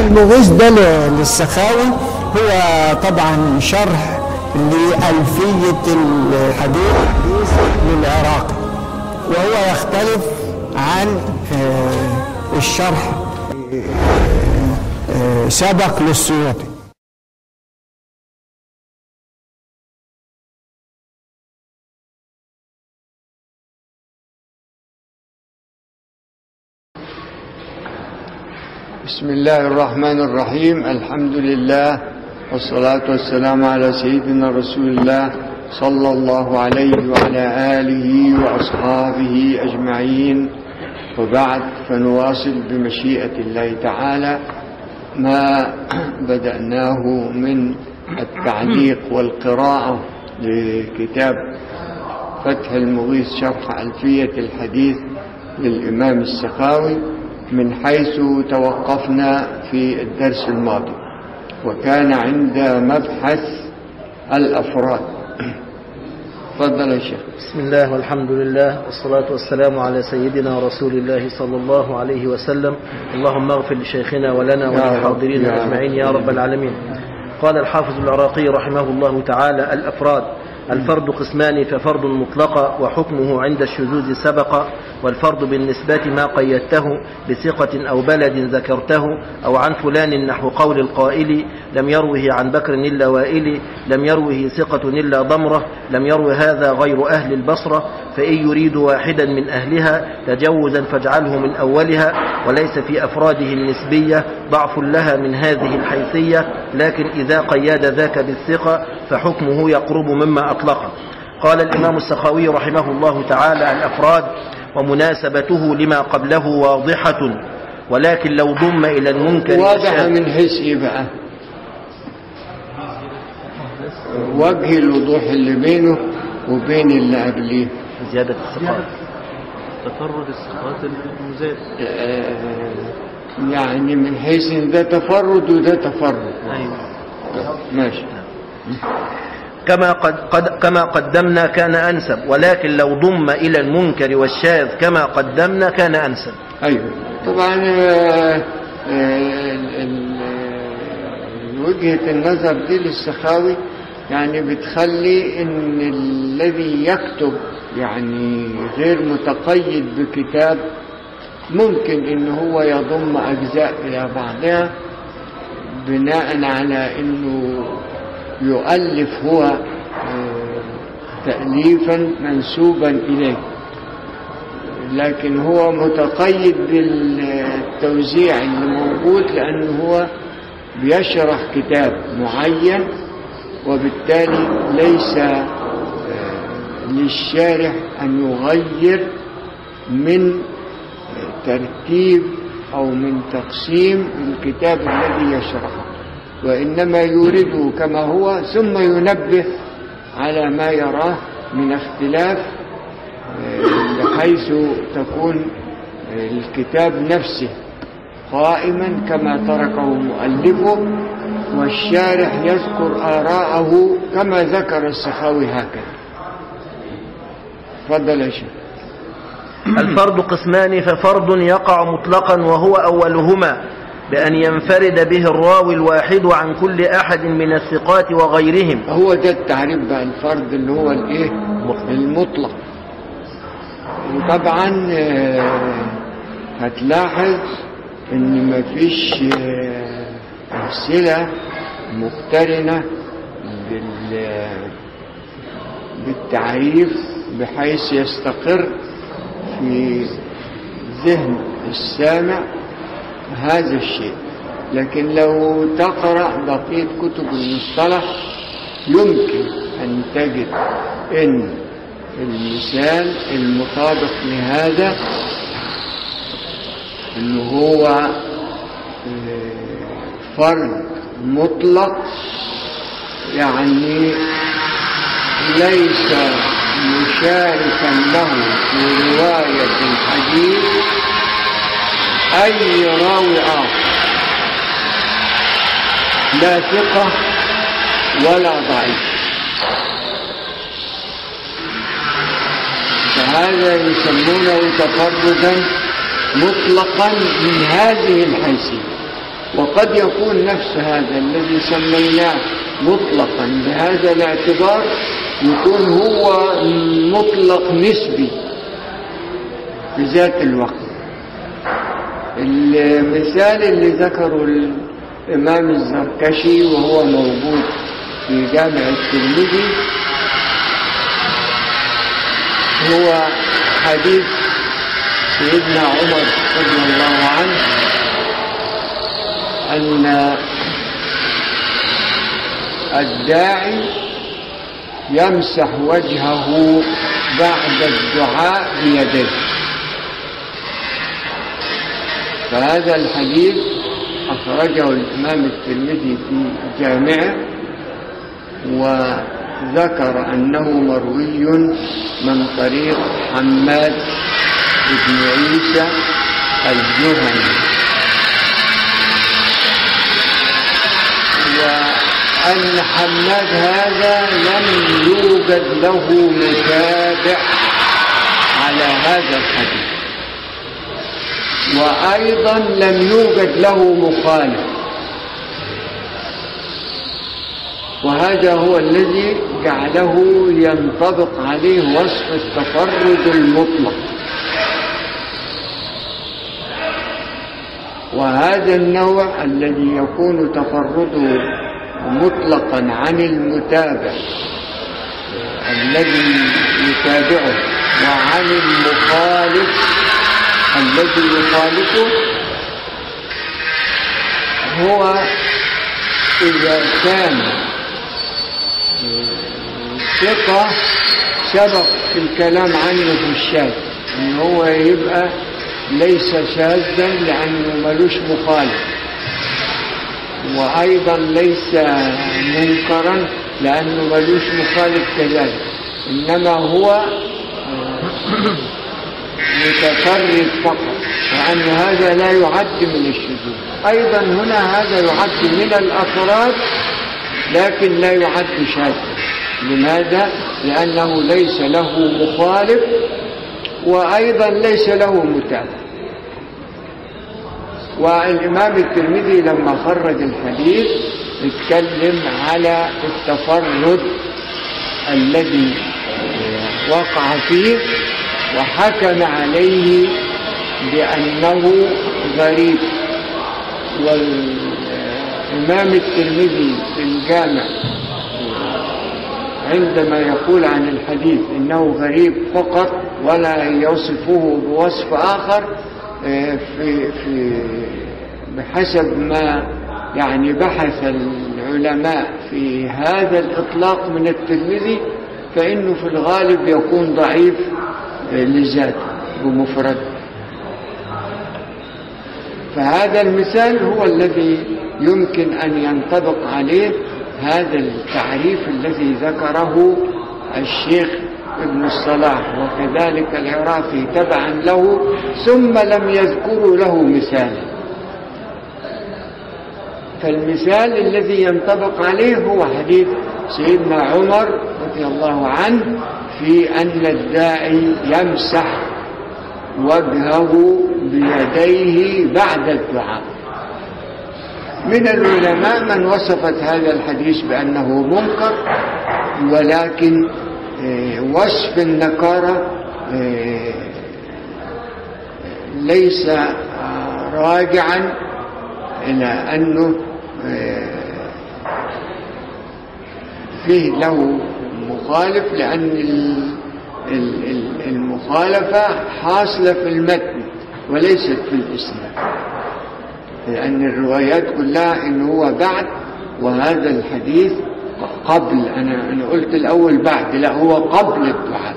المغيث ده ل- للسخاوي هو طبعا شرح لألفية الحديث للعراقي وهو يختلف عن آه، الشرح آه، سبق للسيوطي بسم الله الرحمن الرحيم الحمد لله والصلاة والسلام على سيدنا رسول الله صلى الله عليه وعلى آله وأصحابه أجمعين وبعد فنواصل بمشيئة الله تعالى ما بدأناه من التعليق والقراءة لكتاب فتح المغيث شرح ألفية الحديث للإمام السخاوي من حيث توقفنا في الدرس الماضي وكان عند مبحث الأفراد تفضل يا شيخ بسم الله والحمد لله والصلاة والسلام على سيدنا رسول الله صلى الله عليه وسلم اللهم اغفر لشيخنا ولنا يا وللحاضرين رب، يا أجمعين رب. يا رب العالمين قال الحافظ العراقي رحمه الله تعالى الأفراد الفرد قسمان ففرد مطلقة وحكمه عند الشذوذ سبق والفرد بالنسبة ما قيدته بثقة أو بلد ذكرته أو عن فلان نحو قول القائل لم يروه عن بكر إلا وائل لم يروه ثقة إلا ضمرة لم يروه هذا غير أهل البصرة فإن يريد واحدا من أهلها تجوزا فاجعله من أولها وليس في أفراده النسبية ضعف لها من هذه الحيثية لكن إذا قيد ذاك بالثقة فحكمه يقرب مما أطلقه قال الإمام السخاوي رحمه الله تعالى الأفراد ومناسبته لما قبله واضحة ولكن لو ضم إلى المنكر واضحة والشاذ- من حيث إيه بقى وجه الوضوح اللي بينه وبين اللي قبليه زيادة الثقات تفرد الصفات المزاد آه، يعني من حيث ان ده تفرد وده تفرد ايوه ماشي كما قد, قد كما قدمنا كان أنسب ولكن لو ضم إلى المنكر والشاذ كما قدمنا كان أنسب ايوه طبعا آه، آه، ال- ال- آه، وجهة النظر دي للسخاوي يعني بتخلي ان الذي يكتب يعني غير متقيد بكتاب ممكن ان هو يضم اجزاء الى بعضها بناء على انه يؤلف هو آه، تأليفا منسوبا اليه لكن هو متقيد بالتوزيع اللي موجود لأنه هو بيشرح كتاب معين وبالتالي ليس آه، للشارح أن يغير من ترتيب أو من تقسيم الكتاب الذي يشرحه وإنما يورده كما هو ثم ينبه على ما يراه من اختلاف بحيث تكون الكتاب نفسه قائما كما تركه مؤلفه والشارح يذكر آراءه كما ذكر السخاوي هكذا تفضل يا شيخ الفرد قسمان ففرد يقع مطلقا وهو أولهما بأن ينفرد به الراوي الواحد عن كل أحد من الثقات وغيرهم هو ده التعريف بقى الفرد اللي هو الايه المطلق وطبعا آه، هتلاحظ ان مفيش آه، امثله مقترنه بال- بالتعريف بحيث يستقر في ذهن السامع هذا الشيء لكن لو تقرأ بقية كتب المصطلح يمكن أن تجد أن المثال المطابق لهذا أنه هو آه، فرد مطلق يعني ليس مشاركا له في رواية الحديث أي راوي آخر لا ثقة ولا ضعيف فهذا يسمونه تفردا مطلقا من هذه الحيثية وقد يكون نفس هذا الذي سميناه مطلقا بهذا الاعتبار يكون هو مطلق نسبي في ذات الوقت المثال اللي ذكره الإمام الزركشي وهو موجود في جامع الترمذي هو حديث سيدنا عمر رضي الله عنه أن الداعي يمسح وجهه بعد الدعاء بيديه فهذا الحديث أخرجه الإمام الترمذي في جامعه وذكر أنه مروي من طريق حماد بن عيسى الجهني وأن حماد هذا لم يوجد له متابع على هذا الحديث وأيضا لم يوجد له مخالف وهذا هو الذي جعله ينطبق عليه وصف التفرد المطلق وهذا النوع الذي يكون تفرده مطلقا عن المتابع الذي يتابعه وعن المخالف الذي يخالفه هو إذا كان ثقة سبق في الكلام عنه في الشاذ ان هو يبقى ليس شاذا لانه ملوش مخالف وايضا ليس منكرا لانه ملوش مخالف كذلك انما هو متفرد فقط وأن هذا لا يعد من الشذوذ أيضا هنا هذا يعد من الأفراد لكن لا يعد شاذا لماذا؟ لأنه ليس له مخالف وأيضا ليس له متابع والإمام الترمذي لما خرج الحديث اتكلم على التفرد الذي وقع فيه وحكم عليه بأنه غريب والإمام الترمذي في الجامع عندما يقول عن الحديث إنه غريب فقط ولا يصفه بوصف آخر في في بحسب ما يعني بحث العلماء في هذا الإطلاق من الترمذي فإنه في الغالب يكون ضعيف لذاته بمفرد فهذا المثال هو الذي يمكن أن ينطبق عليه هذا التعريف الذي ذكره الشيخ ابن الصلاح وكذلك العراقي تبعا له ثم لم يذكروا له مثالا فالمثال الذي ينطبق عليه هو حديث سيدنا عمر رضي الله عنه في أن الداعي يمسح وجهه بيديه بعد الدعاء من العلماء من وصفت هذا الحديث بأنه منكر ولكن وصف النكارة ليس راجعا إلى أنه فيه له مخالف لأن المخالفة حاصلة في المتن وليست في الإسلام لأن الروايات كلها إن هو بعد وهذا الحديث قبل أنا, أنا قلت الأول بعد لا هو قبل الدعاء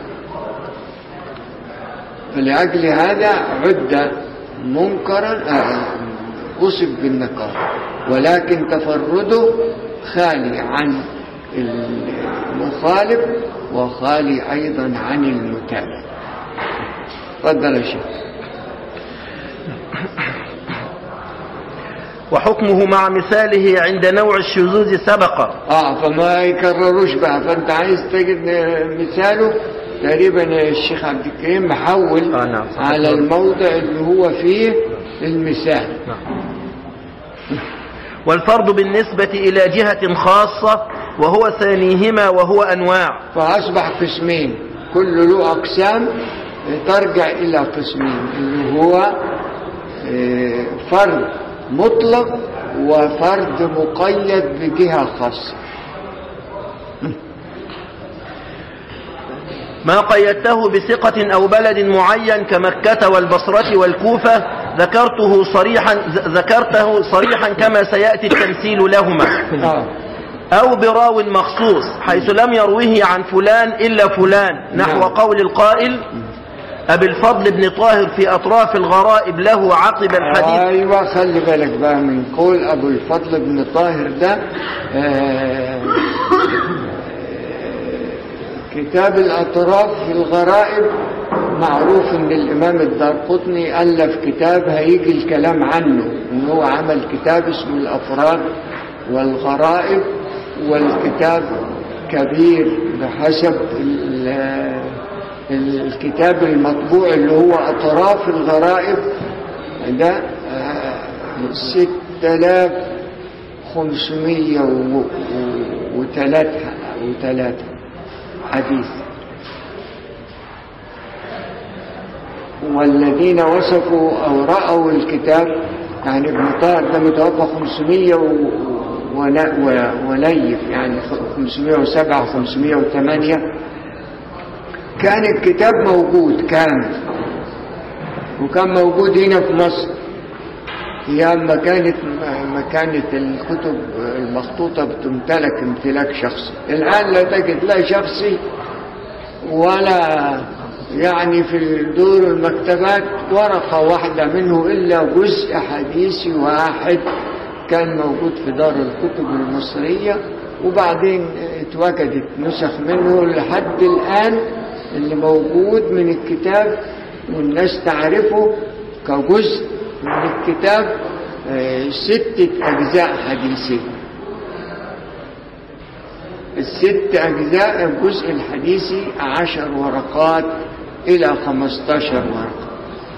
فلأجل هذا عد منكرا وصف بالنكارة ولكن تفرده خالي عن المخالف وخالي أيضا عن المتابع تفضل يا شيخ وحكمه مع مثاله عند نوع الشذوذ سبق اه فما يكرروش بقى فانت عايز تجد مثاله تقريبا الشيخ عبد الكريم محول آه نعم. على الموضع اللي هو فيه المثال نعم. والفرض بالنسبة إلى جهة خاصة وهو ثانيهما وهو أنواع فأصبح قسمين كل له أقسام ترجع إلى قسمين اللي هو آه، فرد مطلق وفرد مقيد بجهة خاصة ما قيدته بثقة أو بلد معين كمكة والبصرة والكوفة ذكرته صريحا ذكرته صريحا كما سيأتي التمثيل لهما آه. أو براو مخصوص حيث لم يروه عن فلان إلا فلان نحو نعم. قول القائل أبي الفضل بن طاهر في أطراف الغرائب له عقب الحديث ايوه خلي بالك بقى من قول ابو الفضل بن طاهر ده آه، كتاب الاطراف في الغرائب معروف ان الامام الدارقطني الف كتاب هيجي الكلام عنه ان هو عمل كتاب اسمه الافراد والغرائب والكتاب كبير بحسب ال- الكتاب المطبوع اللي هو اطراف الغرائب ده ست آلاف خمسمية وثلاثة وثلاثة حديث والذين وصفوا أو رأوا الكتاب يعني ابن طاهر ده متوفى 500 و- ون- و- ونيف يعني 507 508 كان الكتاب موجود كامل وكان موجود هنا في مصر ايام ما كانت ما كانت الكتب المخطوطه بتمتلك امتلاك شخصي الان لا تجد لا شخصي ولا يعني في دور المكتبات ورقه واحده منه الا جزء حديثي واحد كان موجود في دار الكتب المصريه وبعدين اتوجدت نسخ منه لحد الان اللي موجود من الكتاب والناس تعرفه كجزء من الكتاب آه، ستة أجزاء حديثية الست أجزاء الجزء الحديثي عشر ورقات إلى خمستاشر ورقة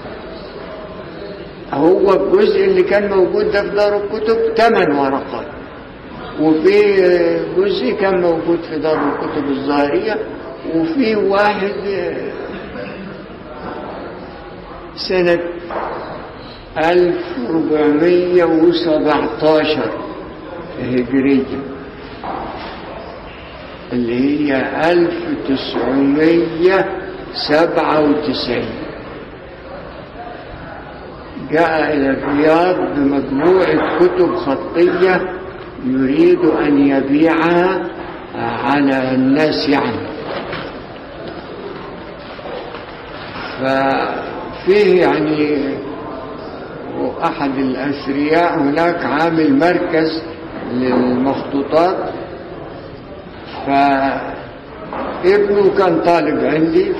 هو الجزء اللي كان موجود ده في دار الكتب ثمان ورقات وفي آه، جزء كان موجود في دار الكتب الظاهرية وفي واحد آه، سنة 1417 هجرية اللي هي 1997 جاء إلى الرياض بمجموعة كتب خطية يريد أن يبيعها على الناس يعني ففيه يعني أحد الأثرياء هناك عامل مركز للمخطوطات فابنه كان طالب عندي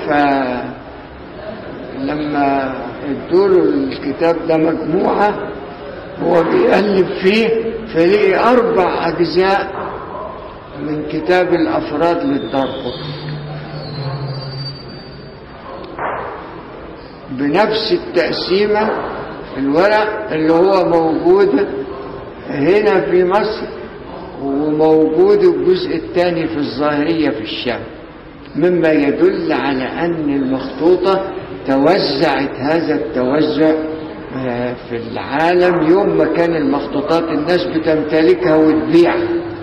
فلما ادوله الكتاب ده مجموعة هو بيقلب فيه فلقي أربع أجزاء من كتاب الأفراد للدارقطني بنفس التقسيمة الورق اللي هو موجود هنا في مصر وموجود الجزء الثاني في الظاهرية في الشام مما يدل على أن المخطوطة توزعت هذا التوزع آه، في العالم يوم ما كان المخطوطات الناس بتمتلكها وتبيعها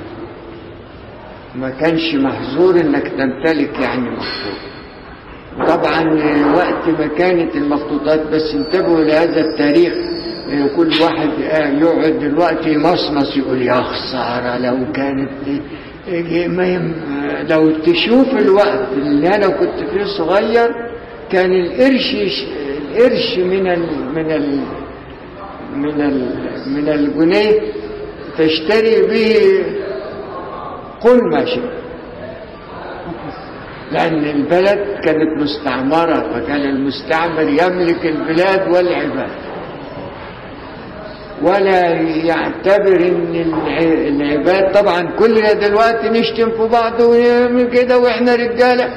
ما كانش محظور انك تمتلك يعني مخطوطة طبعا وقت ما كانت المخطوطات بس انتبهوا لهذا التاريخ إيه، كل واحد آه، يقعد دلوقتي يمصمص يقول يا خسارة لو كانت إيه، ما يم... لو تشوف الوقت اللي انا كنت فيه صغير كان القرش يش- القرش من ال... من ال... من ال... من الجنيه تشتري به كل ما شئت لأن البلد كانت مستعمرة فكان المستعمر يملك البلاد والعباد ولا يعتبر ان الع- العباد طبعا كلنا دلوقتي نشتم في بعض ونعمل كده واحنا رجاله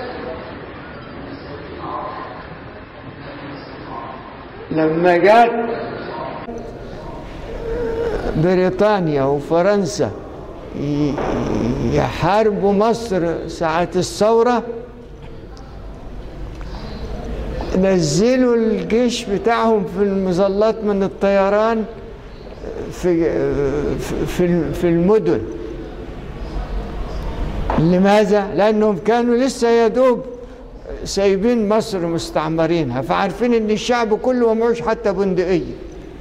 لما جات بريطانيا وفرنسا ي- يحاربوا مصر ساعة الثورة نزلوا الجيش بتاعهم في المظلات من الطيران في في في المدن لماذا؟ لأنهم كانوا لسه يا دوب سايبين مصر مستعمرينها فعارفين إن الشعب كله ما معوش حتى بندقية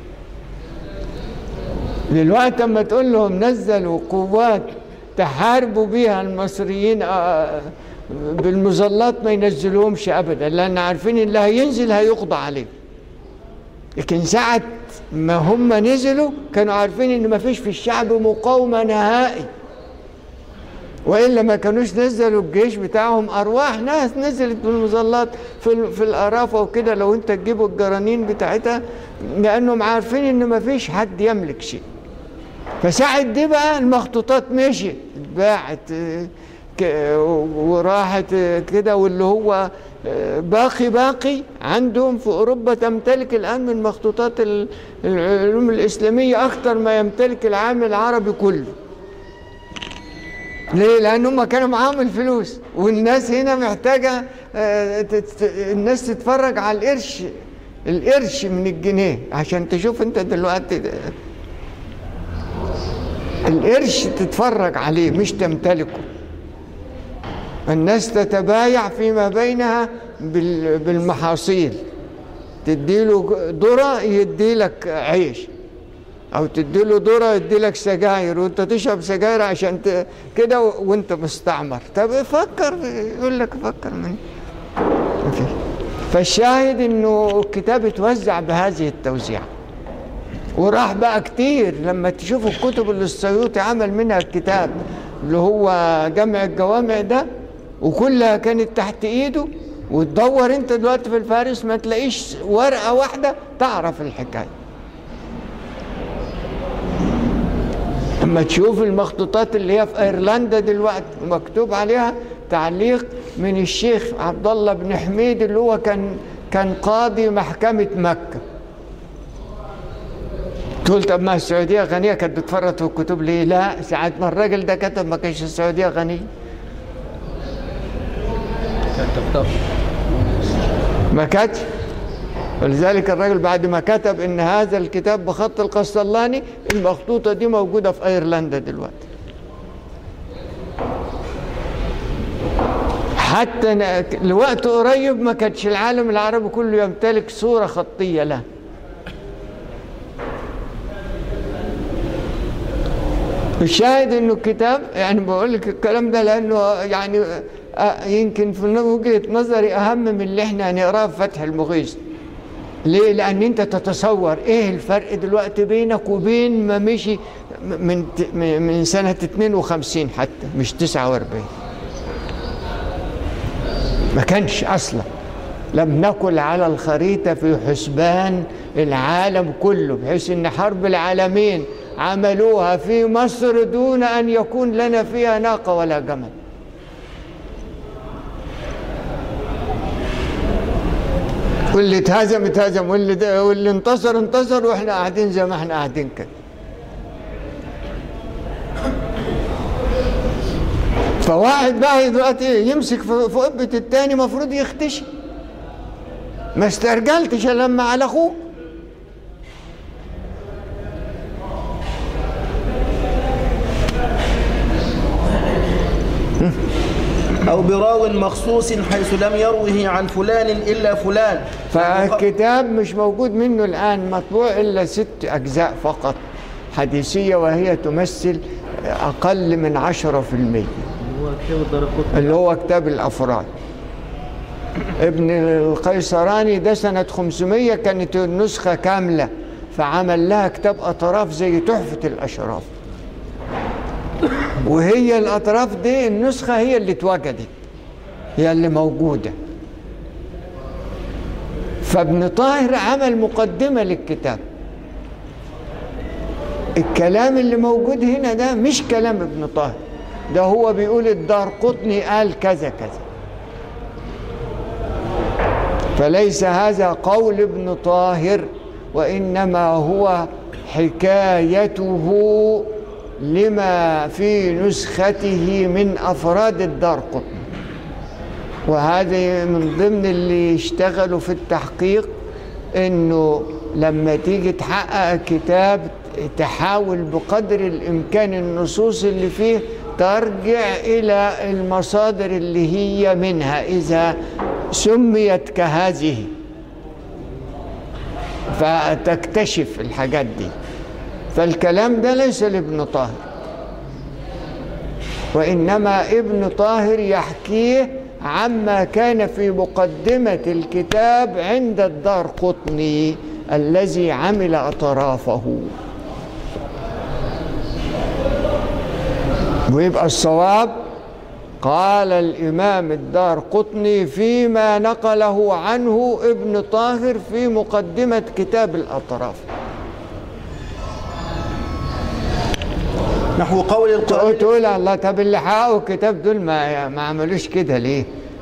دلوقتي اما تقول لهم نزلوا قوات تحاربوا بيها المصريين آه، بالمظلات ما ينزلوهمش ابدا لان عارفين اللي هينزل هيقضى عليه لكن ساعة ما هم نزلوا كانوا عارفين ان ما فيش في الشعب مقاومة نهائي والا ما كانوش نزلوا الجيش بتاعهم ارواح ناس نزلت بالمظلات في ال- في الارافه وكده لو انت تجيبوا الجرانين بتاعتها لانهم عارفين ان ما فيش حد يملك شيء فساعة دي بقى المخطوطات مشيت اتباعت آه، ك- وراحت آه، كده واللي هو آه، باقي باقي عندهم في اوروبا تمتلك الان من مخطوطات ال- العلوم الاسلاميه اكثر ما يمتلك العالم العربي كله ليه؟ لأن هم كانوا معاهم الفلوس والناس هنا محتاجة آه، تت- الناس تتفرج على القرش القرش من الجنيه عشان تشوف أنت دلوقتي ده- القرش تتفرج عليه مش تمتلكه الناس تتبايع فيما بينها بال- بالمحاصيل تديله ذرة يديلك عيش او تديله ذره يديلك سجاير وانت تشرب سجاير عشان ت... كده و... وانت مستعمر طب فكر يقول لك فكر من مفيش. فالشاهد انه الكتاب اتوزع بهذه التوزيع وراح بقى كتير لما تشوف الكتب اللي السيوطي عمل منها الكتاب اللي هو جمع الجوامع ده وكلها كانت تحت ايده وتدور انت دلوقتي في الفارس ما تلاقيش ورقه واحده تعرف الحكايه اما تشوف المخطوطات اللي هي في ايرلندا دلوقتي مكتوب عليها تعليق من الشيخ عبد الله بن حميد اللي هو كان كان قاضي محكمة مكة تقول طب ما السعودية غنية كانت بتفرط في الكتب ليه؟ لا ساعة ما الراجل ده كتب ما كانش السعودية غنية كانت تفتقر ما كانتش ولذلك الراجل بعد ما كتب ان هذا الكتاب بخط القسطلاني المخطوطه دي موجوده في ايرلندا دلوقتي حتى ن- لوقت قريب ما كانش العالم العربي كله يمتلك صوره خطيه له الشاهد انه الكتاب يعني بقول لك الكلام ده لانه يعني آه، يمكن في وجهه نظري اهم من اللي احنا هنقراه في فتح المغيث ليه؟ لأن أنت تتصور إيه الفرق دلوقتي بينك وبين ما مشي من من سنة 52 حتى مش 49 ما كانش أصلا لم نكن على الخريطة في حسبان العالم كله بحيث أن حرب العالمين عملوها في مصر دون أن يكون لنا فيها ناقة ولا جمل واللي اتهزم اتهزم واللي ده واللي انتصر انتصر واحنا قاعدين زي ما احنا قاعدين كده فواحد بقى دلوقتي يمسك في في قبة التاني مفروض يختشي ما استرجلتش إلا لما على اخوه أو براو مخصوص حيث لم يروه عن فلان إلا فلان فالكتاب مش موجود منه الآن مطبوع إلا ست أجزاء فقط حديثية وهي تمثل أقل من عشرة في المية هو كتاب الدرقطني اللي هو كتاب الأفراد ابن القيصراني ده سنة 500 كانت النسخة كاملة فعمل لها كتاب أطراف زي تحفة الأشراف وهي الأطراف دي النسخة هي اللي اتوجدت هي اللي موجودة فابن طاهر عمل مقدمة للكتاب الكلام اللي موجود هنا ده مش كلام ابن طاهر ده هو بيقول الدار قطني قال كذا كذا فليس هذا قول ابن طاهر وإنما هو حكايته لما في نسخته من أفراد الدار قطن وهذا من ضمن اللي يشتغلوا في التحقيق انه لما تيجي تحقق كتاب تحاول بقدر الامكان النصوص اللي فيه ترجع الى المصادر اللي هي منها اذا سميت كهذه فتكتشف الحاجات دي فالكلام ده ليس لابن طاهر وإنما ابن طاهر يحكيه عما كان في مقدمة الكتاب عند الدار قطني الذي عمل أطرافه ويبقى الصواب قال الإمام الدار قطني فيما نقله عنه ابن طاهر في مقدمة كتاب الأطراف نحو قول تقول القائل تقول الله طب اللي حققوا الكتاب دول ما ما عملوش كده ليه؟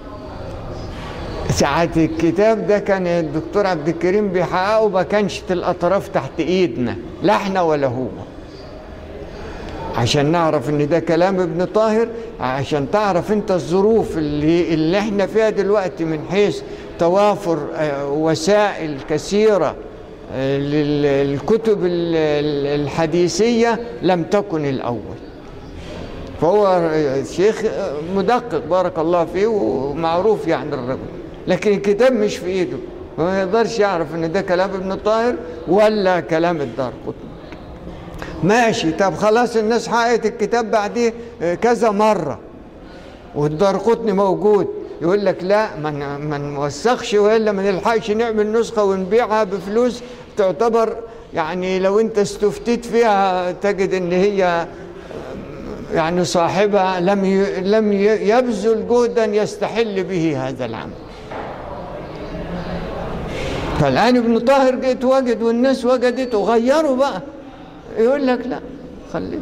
ساعة الكتاب ده كان الدكتور عبد الكريم بيحققه ما كانش الأطراف تحت إيدنا لا احنا ولا هو عشان نعرف ان ده كلام ابن طاهر عشان تعرف انت الظروف اللي اللي احنا فيها دلوقتي من حيث توافر آه، وسائل كثيرة آه، لل- للكتب ال- ال- الحديثية لم تكن الأول فهو شيخ مدقق بارك الله فيه ومعروف يعني الرجل لكن الكتاب مش في ايده ما يقدرش يعرف ان ده كلام ابن طاهر ولا كلام الدار قطني ماشي طب خلاص الناس حققت الكتاب بعديه كذا مرة والدار قطني موجود يقول لك لا ما ن- ما نوثقش والا ما نلحقش نعمل نسخة ونبيعها بفلوس تعتبر يعني لو انت استفتيت فيها تجد ان هي يعني صاحبها لم ي- لم ي- يبذل جهدا يستحل به هذا العمل فالآن ابن طاهر جئت وجد والناس وجدته غيروا بقى يقول لك لا خليه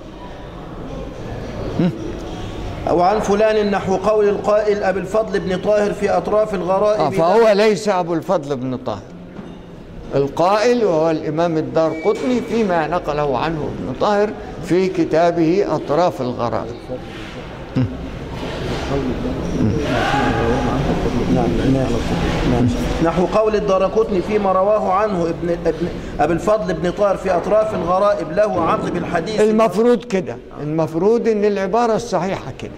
أو عن فلان نحو قول القائل أبي الفضل بن طاهر في أطراف آه، الغرائب فهو ليس أبو الفضل بن طاهر القائل وهو الإمام الدار قطني فيما نقله عنه ابن طاهر في كتابه أطراف الغرائب نحو قول الدارقطني فيما رواه عنه ابن, ابن أبي الفضل بن طاهر في أطراف الغرائب له عقب الحديث المفروض كده المفروض ان العبارة الصحيحة كده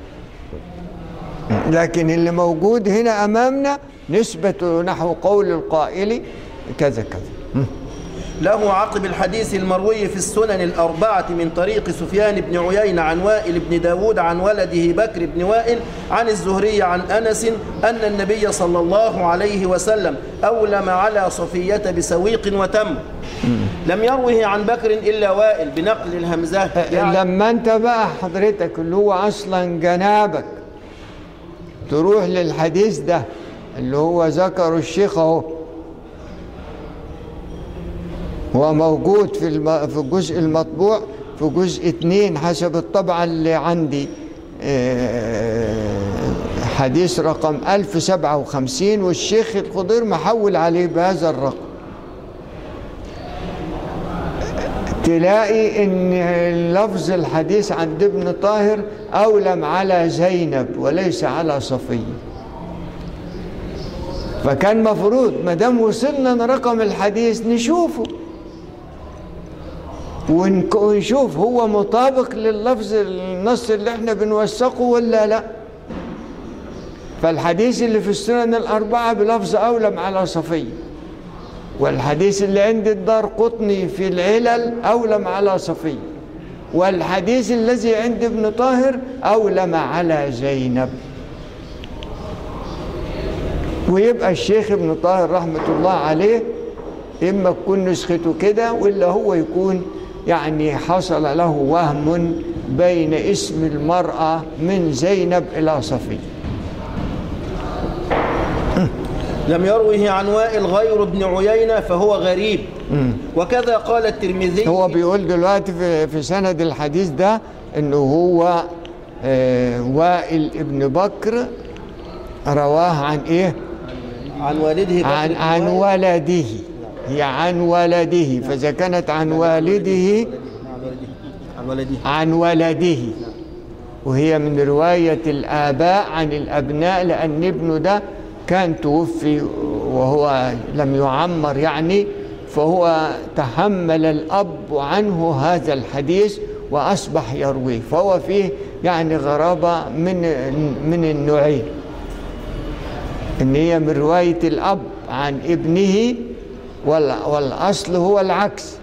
لكن اللي موجود هنا امامنا نسبة نحو قول القائل كذا كذا له عقب الحديث المروي في السنن الأربعة من طريق سفيان بن عيينة عن وائل بن داود عن ولده بكر بن وائل عن الزهري عن أنس أن النبي صلى الله عليه وسلم أولم على صفية بسويق وتم لم يروه عن بكر إلا وائل بنقل الهمزة يعني لما انت بقى حضرتك اللي هو اصلا جنابك تروح للحديث ده اللي هو ذكره الشيخ اهو هو موجود في الم... في الجزء المطبوع في جزء اتنين حسب الطبعة اللي عندي آه، حديث رقم 1057 والشيخ الخضير محول عليه بهذا الرقم تلاقي ان لفظ الحديث عند ابن طاهر اولم على زينب وليس على صفيه فكان مفروض ما دام وصلنا لرقم الحديث نشوفه ونك- ونشوف هو مطابق لللفظ النص اللي احنا بنوثقه ولا لا فالحديث اللي في السنن الأربعة بلفظ أولم على صفية والحديث اللي عند الدار قطني في العلل أولم على صفية والحديث الذي عند ابن طاهر أولم على زينب ويبقى الشيخ ابن طاهر رحمة الله عليه إما تكون نسخته كده وإلا هو يكون يعني حصل له وهم بين اسم المرأة من زينب إلى صفية لم يروه عن وائل غير ابن عيينة فهو غريب وكذا قال الترمذي هو بيقول دلوقتي في, في سند الحديث ده انه هو آه وائل ابن بكر رواه عن ايه عن والده بكر عن بن عن وائل. ولده هي عن ولده فإذا كانت عن والده عن ولده عن ولده وهي من رواية الآباء عن الأبناء لأن ابنه ده كان توفي وهو لم يعمر يعني فهو تحمل الأب عنه هذا الحديث وأصبح يرويه فهو فيه يعني غرابة من من النوعين إن هي من رواية الأب عن ابنه وال- والأصل هو العكس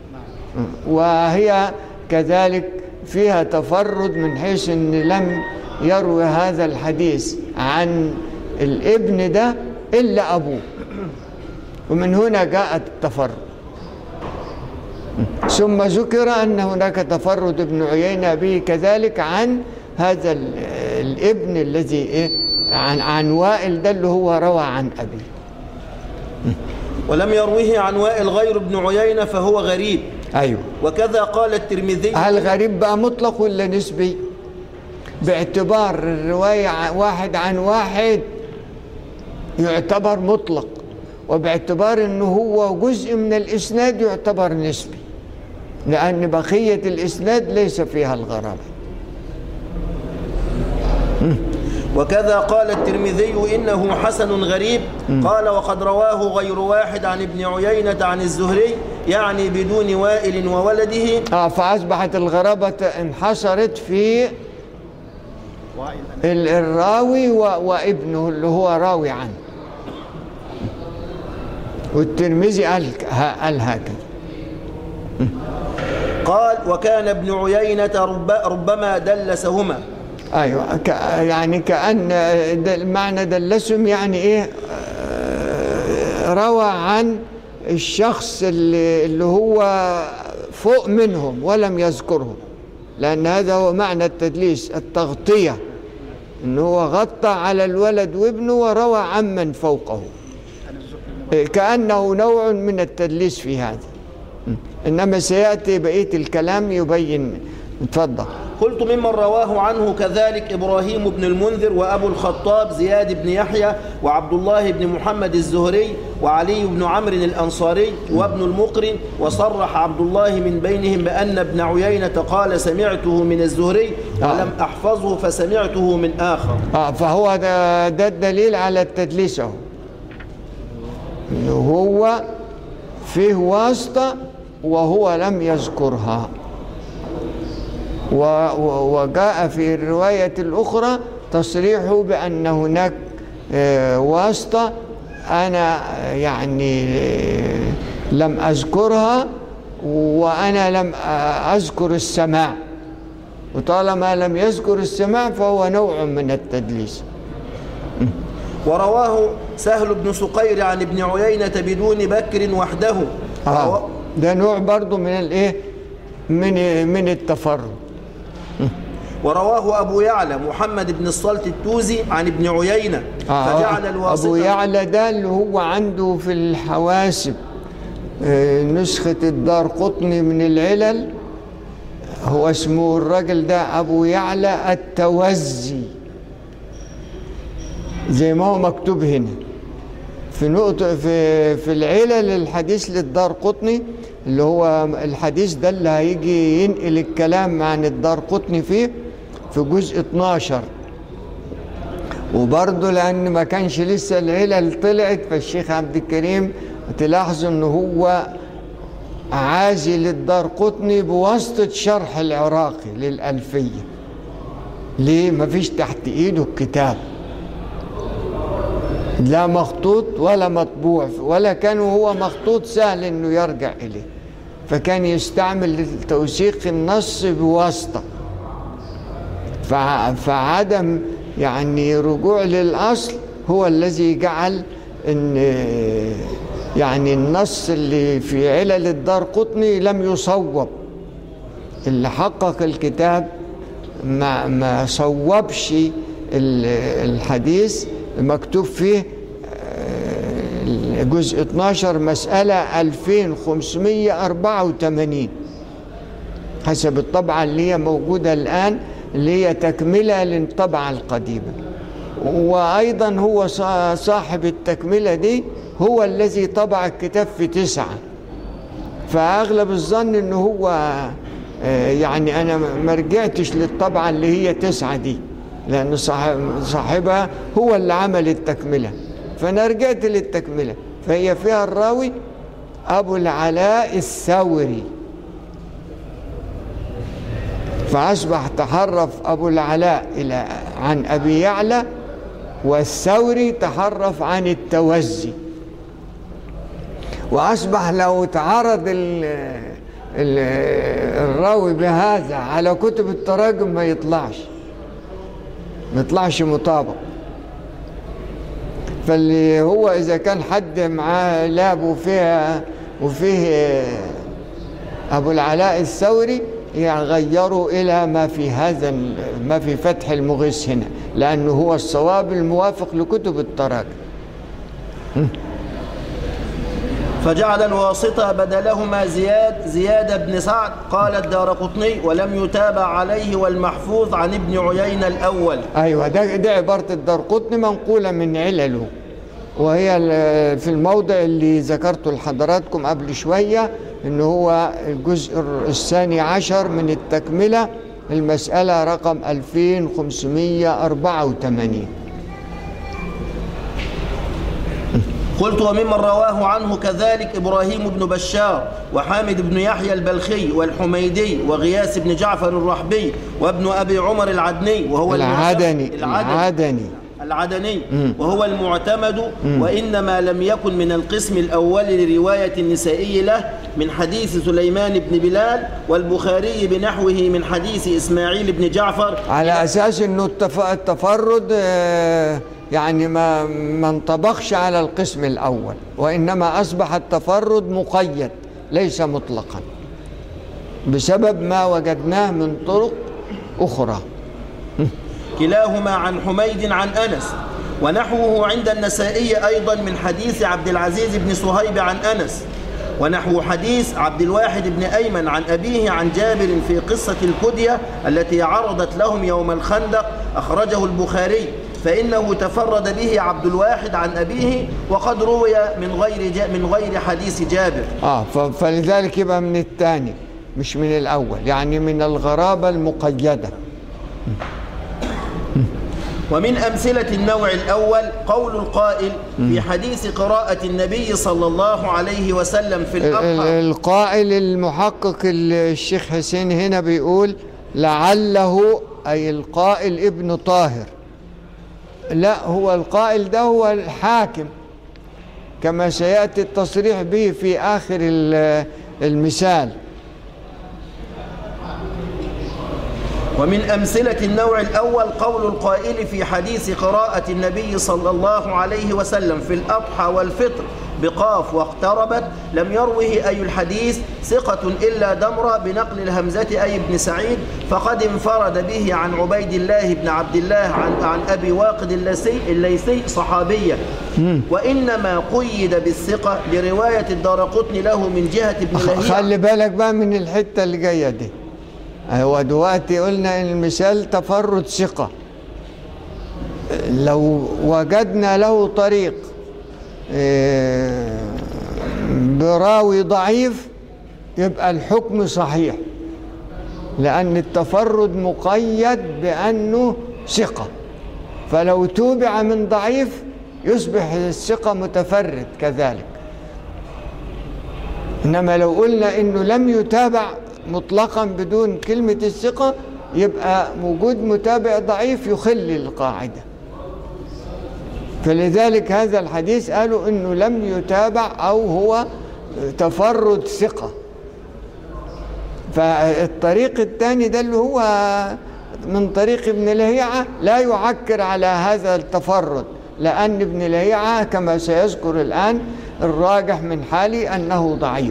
وهي كذلك فيها تفرد من حيث ان لم يروي هذا الحديث عن الابن ده الا ابوه ومن هنا جاء التفرد ثم ذكر ان هناك تفرد ابن عيينه به كذلك عن هذا ال- الابن الذي ايه عن عن وائل ده اللي هو روى عن ابيه ولم يروه عن وائل غير ابن عيينة فهو غريب ايوه وكذا قال الترمذي هل غريب بقى مطلق ولا نسبي باعتبار الرواية ع- واحد عن واحد يعتبر مطلق وباعتبار انه هو جزء من الاسناد يعتبر نسبي لان بقية الاسناد ليس فيها الغرابة وكذا قال الترمذي إنه حسن غريب قال وقد رواه غير واحد عن ابن عيينة عن الزهري يعني بدون وائل وولده اه فاصبحت الغرابة انحصرت في ال- الراوي و- وابنه اللي هو راوي عنه والترمذي قال ه- قال هكذا قال وكان ابن عيينة رب ربما دلسهما ايوه ك- يعني كان د- المعنى دلسهم يعني ايه آه، روى عن الشخص اللي, اللي هو فوق منهم ولم يذكرهم لان هذا هو معنى التدليس التغطيه ان هو غطى على الولد وابنه وروى عمن فوقه إيه، كانه نوع من التدليس في هذا انما سياتي بقيه الكلام يبين اتفضل قلت ممن رواه عنه كذلك إبراهيم بن المنذر وأبو الخطاب زياد بن يحيى وعبد الله بن محمد الزهري وعلي بن عمرو الأنصاري وابن المقرن وصرح عبد الله من بينهم بأن ابن عيينة قال سمعته من الزهري ولم أحفظه فسمعته من آخر اه فهو ده, ده الدليل على التدليس اهو انه هو فيه واسطة وهو لم يذكرها و و وجاء في الرواية الأخرى تصريحه بأن هناك آه، واسطة أنا آه، يعني آه، لم أذكرها وأنا لم آه، أذكر السماع وطالما لم يذكر السماع فهو نوع من التدليس ورواه سهل بن سقير عن ابن عيينة بدون بكر وحده آه. ده نوع برضو من الايه من من التفرد ورواه أبو يعلى محمد بن الصلت التوزي عن ابن عيينة فجعل الواسطة ابو يعلى ده اللي هو عنده في الحواسب آه، نسخة الدار قطني من العلل هو اسمه الراجل ده ابو يعلى التوزي زي ما هو مكتوب هنا في نقطة في في العلل الحديث للدار قطني اللي هو الحديث ده اللي هيجي ينقل الكلام عن الدار قطني فيه في جزء 12 وبرضه لأن ما كانش لسه العلل طلعت فالشيخ عبد الكريم تلاحظوا إن هو عازي للدار قطني بواسطة شرح العراقي للألفية ليه؟ مفيش تحت إيده الكتاب لا مخطوط ولا مطبوع ولا كان هو مخطوط سهل انه يرجع اليه فكان يستعمل توثيق النص بواسطه فع- فعدم يعني رجوع للاصل هو الذي جعل ان يعني النص اللي في علل الدار قطني لم يصوب اللي حقق الكتاب ما ما صوبش ال- الحديث مكتوب فيه آه، جزء 12 مسألة 2584 حسب الطبعة اللي هي موجودة الآن اللي هي تكملة للطبعة القديمة وأيضا هو صا- صاحب التكملة دي هو الذي طبع الكتاب في تسعة فأغلب الظن إنه هو آه، يعني أنا ما رجعتش للطبعة اللي هي تسعة دي لأن صاحب صاحبها هو اللي عمل التكملة فأنا رجعت للتكملة فهي فيها الراوي أبو العلاء الثوري فأصبح تحرف أبو العلاء إلى عن أبي يعلى والثوري تحرف عن التوزي وأصبح لو تعرض ال ال الراوي بهذا على كتب التراجم ما يطلعش ما يطلعش مطابق فاللي هو إذا كان حد معاه لاب وفيها وفيه أبو العلاء الثوري يغيروا إلى ما في هذا ال- ما في فتح المغيث هنا لأنه هو الصواب الموافق لكتب التراجم فجعل الواسطة بدلهما زياد زياد بن سعد قال الدار قطني ولم يتابع عليه والمحفوظ عن ابن عيينة الأول أيوة ده, ده عبارة الدرقطني منقولة من علله وهي ال- في الموضع اللي ذكرته لحضراتكم قبل شوية إن هو الجزء الثاني عشر من التكملة المسألة رقم 2584 قلت وممن رواه عنه كذلك إبراهيم بن بشار وحامد بن يحيى البلخي والحميدي وغياس بن جعفر الرحبي وابن أبي عمر العدني وهو العدني المعتمد- العدني العدني وهو المعتمد وإنما لم يكن من القسم الأول لرواية النسائي له من حديث سليمان بن بلال والبخاري بنحوه من حديث إسماعيل بن جعفر على أساس إنه التف- التفرد آه، يعني ما ما انطبقش على القسم الأول وإنما أصبح التفرد مقيد ليس مطلقا بسبب ما وجدناه من طرق أخرى كلاهما عن حميد عن أنس ونحوه عند النسائي أيضا من حديث عبد العزيز بن صهيب عن أنس ونحو حديث عبد الواحد بن أيمن عن أبيه عن جابر في قصة الكدية التي عرضت لهم يوم الخندق أخرجه البخاري فإنه تفرد به عبد الواحد عن أبيه وقد روي من غير جا من غير حديث جابر آه ف- فلذلك يبقى من الثاني مش من الأول يعني من الغرابة المقيدة ومن أمثلة النوع الأول قول القائل في حديث قراءة النبي صلى الله عليه وسلم في ال- ال- الأضحى القائل المحقق ال- الشيخ حسين هنا بيقول لعله أي القائل ابن طاهر لا هو القائل ده هو الحاكم كما سيأتي التصريح به في آخر ال- المثال ومن أمثلة النوع الأول قول القائل في حديث قراءة النبي صلى الله عليه وسلم في الأضحى والفطر بقاف واقتربت لم يروه أي الحديث ثقة إلا دمر بنقل الهمزة أي ابن سعيد فقد انفرد به عن عبيد الله بن عبد الله عن, عن أبي واقد الليثي, الليثي صحابية وإنما قيد بالثقة لرواية الدارقطن له من جهة ابن لهيعة خلي بالك بقى من الحتة اللي جاية دي هو دلوقتي قلنا إن المثال تفرد ثقة لو وجدنا له طريق إيه، براوي ضعيف يبقى الحكم صحيح لأن التفرد مقيد بأنه ثقة فلو توبع من ضعيف يصبح الثقة متفرد كذلك إنما لو قلنا إنه لم يتابع مطلقا بدون كلمة الثقة يبقى وجود متابع ضعيف يخل القاعدة فلذلك هذا الحديث قالوا إنه لم يتابع أو هو تفرد ثقة فالطريق الثاني ده اللي هو من طريق ابن لهيعة لا يعكر على هذا التفرد لأن ابن لهيعة كما سيذكر الآن الراجح من حالي أنه ضعيف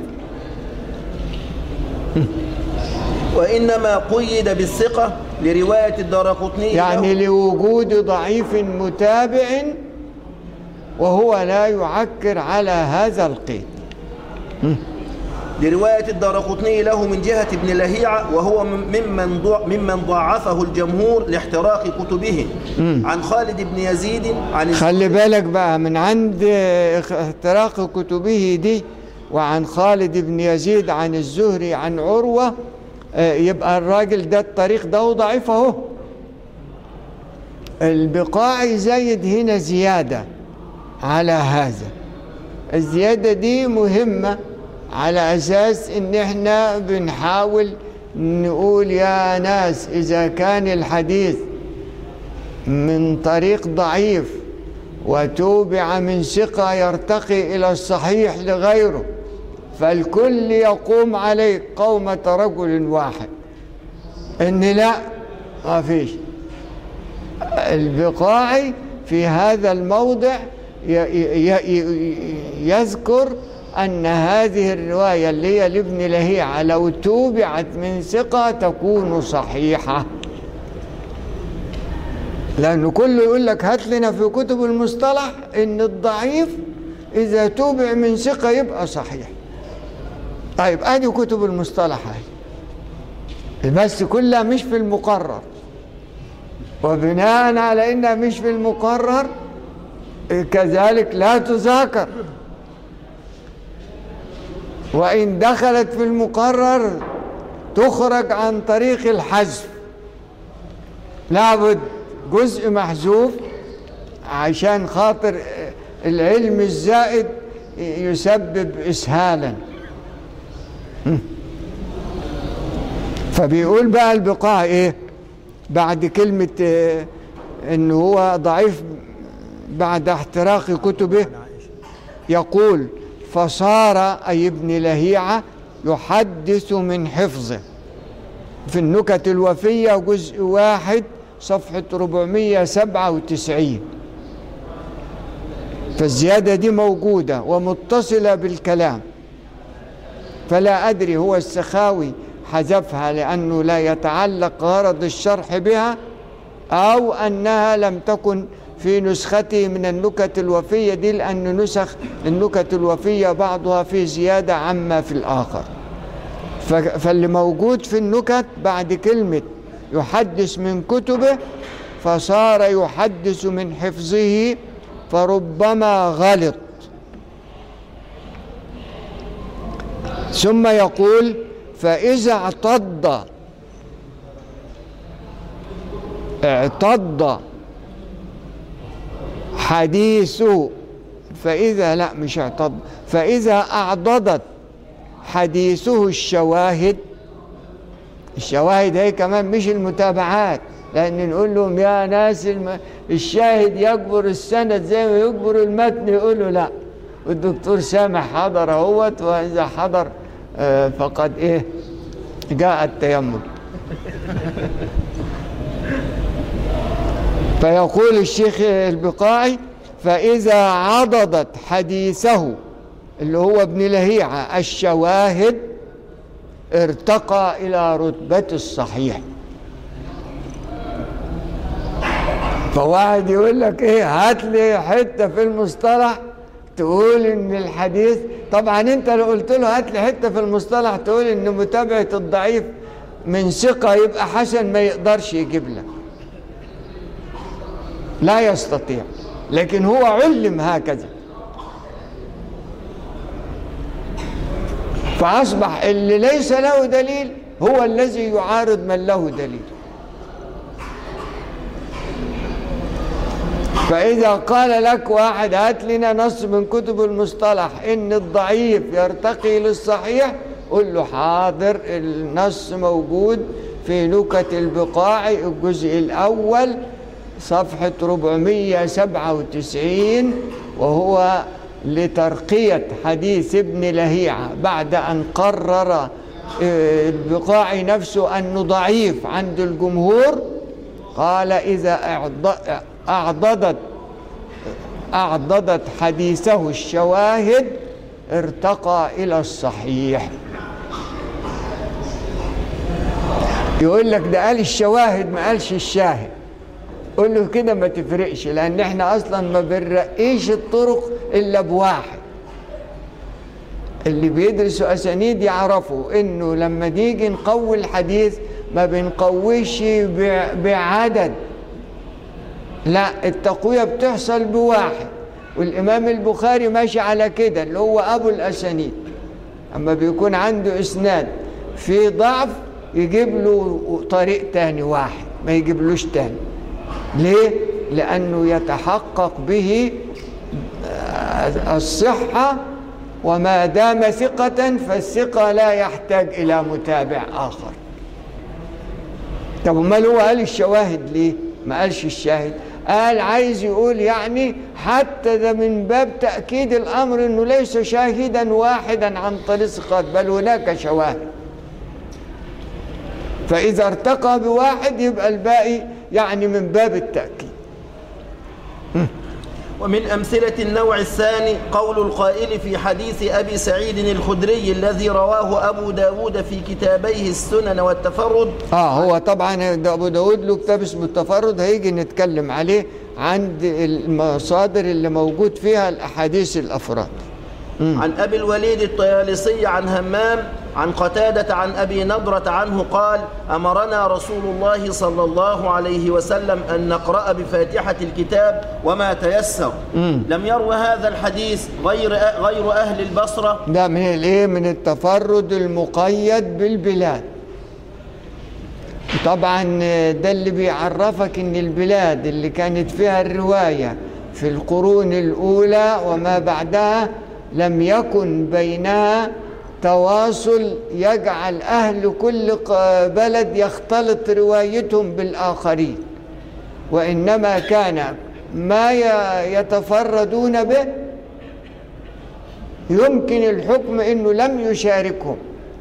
وإنما قيد بالثقة لرواية الدارقطني يعني له لوجود ضعيف متابع وهو لا يعكر على هذا القيد لرواية الدارقطني له من جهة ابن لهيعة وهو ممن ضع- ممن ضعفه الجمهور لاحتراق كتبه عن خالد بن يزيد عن خلي بالك بقى من عند اختراق كتبه دي وعن خالد بن يزيد عن الزهري عن عروة آه، يبقى الراجل ده الطريق ده ضعيف اهو البقاعي زايد هنا زيادة على هذا الزيادة دي مهمة على أساس إن إحنا بنحاول نقول يا ناس إذا كان الحديث من طريق ضعيف وتوبع من ثقة يرتقي إلى الصحيح لغيره فالكل يقوم عليه قومة رجل واحد إن لا ما فيش البقاعي في هذا الموضع ي- ي- ي- يذكر أن هذه الرواية اللي هي لابن لهيعة لو توبعت من ثقة تكون صحيحة لأنه كله يقول لك هات لنا في كتب المصطلح إن الضعيف إذا توبع من ثقة يبقى صحيح طيب أدي كتب المصطلح هاي بس كلها مش في المقرر وبناء على انها مش في المقرر كذلك لا تذاكر وان دخلت في المقرر تخرج عن طريق الحذف لابد جزء محذوف عشان خاطر العلم الزائد يسبب اسهالا فبيقول بقى البقاع ايه بعد كلمة آه، انه هو ضعيف بعد احتراق كتبه يقول فصار أي ابن لهيعة يحدث من حفظه في النكت الوفية جزء واحد صفحة 497 فالزيادة دي موجودة ومتصلة بالكلام فلا أدري هو السخاوي حذفها لأنه لا يتعلق غرض الشرح بها أو أنها لم تكن في نسخته من النكت الوفية دي لأن نسخ النكت الوفية بعضها في زيادة عما في الآخر ف- فاللي موجود في النكت بعد كلمة يحدث من كتبه فصار يحدث من حفظه فربما غلط ثم يقول فإذا اعتض اعتض حديثه فإذا لا مش اعتض فإذا أعضدت حديثه الشواهد الشواهد هي كمان مش المتابعات لأن نقول لهم يا ناس الم... الشاهد يكبر السند زي ما يكبر المتن يقولوا لا والدكتور سامح حضر اهوت وإذا حضر آه، فقد إيه جاء التيمم فيقول الشيخ البقاعي فإذا عضدت حديثه اللي هو ابن لهيعة الشواهد ارتقى إلى رتبة الصحيح فواحد يقول لك ايه هات لي حته في المصطلح تقول ان الحديث طبعا انت لو قلت له هات لي حته في المصطلح تقول ان متابعه الضعيف من ثقه يبقى حسن ما يقدرش يجيب لك لا يستطيع لكن هو علم هكذا فأصبح اللي ليس له دليل هو الذي يعارض من له دليل فإذا قال لك واحد هات لنا نص من كتب المصطلح إن الضعيف يرتقي للصحيح قل له حاضر النص موجود في نكت البقاع الجزء الأول صفحة 497 وهو لترقية حديث ابن لهيعة بعد أن قرر آه، البقاعي نفسه أنه ضعيف عند الجمهور قال إذا أعض- أعضدت أعضدت حديثه الشواهد ارتقى إلى الصحيح يقول لك ده قال الشواهد ما قالش الشاهد قول له كده ما تفرقش لان احنا اصلا ما بنرقيش الطرق الا بواحد اللي بيدرسوا أسانيد يعرفوا إنه لما نيجي نقوي الحديث ما بنقويش بع- بعدد لا التقوية بتحصل بواحد والإمام البخاري ماشي على كده اللي هو أبو الأسانيد أما بيكون عنده إسناد في ضعف يجيب له طريق تاني واحد ما يجيبلوش تاني ليه؟ لأنه يتحقق به آه، الصحة وما دام ثقة فالثقة لا يحتاج إلى متابع آخر طب امال هو قال الشواهد ليه؟ ما قالش الشاهد قال عايز يقول يعني حتى ده من باب تأكيد الأمر أنه ليس شاهدا واحدا عن طريق ثقات بل هناك شواهد فإذا ارتقى بواحد يبقى الباقي يعني من باب التأكيد ومن أمثلة النوع الثاني قول القائل في حديث أبي سعيد الخدري الذي رواه أبو داود في كتابيه السنن والتفرد اه هو طبعا ده ابو داود له كتاب اسمه التفرد هيجي نتكلم عليه عند المصادر اللي موجود فيها الاحاديث الافراد عن أبي الوليد الطيالسي عن همام عن قتادة عن أبي نضرة عنه قال أمرنا رسول الله صلى الله عليه وسلم أن نقرأ بفاتحة الكتاب وما تيسر لم يرو هذا الحديث غير غير أهل البصرة ده من الايه من التفرد المقيد بالبلاد طبعا ده اللي بيعرفك ان البلاد اللي كانت فيها الروايه في القرون الاولى وما بعدها لم يكن بينها تواصل يجعل اهل كل ق- بلد يختلط روايتهم بالاخرين وانما كان ما ي- يتفردون به يمكن الحكم انه لم يشاركهم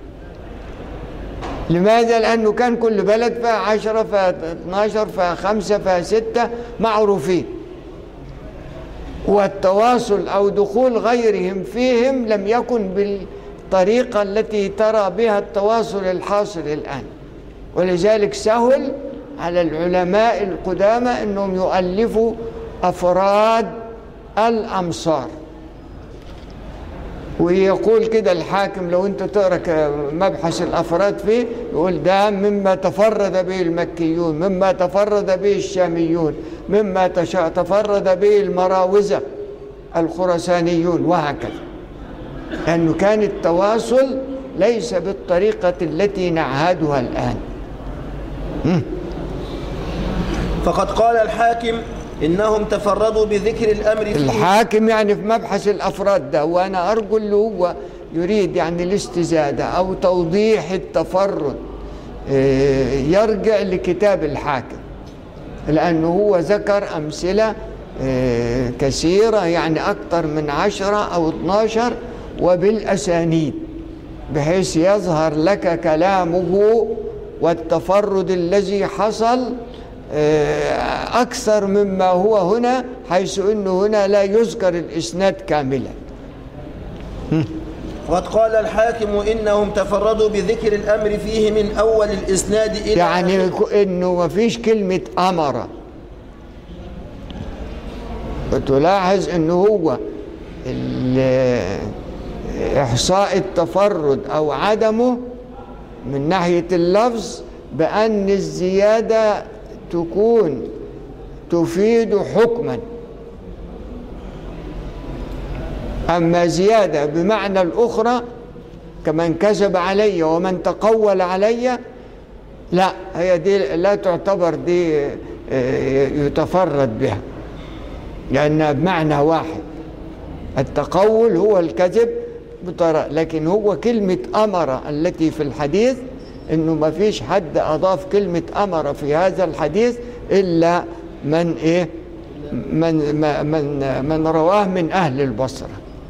لماذا؟ لأنه كان كل بلد فيها عشرة فيها 12 فيها خمسة فيها ستة معروفين والتواصل أو دخول غيرهم فيهم لم يكن بالطريقة التي ترى بها التواصل الحاصل الآن ولذلك سهل على العلماء القدامى أنهم يؤلفوا أفراد الأمصار ويقول كده الحاكم لو انت تقرا ك- مبحث الافراد فيه يقول ده مما تفرد به المكيون مما تفرد به الشاميون مما تشا- تفرد به المراوزه الخرسانيون وهكذا لانه كان التواصل ليس بالطريقه التي نعهدها الان فقد قال الحاكم إنهم تفردوا بذكر الأمر فيه الحاكم يعني في مبحث الافراد ده وانا ارجو اللي هو يريد يعني الاستزاده او توضيح التفرد آه، يرجع لكتاب الحاكم لانه هو ذكر امثله آه، كثيره يعني اكثر من عشرة او 12 وبالاسانيد بحيث يظهر لك كلامه والتفرد الذي حصل آه، أكثر مما هو هنا حيث أنه هنا لا يذكر الإسناد كاملا وقد قال الحاكم إنهم تفردوا بذكر الأمر فيه من أول الإسناد إلى يعني ك- أنه ما فيش كلمة أمر وتلاحظ أنه هو ال- إحصاء التفرد أو عدمه من ناحية اللفظ بأن الزيادة تكون تفيد حكما أما زيادة بمعنى الأخرى كمن كذب علي ومن تقول علي لا هي دي لا تعتبر دي آه، يتفرد بها لأنها بمعنى واحد التقول هو الكذب بطريقة لكن هو كلمة أمر التي في الحديث إنه ما فيش حد أضاف كلمة أمر في هذا الحديث إلا من إيه من ما- من من رواه من أهل البصرة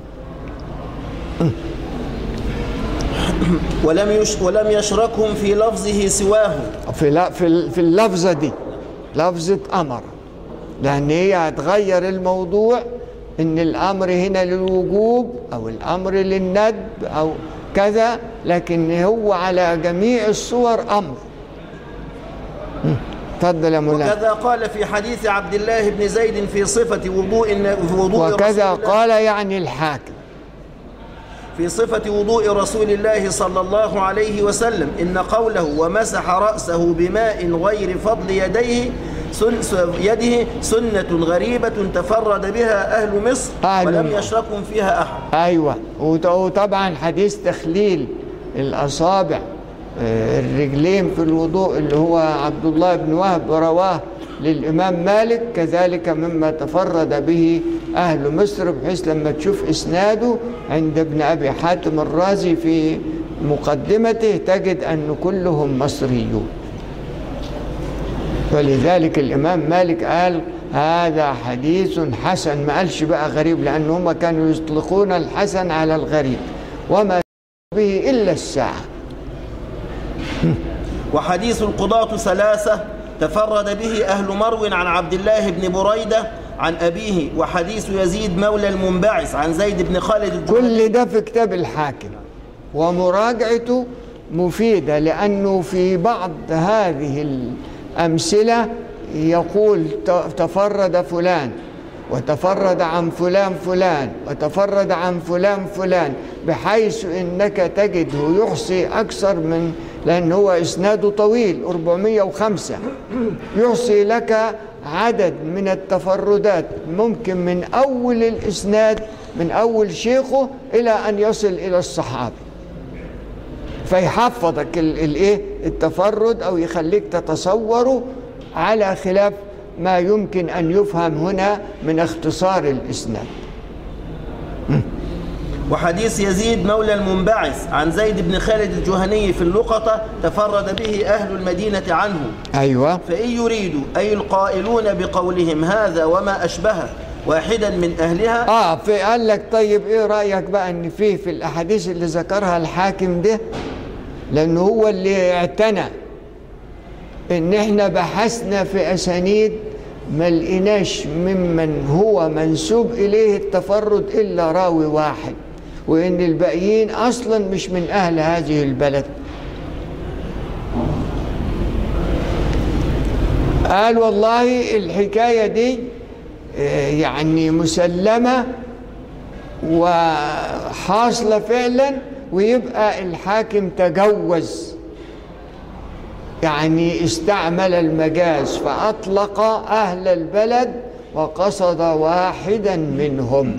ولم يش ولم يشركهم في لفظه سواه في لا- في ال- في اللفظة دي لفظة أمر لأن هي هتغير الموضوع إن الأمر هنا للوجوب أو الأمر للندب أو كذا لكن هو على جميع الصور أمر مم. تفضل يا مولانا وكذا قال في حديث عبد الله بن زيد في صفة وضوء الن- في وضوء وكذا رسول الله قال يعني الحاكم في صفة وضوء رسول الله صلى الله عليه وسلم إن قوله ومسح رأسه بماء غير فضل يديه سن س- يده سنة غريبة تفرد بها أهل مصر أهل ولم مصر. يشركهم فيها أحد ايوه وط- وطبعا حديث تخليل الاصابع آه، الرجلين في الوضوء اللي هو عبد الله بن وهب رواه للامام مالك كذلك مما تفرد به اهل مصر بحيث لما تشوف اسناده عند ابن ابي حاتم الرازي في مقدمته تجد ان كلهم مصريون ولذلك الإمام مالك قال هذا حديث حسن ما قالش بقى غريب لأن هم كانوا يطلقون الحسن على الغريب وما به إلا الساعة وحديث القضاة ثلاثة تفرد به أهل مرو عن عبد الله بن بريدة عن أبيه وحديث يزيد مولى المنبعث عن زيد بن خالد الجهني كل ده في كتاب الحاكم ومراجعته مفيدة لأنه في بعض هذه الأمثلة يقول ت- تفرد فلان وتفرد عن فلان فلان وتفرد عن فلان فلان بحيث انك تجده يحصي اكثر من لان هو اسناده طويل 405 يحصي لك عدد من التفردات ممكن من اول الاسناد من اول شيخه الى ان يصل الى الصحابي فيحفظك ال- الايه التفرد او يخليك تتصوره على خلاف ما يمكن ان يفهم هنا من اختصار الاسناد وحديث يزيد مولى المنبعث عن زيد بن خالد الجهني في اللقطة تفرد به أهل المدينة عنه ايوه فإن يريدوا أي القائلون بقولهم هذا وما أشبهه واحدا من أهلها اه في قال لك طيب ايه رايك بقى ان فيه في الاحاديث اللي ذكرها الحاكم ده لانه هو اللي اعتنى ان احنا بحثنا في اسانيد ما لقيناش ممن هو منسوب اليه التفرد الا راوي واحد وان الباقيين اصلا مش من اهل هذه البلد قال والله الحكايه دي آه، يعني مسلمه وحاصله فعلا ويبقى الحاكم تجوز يعني استعمل المجاز فأطلق أهل البلد وقصد واحدا منهم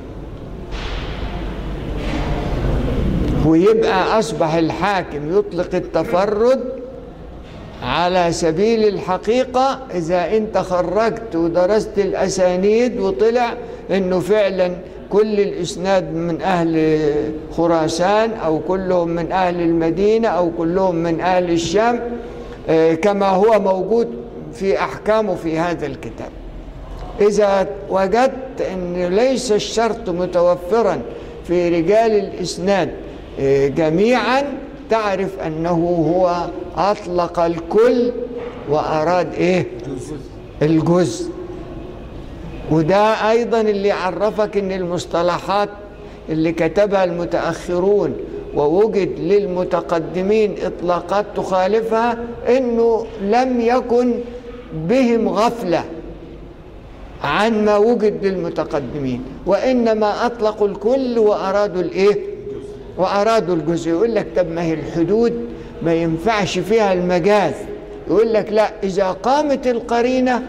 ويبقى أصبح الحاكم يطلق التفرد على سبيل الحقيقة إذا أنت خرجت ودرست الأسانيد وطلع أنه فعلا كل الإسناد من أهل خراسان أو كلهم من أهل المدينة أو كلهم من أهل الشام آه، كما هو موجود في أحكامه في هذا الكتاب إذا وجدت أن ليس الشرط متوفرا في رجال الإسناد آه، جميعا تعرف أنه هو أطلق الكل وأراد إيه الجزء وده أيضا اللي عرفك أن المصطلحات اللي كتبها المتأخرون ووجد للمتقدمين إطلاقات تخالفها أنه لم يكن بهم غفلة عن ما وجد للمتقدمين وإنما أطلقوا الكل وأرادوا الإيه وأرادوا الجزء يقول لك طب ما هي الحدود ما ينفعش فيها المجاز يقول لك لا إذا قامت القرينة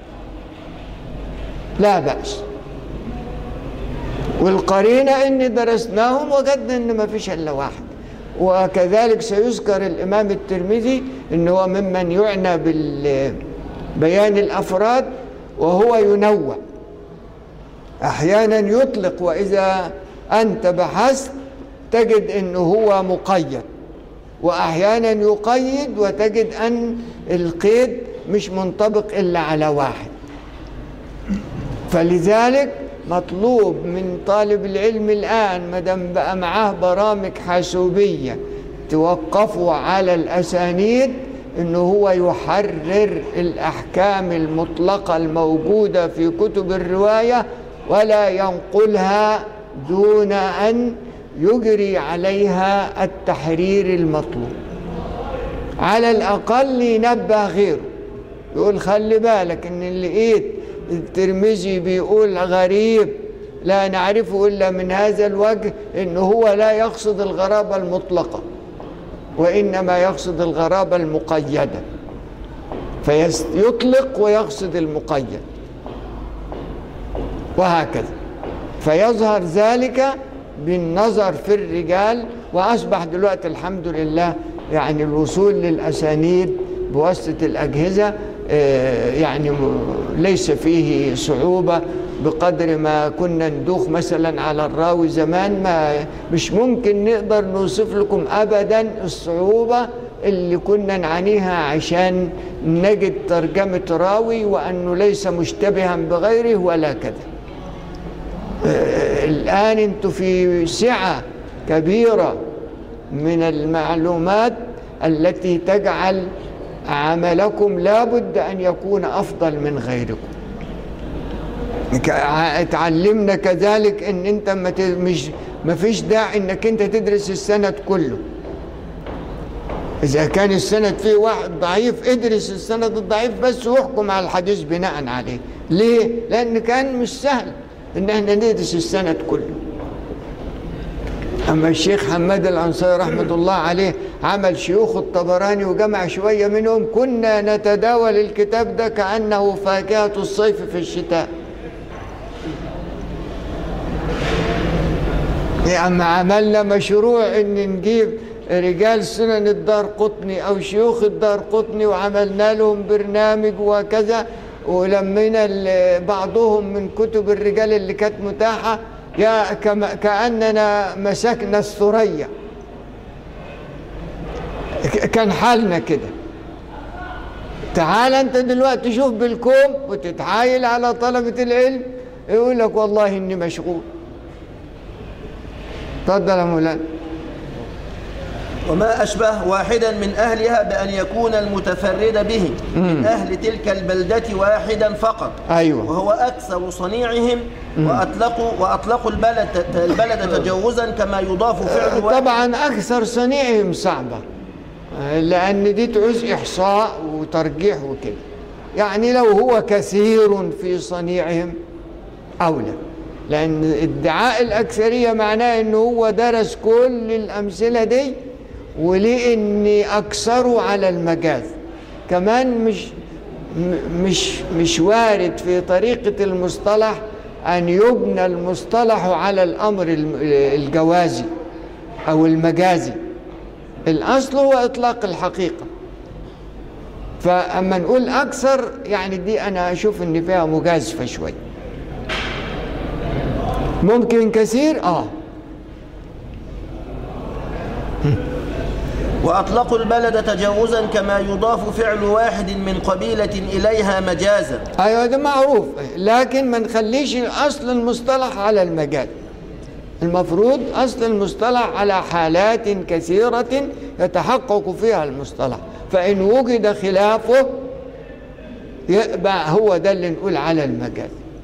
لا بأس والقرينة إن درسناهم وجدنا إن ما فيش إلا واحد وكذلك سيذكر الإمام الترمذي إن هو ممن يعنى بالبيان الأفراد وهو ينوع أحيانا يطلق وإذا أنت بحثت تجد أنه هو مقيد وأحيانا يقيد وتجد أن القيد مش منطبق إلا على واحد فلذلك مطلوب من طالب العلم الآن مدام بقى معاه برامج حاسوبية توقفوا على الأسانيد إنه هو يحرر الأحكام المطلقة الموجودة في كتب الرواية ولا ينقلها دون أن يجري عليها التحرير المطلوب على الأقل ينبه غيره يقول خلي بالك إن اللي لقيت الترمذي بيقول غريب لا نعرفه إلا من هذا الوجه إنه هو لا يقصد الغرابة المطلقة وإنما يقصد الغرابة المقيدة فيطلق ويقصد المقيد وهكذا فيظهر ذلك بالنظر في الرجال وأصبح دلوقتي الحمد لله يعني الوصول للأسانيد بواسطة الأجهزة آه، يعني م- ليس فيه صعوبة بقدر ما كنا ندوخ مثلا على الراوي زمان ما مش ممكن نقدر نوصف لكم أبدا الصعوبة اللي كنا نعانيها عشان نجد ترجمة راوي وأنه ليس مشتبها بغيره ولا كذا آه، الآن أنتم في سعة كبيرة من المعلومات التي تجعل عملكم لابد أن يكون أفضل من غيركم ك- ع- اتعلمنا كذلك ان انت ما ت- مش ما فيش داعي انك انت تدرس السند كله اذا كان السند فيه واحد ضعيف ادرس السند الضعيف بس واحكم على الحديث بناء عليه ليه لان كان مش سهل ان احنا ندرس السند كله اما الشيخ حماد الانصاري رحمه الله عليه عمل شيوخ الطبراني وجمع شويه منهم كنا نتداول الكتاب ده كانه فاكهه الصيف في الشتاء يعني عملنا مشروع ان نجيب رجال سنن الدار قطني او شيوخ الدار قطني وعملنا لهم برنامج وكذا ولمينا ال- بعضهم من كتب الرجال اللي كانت متاحة يا كما كأننا مسكنا الثريا ك- كان حالنا كده تعال انت دلوقتي شوف بالكوم وتتحايل على طلبة العلم يقول لك والله اني مشغول تفضل يا مولانا وما أشبه واحدا من أهلها بأن يكون المتفرد به من أهل تلك البلدة واحدا فقط ايوه وهو أكثر صنيعهم وأطلقوا وأطلقوا البلد البلد تجوزا كما يضاف فعل واحد طبعا اكثر صنيعهم صعبه لان دي تعوز احصاء وترجيح وكده يعني لو هو كثير في صنيعهم اولى لان ادعاء الاكثريه معناه انه هو درس كل الامثله دي وليه اني اكثره على المجاز كمان مش م- مش مش وارد في طريقه المصطلح ان يبنى المصطلح على الامر الم- الجوازي او المجازي الاصل هو اطلاق الحقيقه فاما نقول اكثر يعني دي انا اشوف ان فيها مجازفه شويه ممكن كثير اه وأطلقوا البلد تجوزا كما يضاف فعل واحد من قبيلة إليها مجازا ايوه ده معروف لكن ما نخليش اصل المصطلح على المجال المفروض اصل المصطلح على حالات كثيره يتحقق فيها المصطلح فان وجد خلافه يبقى هو ده اللي نقول على المجال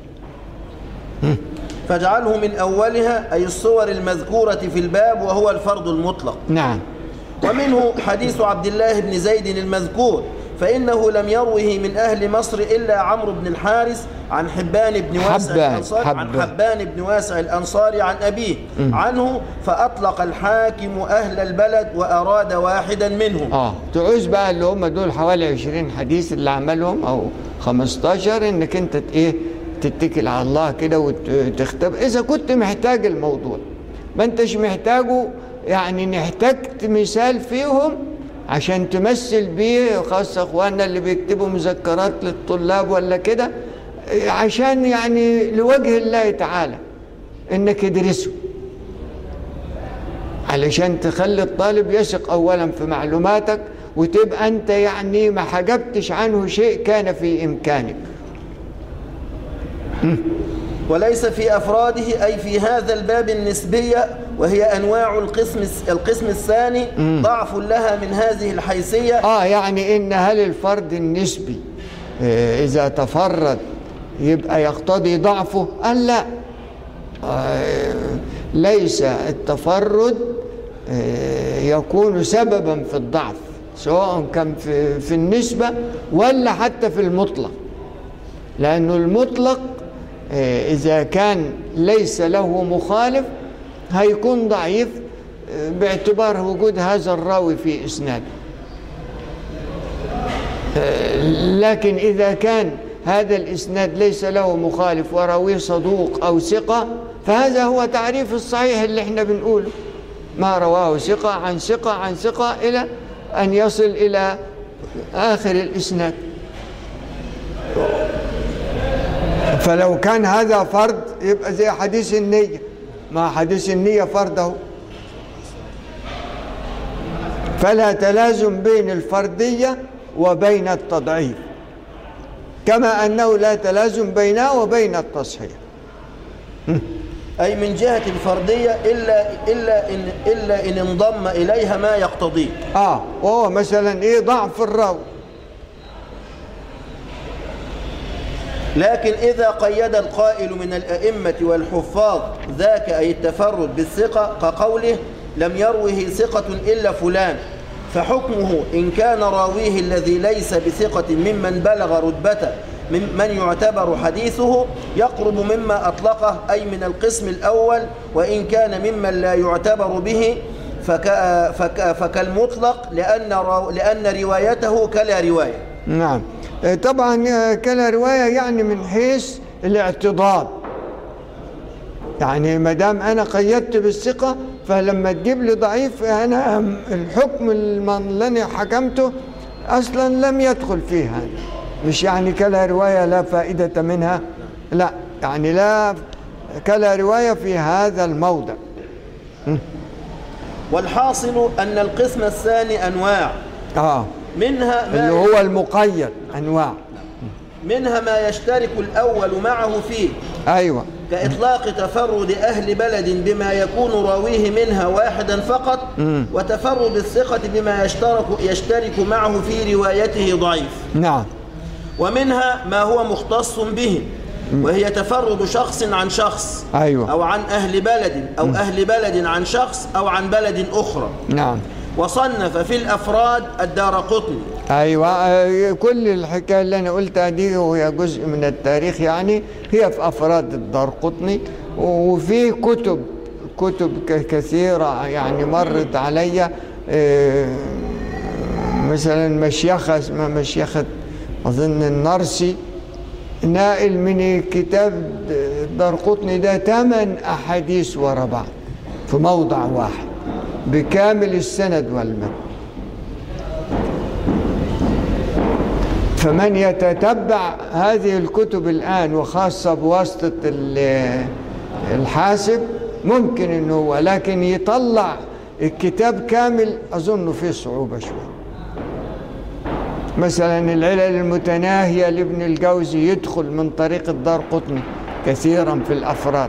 فاجعله من أولها أي الصور المذكورة في الباب وهو الفرض المطلق نعم ومنه حديث عبد الله بن زيد المذكور فإنه لم يروه من أهل مصر إلا عمرو بن الحارث عن حبان بن واسع حبان، الأنصاري عن حبان. حبان بن واسع الأنصاري عن أبيه عنه فأطلق الحاكم أهل البلد وأراد واحدا منهم اه تعوز بقى اللي هم دول حوالي 20 حديث اللي عملهم او 15 انك انت ت- ايه تتكل على الله كده وتختبر اذا كنت محتاج الموضوع ما انتش محتاجه يعني نحتاجت مثال فيهم عشان تمثل بيه خاصة اخواننا اللي بيكتبوا مذكرات للطلاب ولا كده إيه، عشان يعني لوجه الله تعالى انك ادرسه علشان تخلي الطالب يثق اولا في معلوماتك وتبقى انت يعني ما حجبتش عنه شيء كان في امكانك وليس في أفراده أي في هذا الباب النسبية وهي أنواع القسم القسم الثاني ضعف لها من هذه الحيثية اه يعني ان هل الفرد النسبي آه، اذا تفرد يبقى يقتضي ضعفه قال لا آه، ليس التفرد آه، يكون سببا في الضعف سواء كان في, في النسبة ولا حتى في المطلق لأنه المطلق آه، إذا كان ليس له مخالف هيكون ضعيف آه، باعتبار وجود هذا الراوي في إسناد آه، لكن إذا كان هذا الإسناد ليس له مخالف وراويه صدوق أو ثقة فهذا هو تعريف الصحيح اللي احنا بنقوله ما رواه ثقة عن ثقة عن ثقة إلى أن يصل إلى آخر الإسناد فلو كان هذا فرد يبقى زي حديث النية ما حديث النية فرده فلا تلازم بين الفردية وبين التضعيف كما أنه لا تلازم بينه وبين التصحيح أي من جهة الفردية إلا, إلا, إن, إلا إن انضم إليها ما يقتضيه آه وهو مثلا إيه ضعف الراوي لكن إذا قيد القائل من الأئمة والحفاظ ذاك أي التفرد بالثقة كقوله لم يروه ثقة إلا فلان فحكمه إن كان راويه الذي ليس بثقة ممن بلغ رتبة من من يعتبر حديثه يقرب مما أطلقه أي من القسم الأول وإن كان ممن لا يعتبر به فك فك فكالمطلق لأن, رو لأن روايته كلا رواية نعم آه، طبعا آه، كلا رواية يعني من حيث الاعتضاد يعني ما دام انا قيدت بالثقه فلما تجيب لي ضعيف انا الحكم اللي انا حكمته اصلا لم يدخل فيه هذا مش يعني كلا روايه لا فائده منها لا يعني لا كلا روايه في هذا الموضع والحاصل أن القسم الثاني أنواع اه منها اللي ما هو المقيد انواع منها ما يشترك الأول معه فيه ايوه كإطلاق تفرد أهل بلد بما يكون راويه منها واحدا فقط وتفرد الثقة بما يشترك, يشترك معه في روايته ضعيف نعم ومنها ما هو مختص به وهي تفرد شخص عن شخص أيوة. أو عن أهل بلد أو أهل بلد عن شخص أو عن بلد أخرى نعم وصنف في الأفراد الدار قطني ايوه آه، كل الحكايه اللي انا قلتها دي وهي جزء من التاريخ يعني هي في افراد الدار قطني وفي كتب كتب ك- كثيره يعني مرت عليا آه، مثلا مشيخه اسمها مشيخه اظن النرسي نائل من كتاب الدار قطني ده ثمان احاديث ورا بعض في موضع واحد بكامل السند والمتن فمن يتتبع هذه الكتب الآن وخاصة بواسطة ال- الحاسب ممكن انه هو لكن يطلع الكتاب كامل اظن فيه صعوبة شوية مثلا العلل المتناهية لابن الجوزي يدخل من طريق الدار قطني كثيرا في الأفراد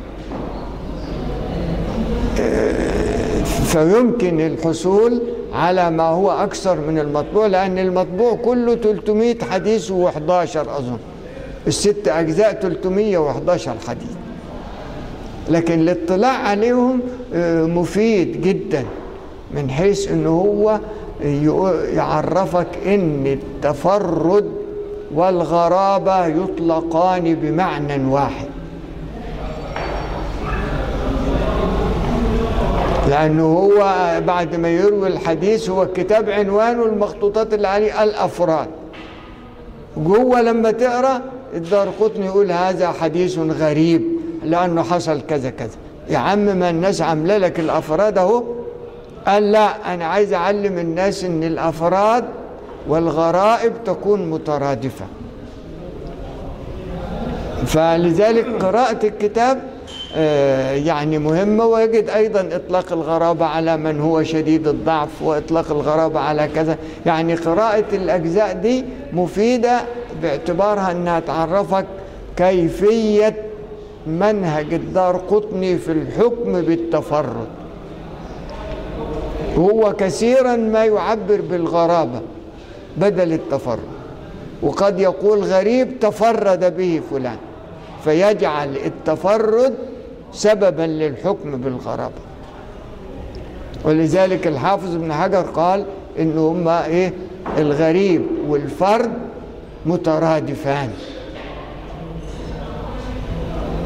فيمكن الحصول على ما هو أكثر من المطبوع لأن المطبوع كله 300 حديث و11 أظن الست أجزاء 311 حديث لكن الاطلاع عليهم آه، مفيد جدا من حيث انه هو يقو- يعرفك ان التفرد والغرابة يطلقان بمعنى واحد لأنه هو بعد ما يروي الحديث هو الكتاب عنوانه المخطوطات اللي عليه الأفراد جوه لما تقرا الدار قطني يقول هذا حديث غريب لانه حصل كذا كذا يا عم ما الناس عامله لك الافراد اهو قال لا انا عايز اعلم الناس ان الافراد والغرائب تكون مترادفه فلذلك قراءة الكتاب آه، يعني مهمة ويجد أيضا إطلاق الغرابة على من هو شديد الضعف وإطلاق الغرابة على كذا يعني قراءة الأجزاء دي مفيدة باعتبارها أنها تعرفك كيفية منهج الدار قطني في الحكم بالتفرد هو كثيرا ما يعبر بالغرابة بدل التفرد وقد يقول غريب تفرد به فلان فيجعل التفرد سببا للحكم بالغرابة ولذلك الحافظ ابن حجر قال ان هما ايه الغريب والفرد مترادفان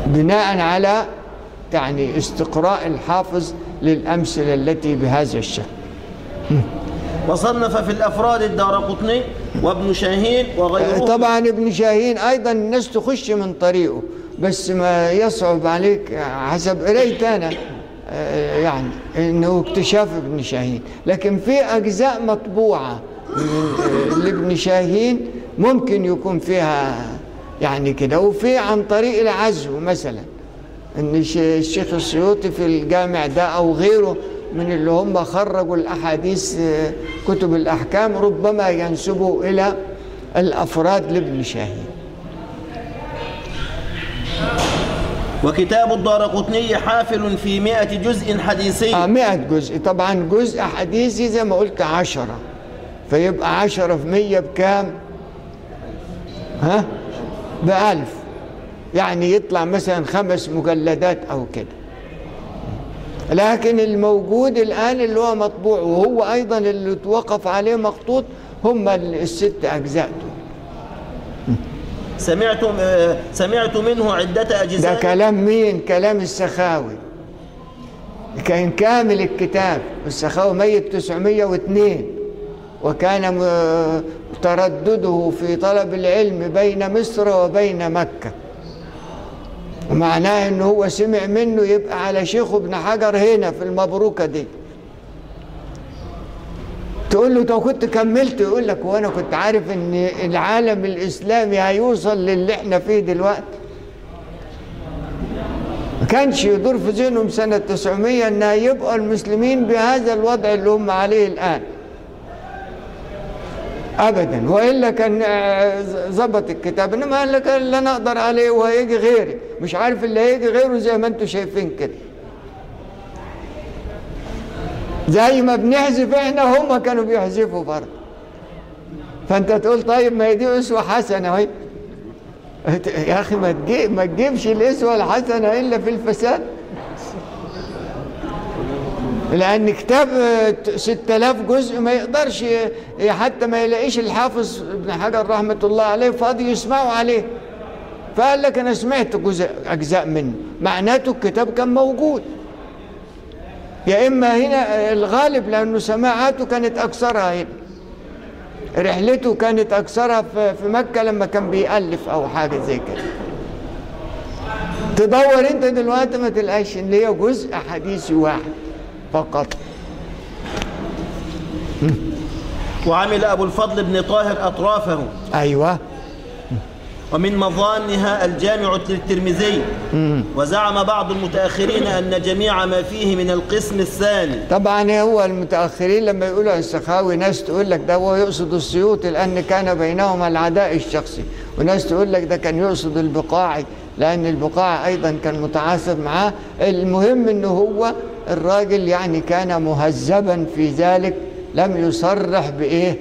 بناء على يعني استقراء الحافظ للأمثلة التي بهذا الشكل وصنف في الأفراد الدار قطني وابن شاهين وغيره طبعا ابن شاهين ايضا الناس تخش من طريقه بس ما يصعب عليك حسب قريت انا آه، يعني انه اكتشاف ابن شاهين لكن في اجزاء مطبوعه من- لابن شاهين ممكن يكون فيها يعني كده وفي عن طريق العزو مثلا ان الش- الشيخ السيوطي في الجامع ده او غيره من اللي هم خرجوا الاحاديث آه، كتب الاحكام ربما ينسبوا الى الافراد لابن شاهين وكتاب الدار قطني حافل في مئة جزء حديثي آه 100 جزء طبعا جزء حديثي زي ما قلت عشرة فيبقى عشرة في مية بكام ها بألف يعني يطلع مثلا خمس مجلدات أو كده لكن الموجود الآن اللي هو مطبوع وهو أيضا اللي توقف عليه مخطوط هم الست أجزاء دول سمعت آه، سمعت منه عدة ده أجزاء كلام مين كلام السخاوي كان كامل الكتاب السخاوي ميت 902 وكان م- تردده في طلب العلم بين مصر وبين مكة ومعناه انه هو سمع منه يبقى على شيخه ابن حجر هنا في المبروكة دي تقول له طب كنت كملت يقول لك وانا كنت عارف ان العالم الاسلامي هيوصل للي احنا فيه دلوقتي ما كانش يدور في ذهنهم سنة 900 ان يبقى المسلمين بهذا الوضع اللي هم عليه الان ابدا والا كان آه، ظبط الكتاب انما قال لك اللي انا اقدر عليه وهيجي غيري مش عارف اللي هيجي غيره زي ما انتم شايفين كده زي ما بنحذف احنا هم كانوا بيحذفوا برضه فانت تقول طيب ما هي دي اسوه حسنه اهي يا اخي ما تجيب ما تجيبش الاسوه الحسنه الا في الفساد لان كتاب آه، 6000 جزء ما يقدرش ي- حتى ما يلاقيش الحافظ ابن حجر رحمه الله عليه فاضي يسمعوا عليه فقال لك انا سمعت جزء اجزاء منه معناته الكتاب كان موجود يا اما هنا الغالب لانه سماعاته كانت اكثرها هنا رحلته كانت اكثرها في في مكه لما كان بيالف او حاجه زي كده تدور انت دلوقتي ما تلاقيش ان هي جزء حديثي واحد فقط وعمل أبو الفضل بن طاهر أطرافه ايوه ومن مظانها الجامع للترمذي وزعم بعض المتأخرين أن جميع ما فيه من القسم الثاني طبعا هو المتاخرين لما يقولوا عن السخاوي ناس تقول لك ده هو يقصد السيوطي لان كان بينهما العداء الشخصي وناس تقول لك ده كان يقصد البقاعي لان البقاعي ايضا كان متعاصر معاه المهم انه هو الراجل يعني كان مهذبا في ذلك لم يصرح بايه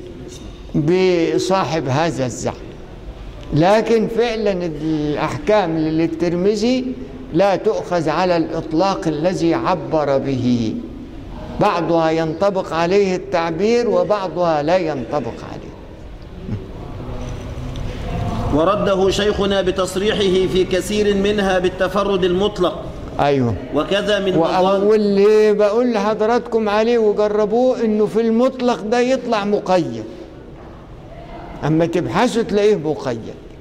بصاحب هذا الزعم لكن فعلا الأحكام للترمذي لا تؤخذ على الإطلاق الذي عبر به بعضها ينطبق عليه التعبير وبعضها لا ينطبق عليه ورده شيخنا بتصريحه في كثير منها بالتفرد المطلق أيوه وكذا من و- مظان واللي بقول لحضراتكم عليه وجربوه انه في المطلق ده يطلع مقيد اما تبحثوا تلاقيه مقيد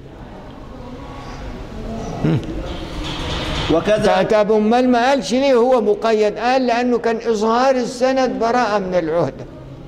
وكذا طب امال ما قالش ليه هو مقيد قال لانه كان اظهار السند براءه من العهده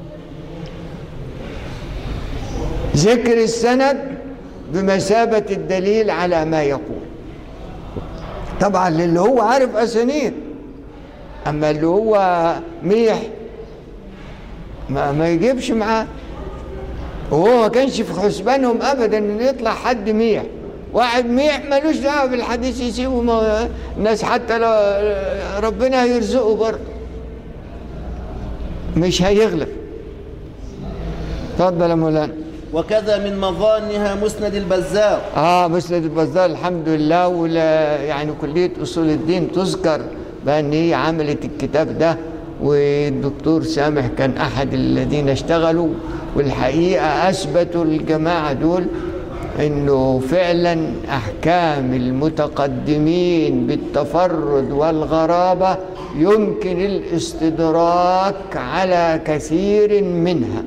ذكر السند بمثابه الدليل على ما يقول طبعا للي هو عارف اسانيد اما اللي هو ميح ما, ما يجيبش معاه وهو ما كانش في حسبانهم ابدا ان يطلع حد ميح واحد ميح ملوش دعوه بالحديث يسيبه ما الناس حتى لو ربنا يرزقه برضه مش هيغلب اتفضل يا مولانا وكذا من مظانها مسند البزار اه مسند البزار الحمد لله ولا يعني كليه اصول الدين تذكر بان هي عملت الكتاب ده والدكتور سامح كان احد الذين اشتغلوا والحقيقه اثبتوا الجماعه دول انه فعلا احكام المتقدمين بالتفرد والغرابه يمكن الاستدراك على كثير منها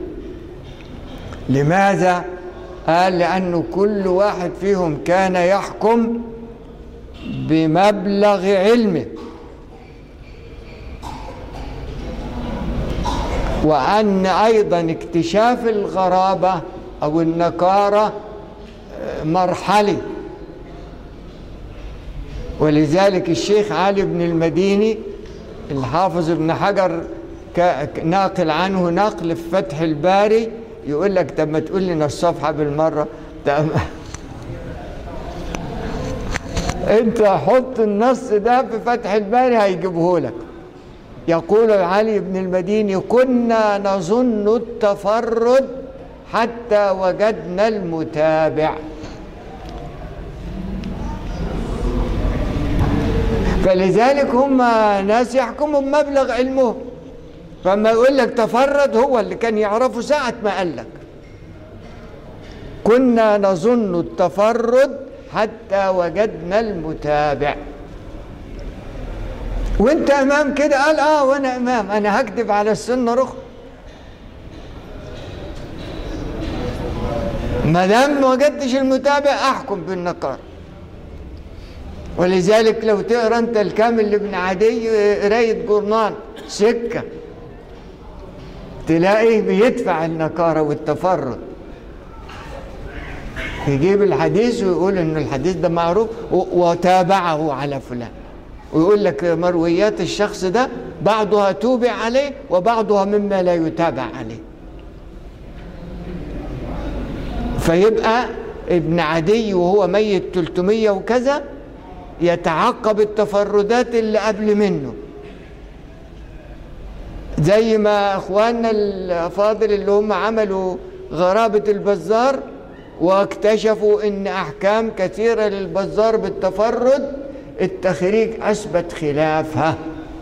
لماذا قال لانه كل واحد فيهم كان يحكم بمبلغ علمه وأن أيضا اكتشاف الغرابة أو النكارة مرحلي ولذلك الشيخ علي بن المديني الحافظ ابن حجر ناقل عنه نقل في فتح الباري يقول لك طب ما تقول لنا الصفحة بالمرة طب انت حط النص ده في فتح الباري هيجيبه لك يقول علي بن المديني كنا نظن التفرد حتى وجدنا المتابع فلذلك هم ناس يحكموا بمبلغ علمهم فما يقول لك تفرد هو اللي كان يعرفه ساعة ما قال لك كنا نظن التفرد حتى وجدنا المتابع وانت امام كده قال اه وانا امام انا هكذب على السنه رخ ما دام ما وجدتش المتابع احكم بالنقار ولذلك لو تقرا انت الكامل لابن عدي قرايه جورنان سكه تلاقيه بيدفع النكاره والتفرد يجيب الحديث ويقول ان الحديث ده معروف وتابعه على فلان ويقول لك مرويات الشخص ده بعضها توبع عليه وبعضها مما لا يتابع عليه فيبقى ابن عدي وهو ميت 300 وكذا يتعقب التفردات اللي قبل منه زي ما اخواننا الافاضل اللي هم عملوا غرابة البزار واكتشفوا ان احكام كثيرة للبزار بالتفرد التخريج اثبت خلافها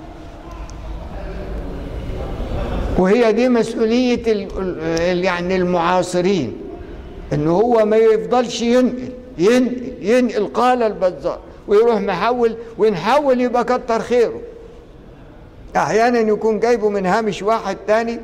وهي دي مسؤولية يعني المعاصرين ان هو ما يفضلش ينقل ينقل ينقل قال البزار ويروح محول ونحول يبقى كتر خيره احيانا يكون جايبه من هامش واحد تاني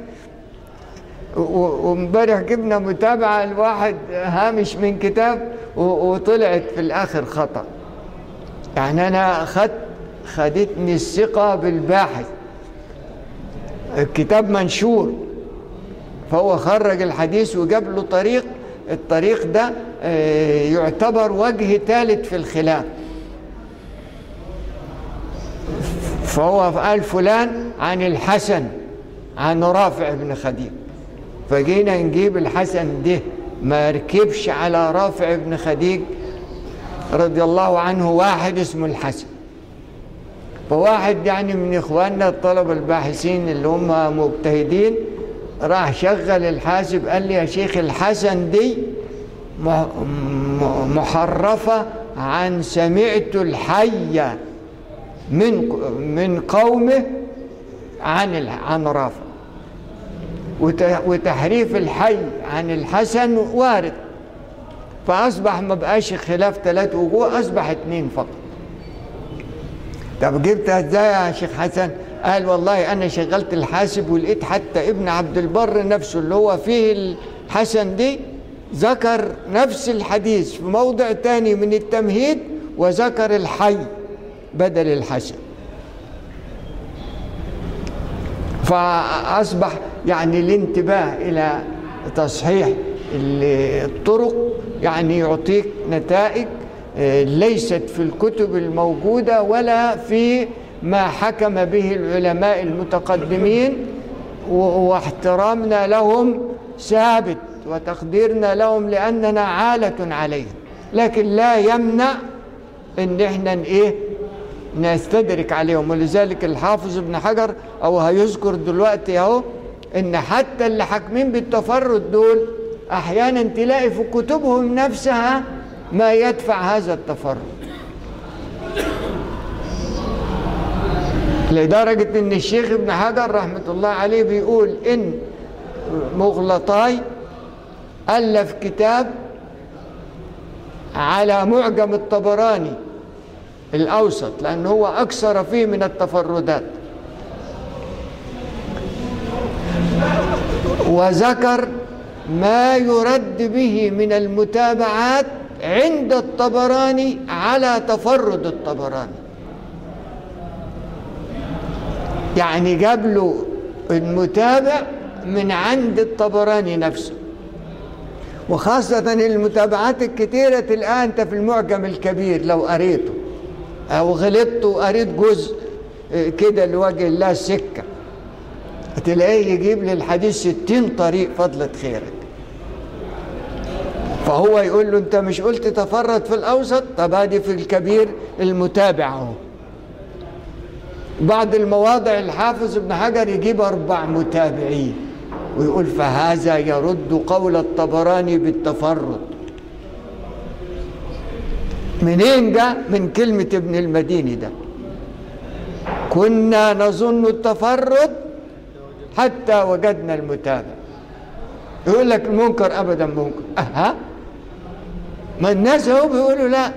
وامبارح جبنا متابعه لواحد هامش من كتاب وطلعت في الاخر خطا يعني انا خدت خدتني الثقه بالباحث الكتاب منشور فهو خرج الحديث وجاب له طريق الطريق ده يعتبر وجه ثالث في الخلاف فهو قال فلان عن الحسن عن رافع بن خديج فجينا نجيب الحسن ده ما ركبش على رافع بن خديج رضي الله عنه واحد اسمه الحسن فواحد يعني من اخواننا الطلبه الباحثين اللي هم مجتهدين راح شغل الحاسب قال لي يا شيخ الحسن دي محرفه عن سمعت الحيه من من قومه عن عن رافع وتحريف الحي عن الحسن وارد فاصبح ما بقاش خلاف ثلاث وجوه اصبح اثنين فقط طب جبتها ازاي يا شيخ حسن قال والله انا شغلت الحاسب ولقيت حتى ابن عبد البر نفسه اللي هو فيه الحسن دي ذكر نفس الحديث في موضع تاني من التمهيد وذكر الحي بدل الحسن فأصبح يعني الانتباه إلى تصحيح الطرق يعني يعطيك نتائج ليست في الكتب الموجودة ولا في ما حكم به العلماء المتقدمين واحترامنا لهم ثابت وتقديرنا لهم لأننا عالة عليهم لكن لا يمنع ان احنا ايه نستدرك عليهم ولذلك الحافظ ابن حجر او هيذكر دلوقتي اهو ان حتى اللي حاكمين بالتفرد دول احيانا تلاقي في كتبهم نفسها ما يدفع هذا التفرد لدرجة ان الشيخ ابن حجر رحمة الله عليه بيقول ان مغلطاي ألف كتاب على معجم الطبراني الأوسط لأنه هو أكثر فيه من التفردات وذكر ما يرد به من المتابعات عند الطبراني على تفرد الطبراني يعني جاب له المتابع من عند الطبراني نفسه وخاصة المتابعات الكتيرة تلقاها أنت في المعجم الكبير لو قريته أو غلطت وقريت جزء آه، كده لوجه الله سكة تلاقيه يجيب لي الحديث ستين طريق فضلة خيرك فهو يقول له أنت مش قلت تفرد في الأوسط طب هذه في الكبير المتابع اهو بعض المواضع الحافظ ابن حجر يجيب أربع متابعين ويقول فهذا يرد قول الطبراني بالتفرد منين جاء من كلمة ابن المديني ده كنا نظن التفرد حتى وجدنا المتابع يقول لك المنكر أبدا منكر أها ما الناس اهو بيقولوا لا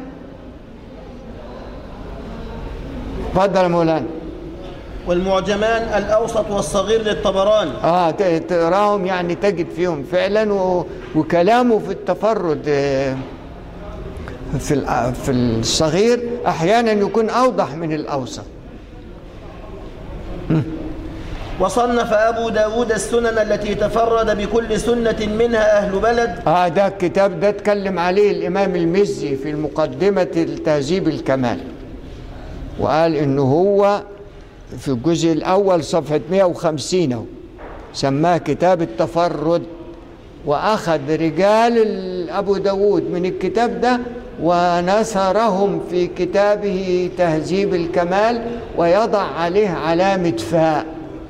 اتفضل يا مولانا والمعجمان الأوسط والصغير للطبراني اه ت- تقراهم يعني تجد فيهم فعلا و... وكلامه في التفرد آه، في الأ- في الصغير احيانا يكون اوضح من الاوسط وصنف أبو داود السنن التي تفرد بكل سنة منها أهل بلد اه ده الكتاب ده اتكلم عليه الامام المزي في المقدمه التهذيب الكمال وقال انه هو في الجزء الاول صفحه 150 اهو سماه كتاب التفرد واخذ رجال ال- ابو داود من الكتاب ده ونثرهم في كتابه تهذيب الكمال ويضع عليه علامه فاء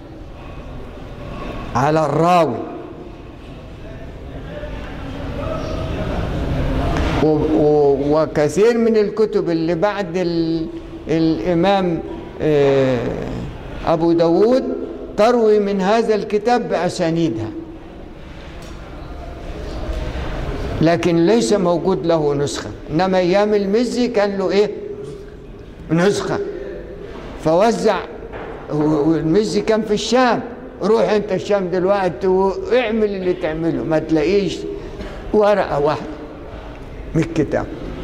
على الراوي و- و- وكثير من الكتب اللي بعد ال الإمام آه، أبو داود تروي من هذا الكتاب بأسانيدها لكن ليس موجود له نسخة إنما أيام المزي كان له إيه نسخة فوزع و- والمزي كان في الشام روح انت الشام دلوقتي واعمل اللي تعمله ما تلاقيش ورقة واحدة من الكتاب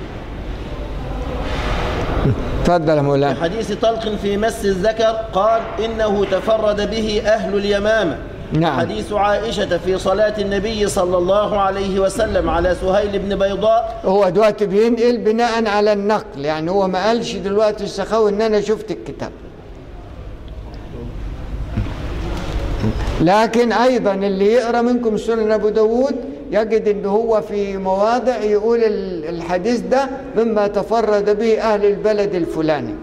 تفضل يا في مولانا حديث طلق في مس الذكر قال إنه تفرد به أهل اليمامة نعم. حديث عائشة في صلاة النبي صلى الله عليه وسلم على سهيل بن بيضاء هو دلوقتي بينقل بناء على النقل يعني هو ما قالش دلوقتي السخاوي ان انا شفت الكتاب لكن ايضا اللي يقرا منكم سنن ابو داود يجد ان هو في مواضع يقول ال- الحديث ده مما تفرد به اهل البلد الفلاني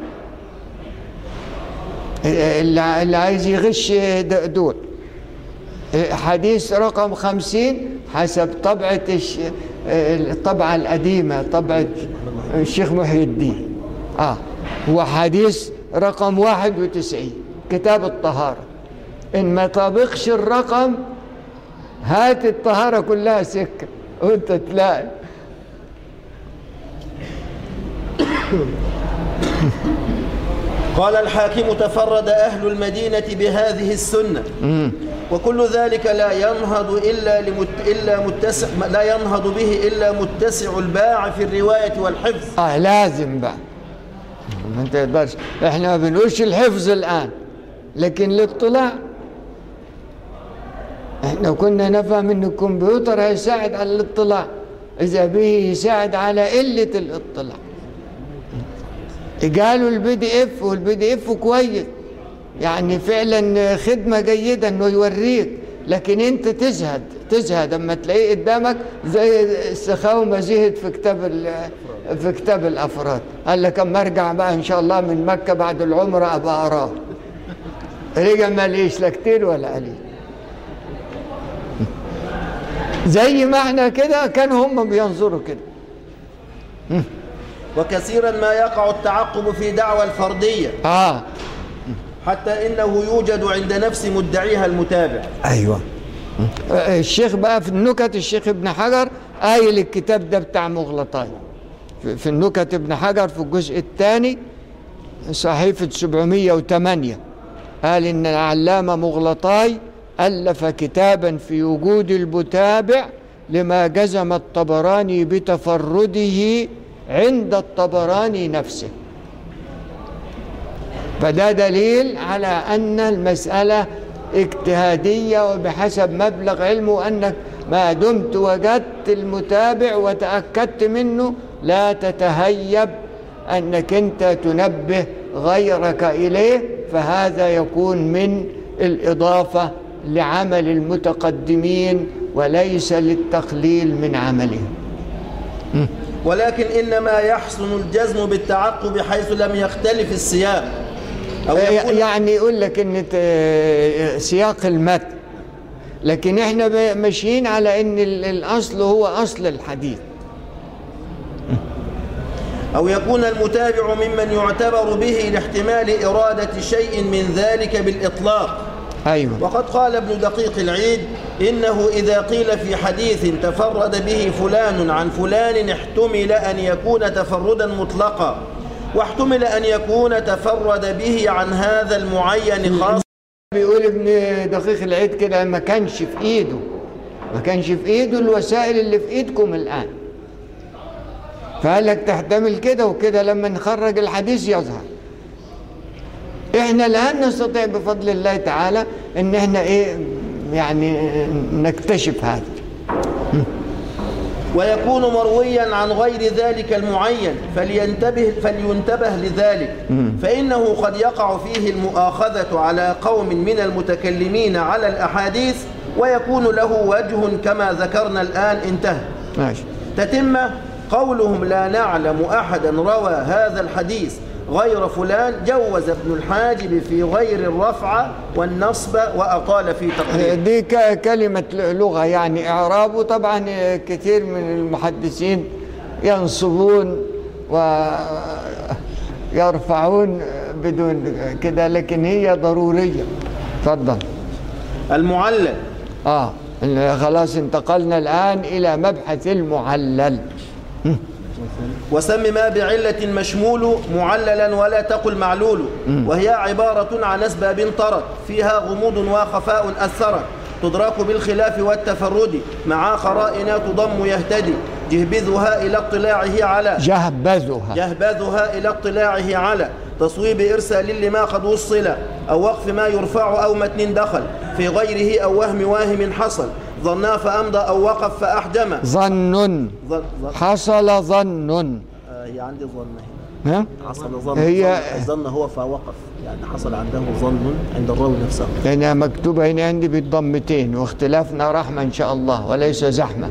اللي اللي عايز يغش د- دول حديث رقم خمسين حسب طبعة الش... الطبعة القديمة طبعة الشيخ محي الدين آه هو حديث رقم واحد وتسعين كتاب الطهارة إن ما طابقش الرقم هات الطهارة كلها سكة وانت تلاقي قال الحاكم تفرد أهل المدينة بهذه السنة وكل ذلك لا ينهض إلا لمت إلا متسع لا ينهض به إلا متسع الباع في الرواية والحفظ اه لازم بقى ما تقدرش احنا ما بنقولش الحفظ الان لكن الاطلاع احنا كنا نفهم ان الكمبيوتر هيساعد على الاطلاع اذا به يساعد على قله الاطلاع قالوا البي دي اف والبي دي اف كويس يعني فعلا خدمه جيده انه يوريك لكن انت تزهد تزهد اما تلاقيه قدامك زي السخاوي ما زهد في كتاب ال- في كتاب الافراد قال لك اما ارجع بقى ان شاء الله من مكه بعد العمره ابقى اراه رجع ما ليش لا كتير ولا قليل زي ما احنا كده كانوا هم بينظروا كده وكثيرا ما يقع التعقب في دعوى الفردية اه حتى إنه يوجد عند نفس مدعيها المتابع ايوه الشيخ بقى في النكت الشيخ ابن حجر قايل الكتاب ده بتاع مغلطاي في- في النكت ابن حجر في الجزء الثاني صحيفة 708 قال إن العلامة مغلطاي ألف كتابا في وجود المتابع لما جزم الطبراني بتفرده عند الطبراني نفسه فده دليل على أن المسألة اجتهادية وبحسب مبلغ علمه وأنك ما دمت وجدت المتابع وتأكدت منه لا تتهيب أنك أنت تنبه غيرك إليه فهذا يكون من الإضافة لعمل المتقدمين وليس للتقليل من عملهم ولكن إنما يحسن الجزم بالتعقب حيث لم يختلف السياق أو يكون يعني يقول لك ان ت- سياق المتن لكن احنا ب- ماشيين على ان ال- الاصل هو اصل الحديث أو يكون المتابع ممن يعتبر به لاحتمال إرادة شيء من ذلك بالإطلاق ايوه وقد قال ابن دقيق العيد إنه إذا قيل في حديث تفرد به فلان عن فلان احتمل أن يكون تفردا مطلقا واحتمل أن يكون تفرد به عن هذا المعين خاص بيقول ابن دقيق العيد كده ما كانش في ايده ما كانش في ايده الوسائل اللي في ايدكم الان فقال لك تحتمل كده وكده لما نخرج الحديث يظهر احنا الان نستطيع بفضل الله تعالى ان احنا ايه يعني نكتشف هذا ويكون مرويا عن غير ذلك المعين فلينتبه فلينتبه لذلك فإنه قد يقع فيه المؤاخذة على قوم من المتكلمين على الأحاديث ويكون له وجه كما ذكرنا الآن انتهى ماشي تتم قولهم لا نعلم أحدا روى هذا الحديث غير فلان جوز ابن الحاجب في غير الرفع والنصب وأطال في تقديره دي ك- كلمة لغة يعني إعراب وطبعا كثير من المحدثين ينصبون ويرفعون بدون كده لكن هي ضرورية تفضل المعلل اه إن خلاص انتقلنا الآن إلى مبحث المعلل وسم ما بعلة مشمول معللا ولا تقل معلول وهي عبارة عن أسباب طرت فيها غموض وخفاء أثرت تدرك بالخلاف والتفرد مع قرائن تضم يهتدي جهبذها إلى اطلاعه على جهبذها جهبذها إلى اطلاعه على تصويب إرسال لما قد وصل أو وقف ما يرفع أو متن دخل في غيره أو وهم واهم حصل ظنا فأمضى أو وقف فأحجم ظن ظن ظن حصل ظن آه، هي عندي ظن هنا ها حصل ظن هي- ظن- ظن هو فوقف يعني حصل عنده ظن عند الراوي نفسه لأنها مكتوبة هنا عندي بالضمتين واختلافنا رحمة إن شاء الله وليس زحمة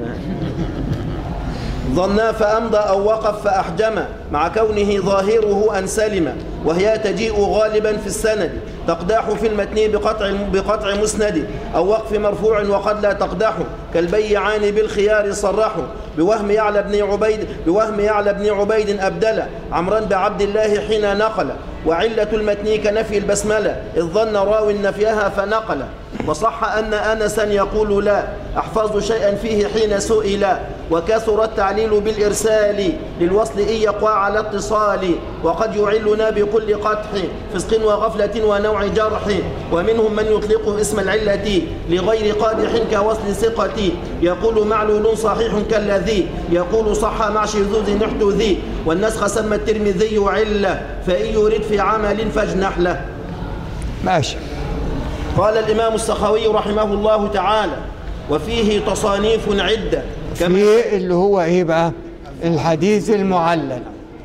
ظنا فأمضى أو وقف فأحجم مع كونه ظاهره أن سلم وهي تجيء غالبا في السند تقداح في المتن بقطع بقطع مسند أو وقف مرفوع وقد لا تقدح كالبيعان بالخيار صرحوا بوهم يعلى بن عبيد بوهم يعلى بن عبيد أبدل عمرا بعبد الله حين نقل وعلة المتن كنفي البسملة إذ ظن راو نفيها فنقل وصح أن أنسا يقول لا أحفظ شيئا فيه حين سئل وكثر التعليل بالإرسال للوصل إن يقوى على اتصال وقد يعلنا بكل قدح فسق وغفلة ونوع جرح ومنهم من يطلق اسم العلة لغير قادح كوصل ثقة يقول معلول صحيح كالذي يقول صح مع شذوذ نحت ذي والنسخ سمى الترمذي علة فإن يرد في عمل فاجنح له ماشي قال الإمام السخاوي رحمه الله تعالى وفيه تصانيف عدة كما في اللي هو ايه بقى الحديث المعلل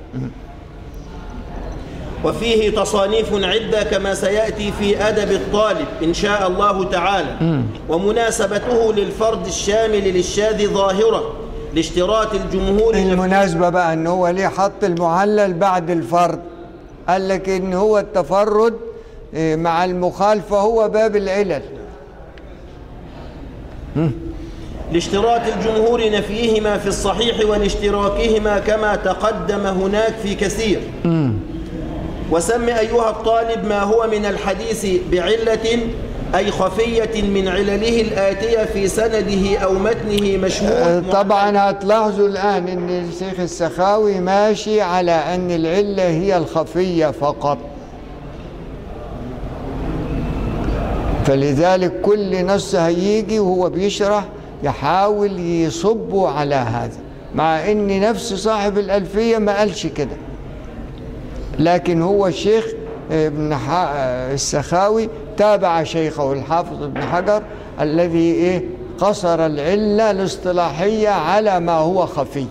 وفيه تصانيف عدة كما سيأتي في أدب الطالب إن شاء الله تعالى ومناسبته للفرد الشامل للشاذ ظاهرة لاشتراط الجمهور المناسبة بقى ان هو ليه حط المعلل بعد الفرد قال لك ان هو التفرد إيه، مع المخالفة هو باب العلل لاشتراط الجمهور نفيهما في الصحيح ولاشتراكهما كما تقدم هناك في كثير وسم أيها الطالب ما هو من الحديث بعلة أي خفية من علله الآتية في سنده أو متنه مشمول طبعا هتلاحظوا الآن أن الشيخ السخاوي ماشي على أن العلة هي الخفية فقط فلذلك كل نص هيجي وهو بيشرح يحاول يصبه على هذا مع ان نفس صاحب الألفية ما قالش كده لكن هو الشيخ ابن ح- السخاوي تابع شيخه الحافظ ابن حجر الذي ايه قصر العلة الاصطلاحية على ما هو خفي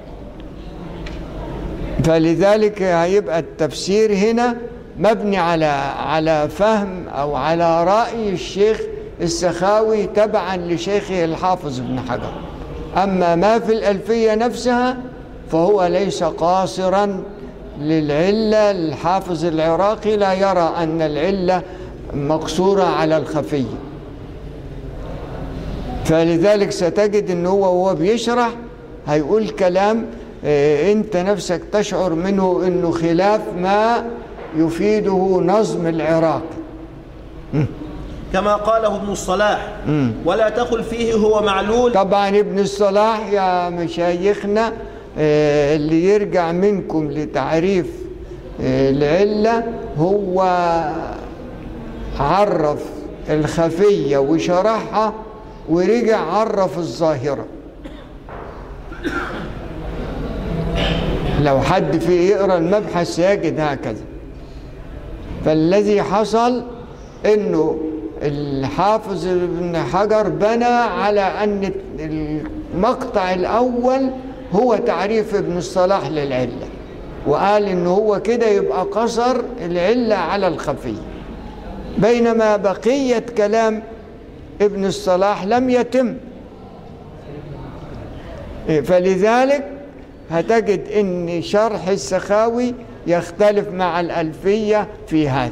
فلذلك هيبقى التفسير هنا مبني على على فهم او على رأي الشيخ السخاوي تبعا لشيخه الحافظ ابن حجر اما ما في الألفية نفسها فهو ليس قاصرا للعلة الحافظ العراقي لا يرى أن العلة مقصورة على الخفي فلذلك ستجد أنه هو وهو بيشرح هيقول كلام آه، أنت نفسك تشعر منه أنه خلاف ما يفيده نظم العراق كما قاله ابن الصلاح ولا تقل فيه هو معلول طبعا ابن الصلاح يا مشايخنا آه، اللي يرجع منكم لتعريف آه، العلة هو عرف الخفية وشرحها ورجع عرف الظاهرة لو حد في يقرأ المبحث سيجد هكذا فالذي حصل انه الحافظ ابن حجر بنى على ان المقطع الاول هو تعريف ابن الصلاح للعله وقال ان هو كده يبقى قصر العله على الخفي بينما بقيه كلام ابن الصلاح لم يتم فلذلك هتجد ان شرح السخاوي يختلف مع الالفيه في هذا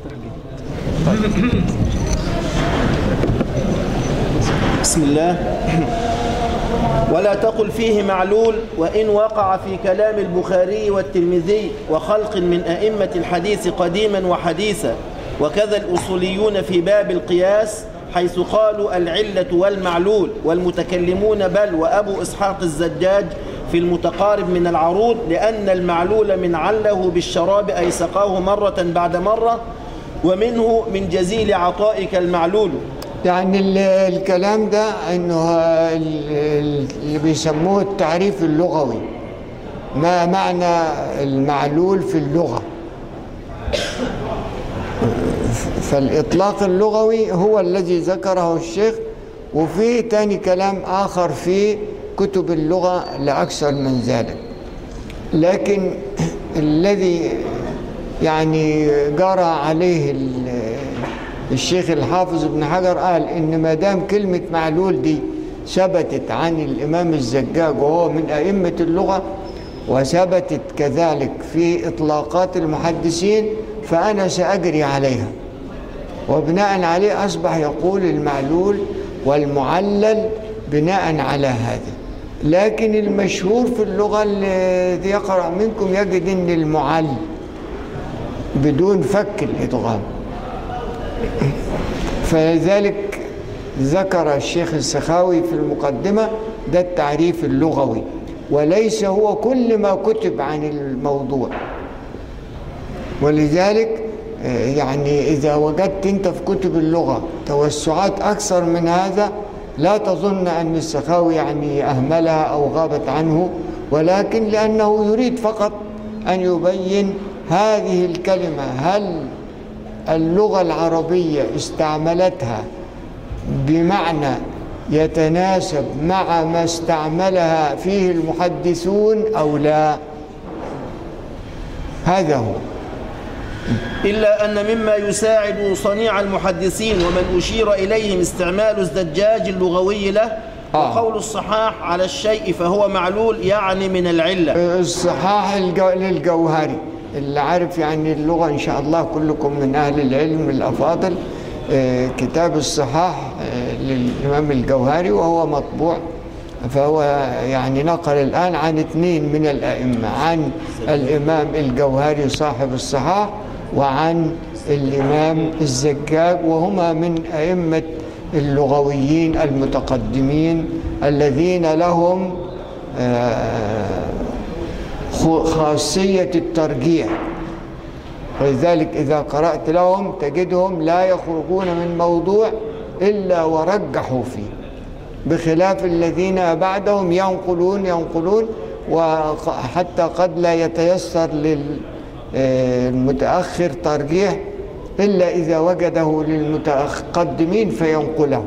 بسم الله ولا تقل فيه معلول وإن وقع في كلام البخاري والترمذي وخلق من أئمة الحديث قديما وحديثا وكذا الأصوليون في باب القياس حيث قالوا العلة والمعلول والمتكلمون بل وأبو إسحاق الزجاج في المتقارب من العروض لأن المعلول من عله بالشراب أي سقاه مرة بعد مرة ومنه من جزيل عطائك المعلول يعني ال- الكلام ده انه ال- ال- اللي بيسموه التعريف اللغوي ما معنى المعلول في اللغة فالإطلاق اللغوي هو الذي ذكره الشيخ وفي تاني كلام آخر في كتب اللغة لأكثر من ذلك لكن الذي يعني جرى عليه ال- الشيخ الحافظ ابن حجر قال ان ما دام كلمه معلول دي ثبتت عن الامام الزجاج وهو من ائمه اللغه وثبتت كذلك في اطلاقات المحدثين فانا ساجري عليها وبناء عليه اصبح يقول المعلول والمعلل بناء على هذا لكن المشهور في اللغه الذي يقرا منكم يجد ان المعل بدون فك الادغام فلذلك ذكر الشيخ السخاوي في المقدمة ده التعريف اللغوي وليس هو كل ما كتب عن الموضوع ولذلك آه، يعني إذا وجدت أنت في كتب اللغة توسعات أكثر من هذا لا تظن أن السخاوي يعني أهملها أو غابت عنه ولكن لأنه يريد فقط أن يبين هذه الكلمة هل اللغة العربية استعملتها بمعنى يتناسب مع ما استعملها فيه المحدثون أو لا هذا هو إلا أن مما يساعد صنيع المحدثين ومن أشير إليهم استعمال الزجاج اللغوي له آه. وقول الصحاح على الشيء فهو معلول يعني من العلة الصحاح الجو... للجوهري اللي عارف يعني اللغة إن شاء الله كلكم من أهل العلم الأفاضل آه، كتاب الصحاح آه، للإمام الجوهري وهو مطبوع فهو يعني نقل الآن عن اثنين من الأئمة عن الإمام الجوهري صاحب الصحاح وعن الإمام الزجاج وهما من أئمة اللغويين المتقدمين الذين لهم آه، خ- خاصية الترجيح ولذلك إذا قرأت لهم تجدهم لا يخرجون من موضوع إلا ورجحوا فيه بخلاف الذين بعدهم ينقلون ينقلون وحتى قد لا يتيسر للمتأخر ترجيح إلا إذا وجده للمتقدمين فينقله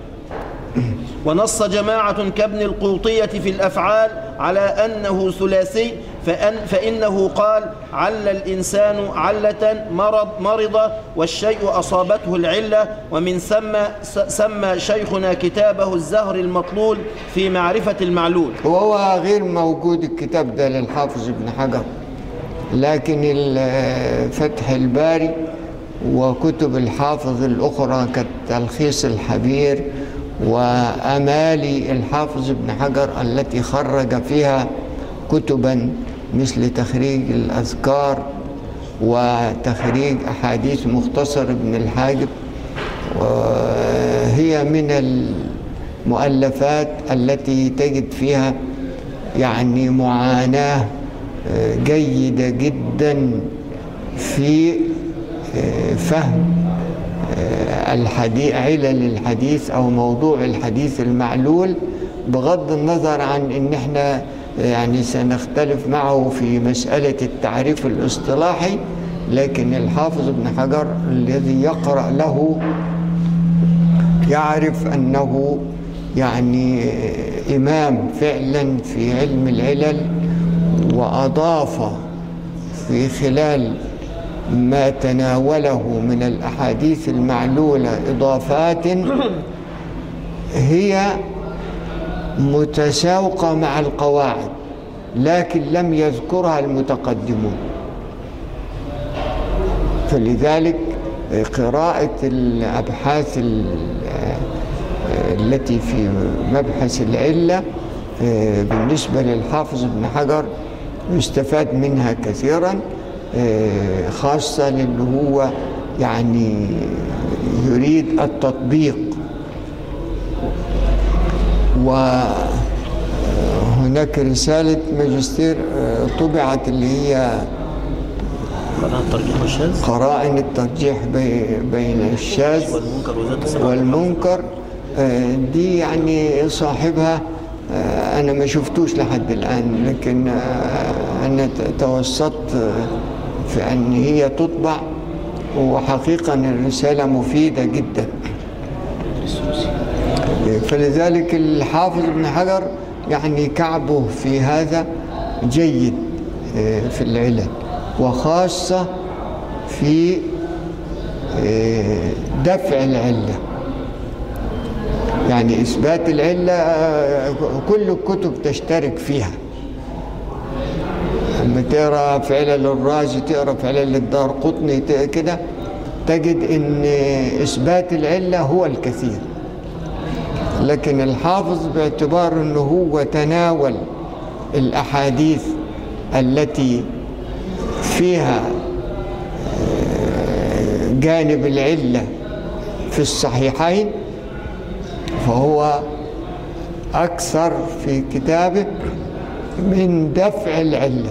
ونص جماعة كابن القوطية في الأفعال على أنه ثلاثي فأن فإنه قال عل الإنسان علة مرض مرض والشيء أصابته العلة ومن ثم س- سمى شيخنا كتابه الزهر المطلول في معرفة المعلول وهو غير موجود الكتاب ده للحافظ ابن حجر لكن ال- فتح الباري وكتب الحافظ الأخرى كالتلخيص الحبير وأمالي الحافظ ابن حجر التي خرج فيها كتبا مثل تخريج الأذكار وتخريج أحاديث مختصر ابن الحاجب وهي من المؤلفات التي تجد فيها يعني معاناة آه، جيدة جدا في آه، فهم آه، الحديث علل الحديث أو موضوع الحديث المعلول بغض النظر عن إن إحنا يعني سنختلف معه في مسألة التعريف الاصطلاحي لكن الحافظ ابن حجر الذي يقرأ له يعرف أنه يعني إمام فعلا في علم العلل وأضاف في خلال ما تناوله من الأحاديث المعلولة إضافات هي متساوقة مع القواعد لكن لم يذكرها المتقدمون فلذلك قراءة الأبحاث ال- التي في مبحث العلة آه، بالنسبة للحافظ ابن حجر يستفاد منها كثيرا آه، خاصة للي هو يعني يريد التطبيق وهناك رسالة ماجستير آه، طبعت اللي هي قناة الترجيح والشاذ قرائن الترجيح بي- بين الشاذ والمنكر وذات السبع والمنكر آه، دي يعني صاحبها آه، أنا ما شفتوش لحد الآن لكن آه، أنا ت- توسطت آه، في أن هي تطبع وحقيقة الرسالة مفيدة جدا فلذلك الحافظ ابن حجر يعني كعبه في هذا جيد آه، في العلل وخاصة في آه، دفع العلة يعني إثبات العلة آه، كل الكتب تشترك فيها لما تقرا في علل الرازي تقرا في علل الدار قطني ت- كده تجد ان اثبات العله هو الكثير لكن الحافظ باعتبار انه هو تناول الاحاديث التي فيها آه، جانب العله في الصحيحين فهو اكثر في كتابه من دفع العله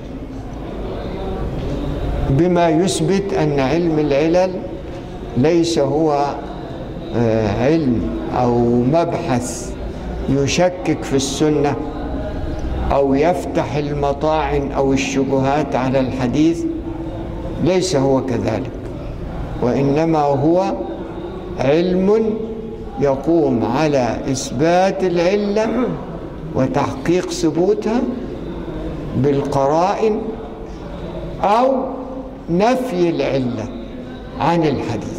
بما يثبت ان علم العلل ليس هو آه، علم او مبحث يشكك في السنه او يفتح المطاعن او الشبهات على الحديث ليس هو كذلك وانما هو علم يقوم على اثبات العله وتحقيق ثبوتها بالقرائن او نفي العله عن الحديث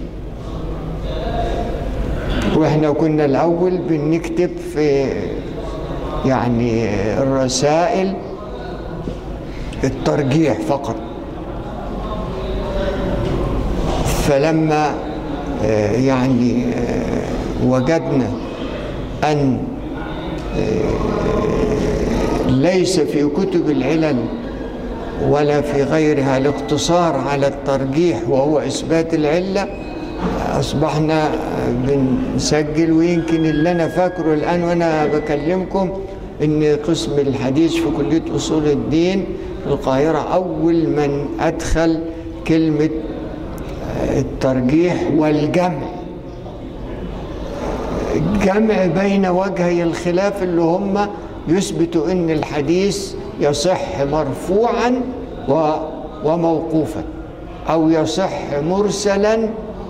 واحنا كنا الاول بنكتب في يعني الرسائل الترجيح فقط فلما آه، يعني آه، وجدنا ان آه، ليس في كتب العلل ولا في غيرها الاقتصار على الترجيح وهو إثبات العلة أصبحنا بنسجل ويمكن اللي أنا فاكره الآن وأنا بكلمكم إن قسم الحديث في كلية أصول الدين في القاهرة أول من أدخل كلمة الترجيح والجمع جمع بين وجهي الخلاف اللي هم يثبتوا ان الحديث يصح مرفوعا و وموقوفا او يصح مرسلا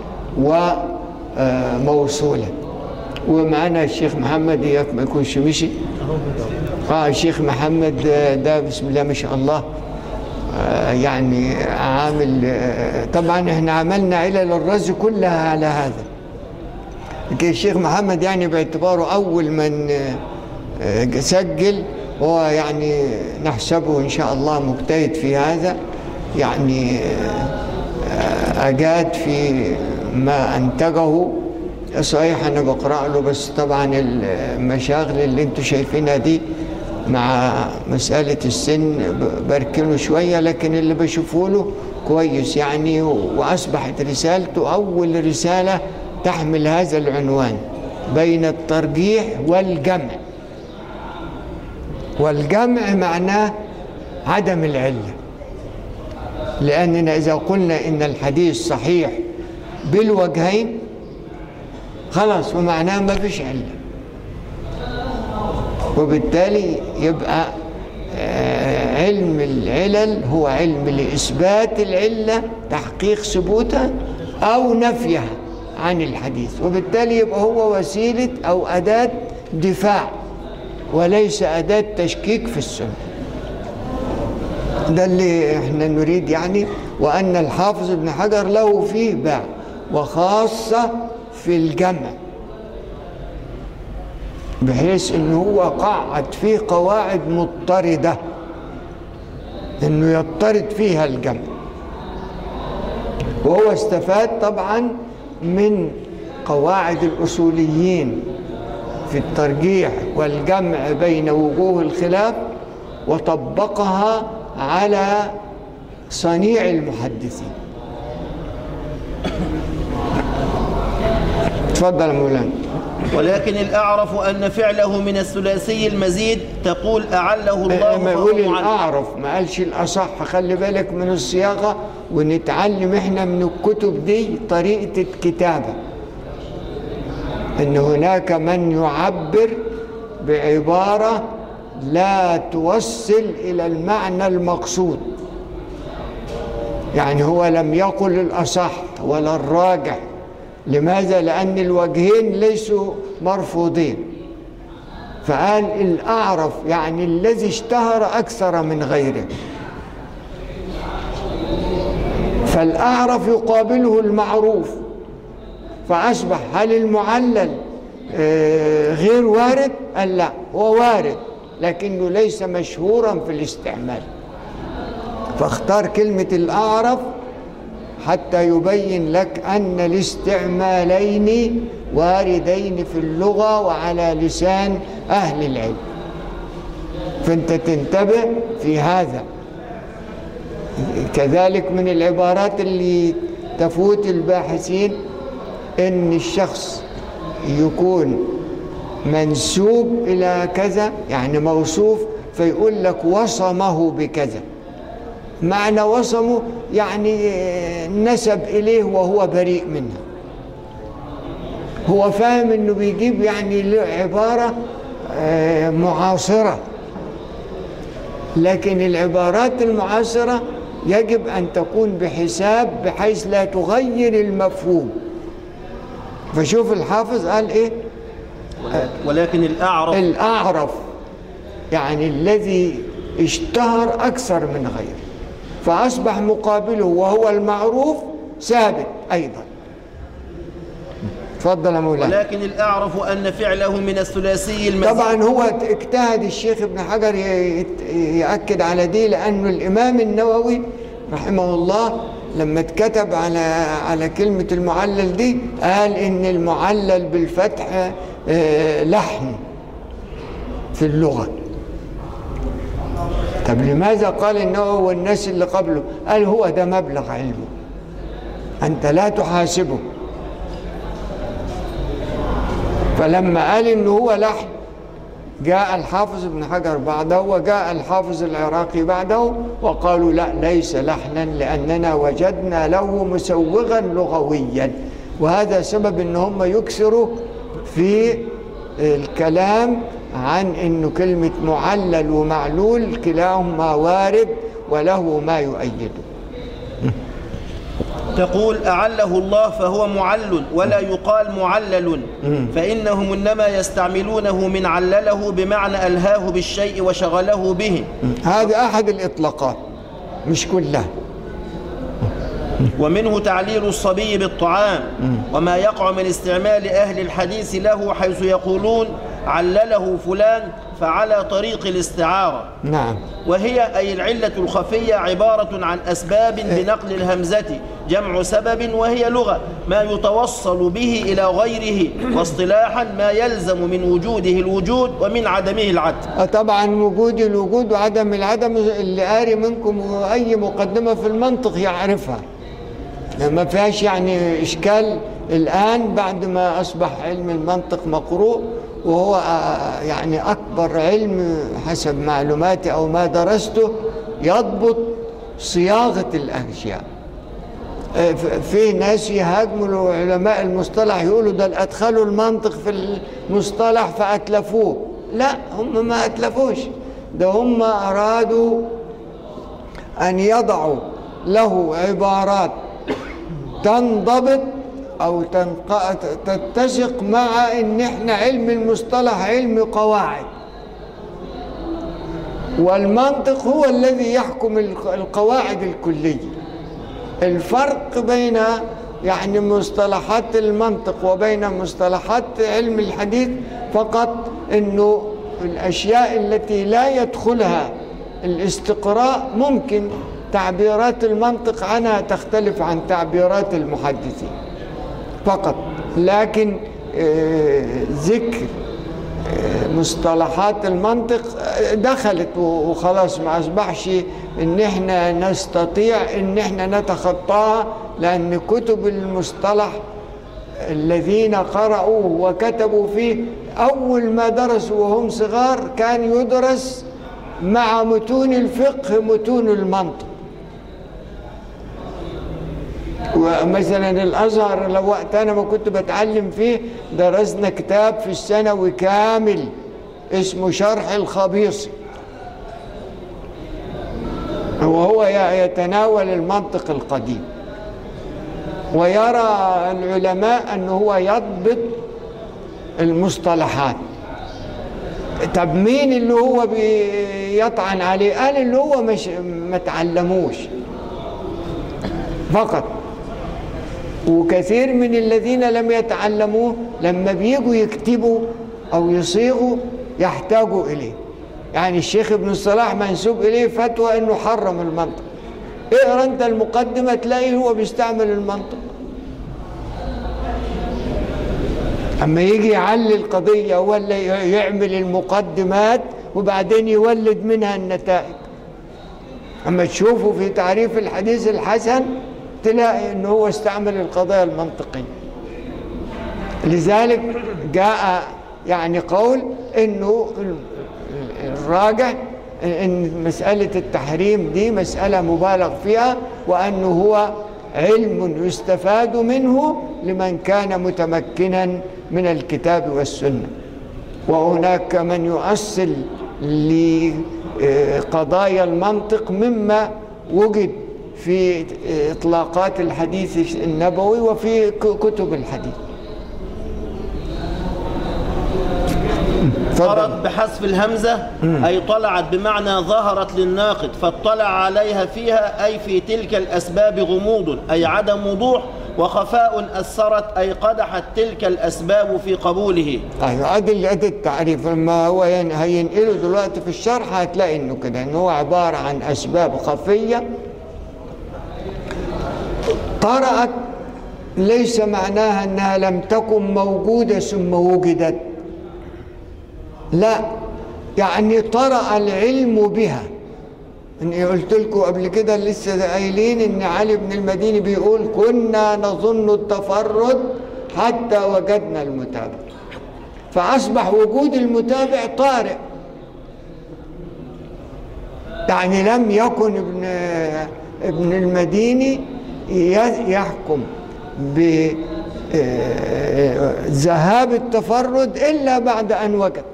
وموصولا ومعنا الشيخ محمد اياك ما يكونش مشي اه الشيخ محمد ده بسم الله ما شاء الله آه يعني عامل آه طبعا احنا عملنا علل الرز كلها على هذا لكن الشيخ محمد يعني باعتباره اول من آه سجل هو يعني نحسبه ان شاء الله مجتهد في هذا يعني اجاد في ما انتجه صحيح انا بقرا له بس طبعا المشاغل اللي انتم شايفينها دي مع مسألة السن بركنه شوية لكن اللي بشوفه له كويس يعني وأصبحت رسالته أول رسالة تحمل هذا العنوان بين الترجيح والجمع والجمع معناه عدم العلة لأننا إذا قلنا إن الحديث صحيح بالوجهين خلاص ومعناه ما فيش علة وبالتالي يبقى علم العلل هو علم لإثبات العلة تحقيق ثبوتها أو نفيها عن الحديث وبالتالي يبقى هو وسيلة أو أداة دفاع وليس أداة تشكيك في السنة ده اللي احنا نريد يعني وأن الحافظ ابن حجر له فيه باع وخاصة في الجمع بحيث ان هو قعد فيه قواعد مضطردة انه يضطرد فيها الجمع وهو استفاد طبعا من قواعد الاصوليين في الترجيح والجمع بين وجوه الخلاف وطبقها على صنيع المحدثين تفضل يا مولانا ولكن الأعرف أن فعله من الثلاثي المزيد تقول أعله الله ما يقول فهو عن- الأعرف ما قالش الأصح خلي بالك من الصياغة ونتعلم احنا من الكتب دي طريقة الكتابة ان هناك من يعبر بعبارة لا توصل إلى المعنى المقصود يعني هو لم يقل الأصح ولا الراجح لماذا؟ لأن الوجهين ليسوا مرفوضين فقال الأعرف يعني الذي اشتهر أكثر من غيره فالأعرف يقابله المعروف فأصبح هل المعلل آه، غير وارد؟ قال لا هو وارد لكنه ليس مشهورا في الاستعمال فاختار كلمة الأعرف حتى يبين لك أن الاستعمالين واردين في اللغة وعلى لسان أهل العلم فأنت تنتبه في هذا كذلك من العبارات اللي تفوت الباحثين ان الشخص يكون منسوب الى كذا يعني موصوف فيقول لك وصمه بكذا معنى وصمه يعني نسب اليه وهو بريء منها هو فاهم انه بيجيب يعني له عباره آه، معاصره لكن العبارات المعاصرة يجب أن تكون بحساب بحيث لا تغير المفهوم فشوف الحافظ قال إيه ولكن الأعرف الأعرف يعني الذي اشتهر أكثر من غيره فأصبح مقابله وهو المعروف ثابت أيضا تفضل يا مولانا ولكن الأعرف أن فعله من الثلاثي المزيد طبعا هو اجتهد الشيخ ابن حجر ي- يأكد على دي لأنه الإمام النووي رحمه الله لما اتكتب على على كلمة المعلل دي قال إن المعلل بالفتح آه، لحن في اللغة طب لماذا قال النووي والناس اللي قبله قال هو ده مبلغ علمه أنت لا تحاسبه فلما قال إنه هو لحن جاء الحافظ ابن حجر بعده وجاء الحافظ العراقي بعده وقالوا لا ليس لحنا لأننا وجدنا له مسوغا لغويا وهذا سبب ان هم يكثروا في الكلام عن انه كلمة معلل ومعلول كلاهما وارد وله ما يؤيده تقول أعله الله فهو معلل ولا يقال معلل فإنهم إنما يستعملونه من علله بمعنى ألهاه بالشيء وشغله به هذا أحد الإطلاقات مش كلها ومنه تعليل الصبي بالطعام وما يقع من استعمال أهل الحديث له حيث يقولون علله فلان فعلى طريق الاستعارة نعم وهي أي العلة الخفية عبارة عن أسباب بنقل الهمزة جمع سبب وهي لغة ما يتوصل به إلى غيره واصطلاحا ما يلزم من وجوده الوجود ومن عدمه العدم آه طبعا وجود الوجود وعدم العدم اللي قاري منكم أي مقدمة في المنطق يعرفها ما فيهاش يعني إشكال الآن بعد ما أصبح علم المنطق مقروء وهو آه، يعني أكبر علم حسب معلوماتي أو ما درسته يضبط صياغة الأشياء آه، ف- في ناس يهاجموا علماء المصطلح يقولوا ده أدخلوا المنطق في المصطلح فأتلفوه لا هم ما أتلفوش ده هم أرادوا أن يضعوا له عبارات تنضبط او تنق... تتسق مع ان احنا علم المصطلح علم قواعد والمنطق هو الذي يحكم الق- القواعد الكليه الفرق بين يعني مصطلحات المنطق وبين مصطلحات علم الحديث فقط انه الاشياء التي لا يدخلها الاستقراء ممكن تعبيرات المنطق عنها تختلف عن تعبيرات المحدثين فقط لكن آه، ذكر آه، مصطلحات المنطق آه، دخلت و- وخلاص ما اصبحش ان احنا نستطيع ان احنا نتخطاها لان كتب المصطلح الذين قرأوه وكتبوا فيه أول ما درسوا وهم صغار كان يدرس مع متون الفقه متون المنطق ومثلا الازهر لو وقت انا ما كنت بتعلم فيه درسنا كتاب في الثانوي كامل اسمه شرح الخبيصي وهو ي- يتناول المنطق القديم ويرى العلماء انه هو يضبط المصطلحات طب مين اللي هو بيطعن عليه قال اللي هو مش ما تعلموش فقط وكثير من الذين لم يتعلموه لما بيجوا يكتبوا او يصيغوا يحتاجوا اليه يعني الشيخ ابن الصلاح منسوب اليه فتوى انه حرم المنطق اقرا انت المقدمه تلاقي هو بيستعمل المنطق اما يجي يعلل قضيه ولا يعمل المقدمات وبعدين يولد منها النتائج اما تشوفه في تعريف الحديث الحسن تلاقي انه هو استعمل القضايا المنطقيه لذلك جاء يعني قول انه الراجح ان مساله التحريم دي مساله مبالغ فيها وانه هو علم يستفاد منه لمن كان متمكنا من الكتاب والسنه وهناك من يؤصل لقضايا المنطق مما وجد في اطلاقات الحديث النبوي وفي كتب الحديث فرض بحذف الهمزة أي طلعت بمعنى ظهرت للناقد فاطلع عليها فيها أي في تلك الأسباب غموض أي عدم وضوح وخفاء أثرت أي قدحت تلك الأسباب في قبوله ايوه ادي ادي التعريف لما هو ين- هينقله دلوقتي في الشرح هتلاقي انه كده ان هو عباره عن اسباب خفيه طرأت ليس معناها انها لم تكن موجوده ثم وجدت لا يعني طرأ العلم بها اني قلت لكم قبل كده لسه قايلين ان علي بن المديني بيقول كنا نظن التفرد حتى وجدنا المتابع فاصبح وجود المتابع طارئ يعني لم يكن ابن ابن المديني ي- يحكم بذهاب التفرد الا بعد ان وجد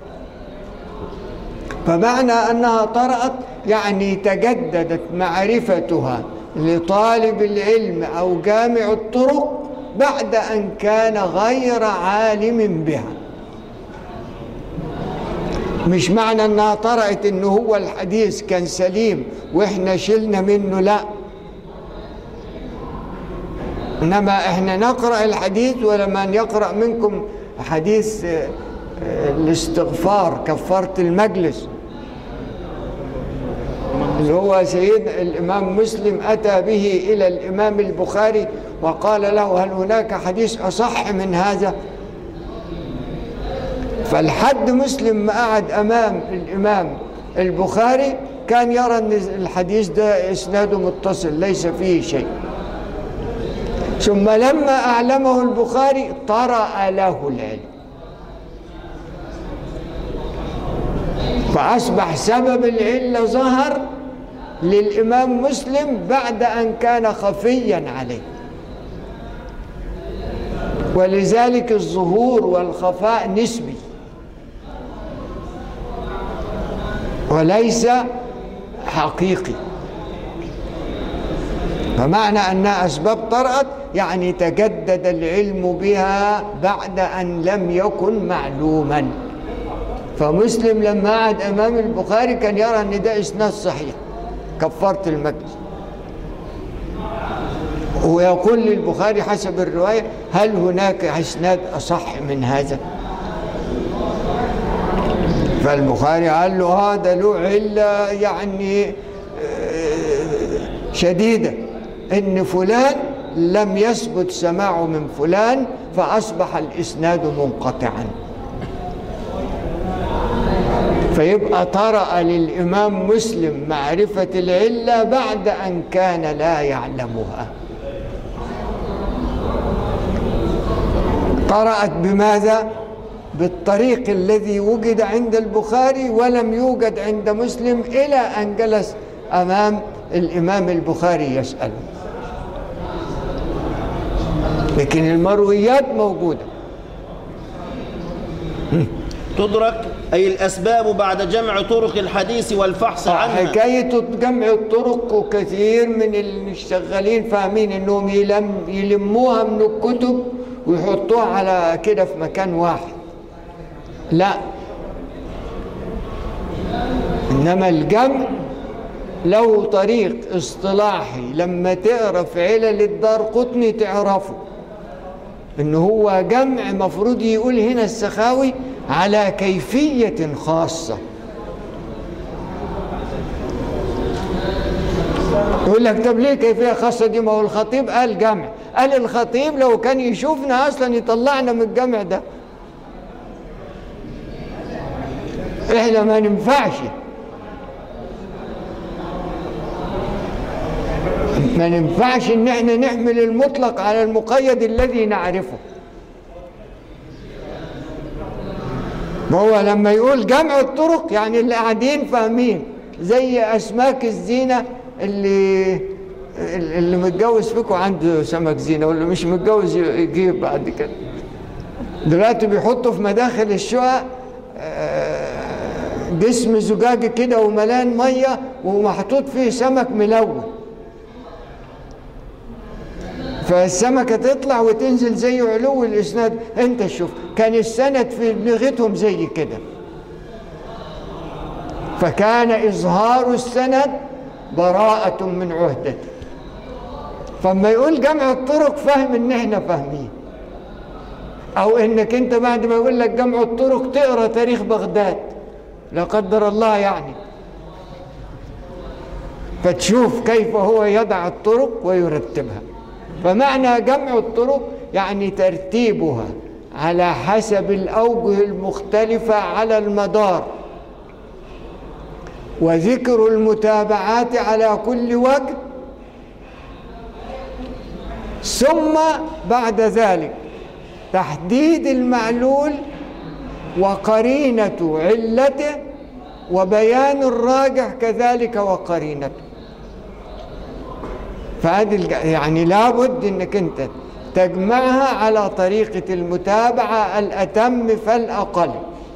فمعنى أنها طرأت يعني تجددت معرفتها لطالب العلم أو جامع الطرق بعد أن كان غير عالم بها مش معنى أنها طرأت أنه هو الحديث كان سليم وإحنا شلنا منه لا إنما إحنا نقرأ الحديث ولما يقرأ منكم حديث آه، آه، الاستغفار كفارة المجلس اللي هو سيد الإمام مسلم أتى به إلى الإمام البخاري وقال له هل هناك حديث أصح من هذا فالحد مسلم ما قعد أمام الإمام البخاري كان يرى أن الحديث ده إسناده متصل ليس فيه شيء ثم لما أعلمه البخاري طرأ له العلم فأصبح سبب العلة ظهر للإمام مسلم بعد أن كان خفيا عليه ولذلك الظهور والخفاء نسبي وليس حقيقي فمعنى أنها أسباب طرأت يعني تجدد العلم بها بعد أن لم يكن معلوما فمسلم لما قعد أمام البخاري كان يرى أن ده إسناد صحيح كفارة المجلس ويقول للبخاري حسب الرواية هل هناك إسناد أصح من هذا فالبخاري قال له هذا له علة يعني آه، شديدة إن فلان لم يثبت سماعه من فلان فأصبح الإسناد منقطعا فيبقى طرأ للإمام مسلم معرفة العلة بعد أن كان لا يعلمها طرأت بماذا؟ بالطريق الذي وجد عند البخاري ولم يوجد عند مسلم إلى أن جلس أمام الإمام البخاري يسأل لكن المرويات موجودة تدرك أي الأسباب بعد جمع طرق الحديث والفحص عنها حكاية جمع الطرق وكثير من اللي شغالين فاهمين انهم يلم يلموها من الكتب ويحطوها على كده في مكان واحد لا انما الجمع له طريق اصطلاحي لما تقرا في علل الدار قطني تعرفه ان هو جمع مفروض يقول هنا السخاوي على كيفية خاصة يقول لك طب ليه كيفية خاصة دي ما هو الخطيب قال جمع قال الخطيب لو كان يشوفنا أصلا يطلعنا من الجمع ده احنا ما ننفعش ما ننفعش ان احنا نحمل المطلق على المقيد الذي نعرفه ما هو لما يقول جمع الطرق يعني اللي قاعدين فاهمين زي اسماك الزينه اللي اللي متجوز فيكم عنده سمك زينه واللي مش متجوز يجيب بعد كده دلوقتي بيحطوا في مداخل الشقق آه، جسم زجاجي كده وملان ميه ومحطوط فيه سمك ملون فالسمكة تطلع وتنزل زي علو الإسناد أنت شوف كان السند في لغتهم زي كده فكان إظهار السند براءة من عهدته فما يقول جمع الطرق فاهم إن إحنا فاهمين أو إنك أنت بعد ما يقول لك جمع الطرق تقرأ تاريخ بغداد لا قدر الله يعني فتشوف كيف هو يضع الطرق ويرتبها فمعنى جمع الطرق يعني ترتيبها على حسب الأوجه المختلفة على المدار وذكر المتابعات على كل وجه ثم بعد ذلك تحديد المعلول وقرينة علته وبيان الراجح كذلك وقرينته فهذه الج- يعني لابد انك انت تجمعها على طريقة المتابعة الأتم فالأقل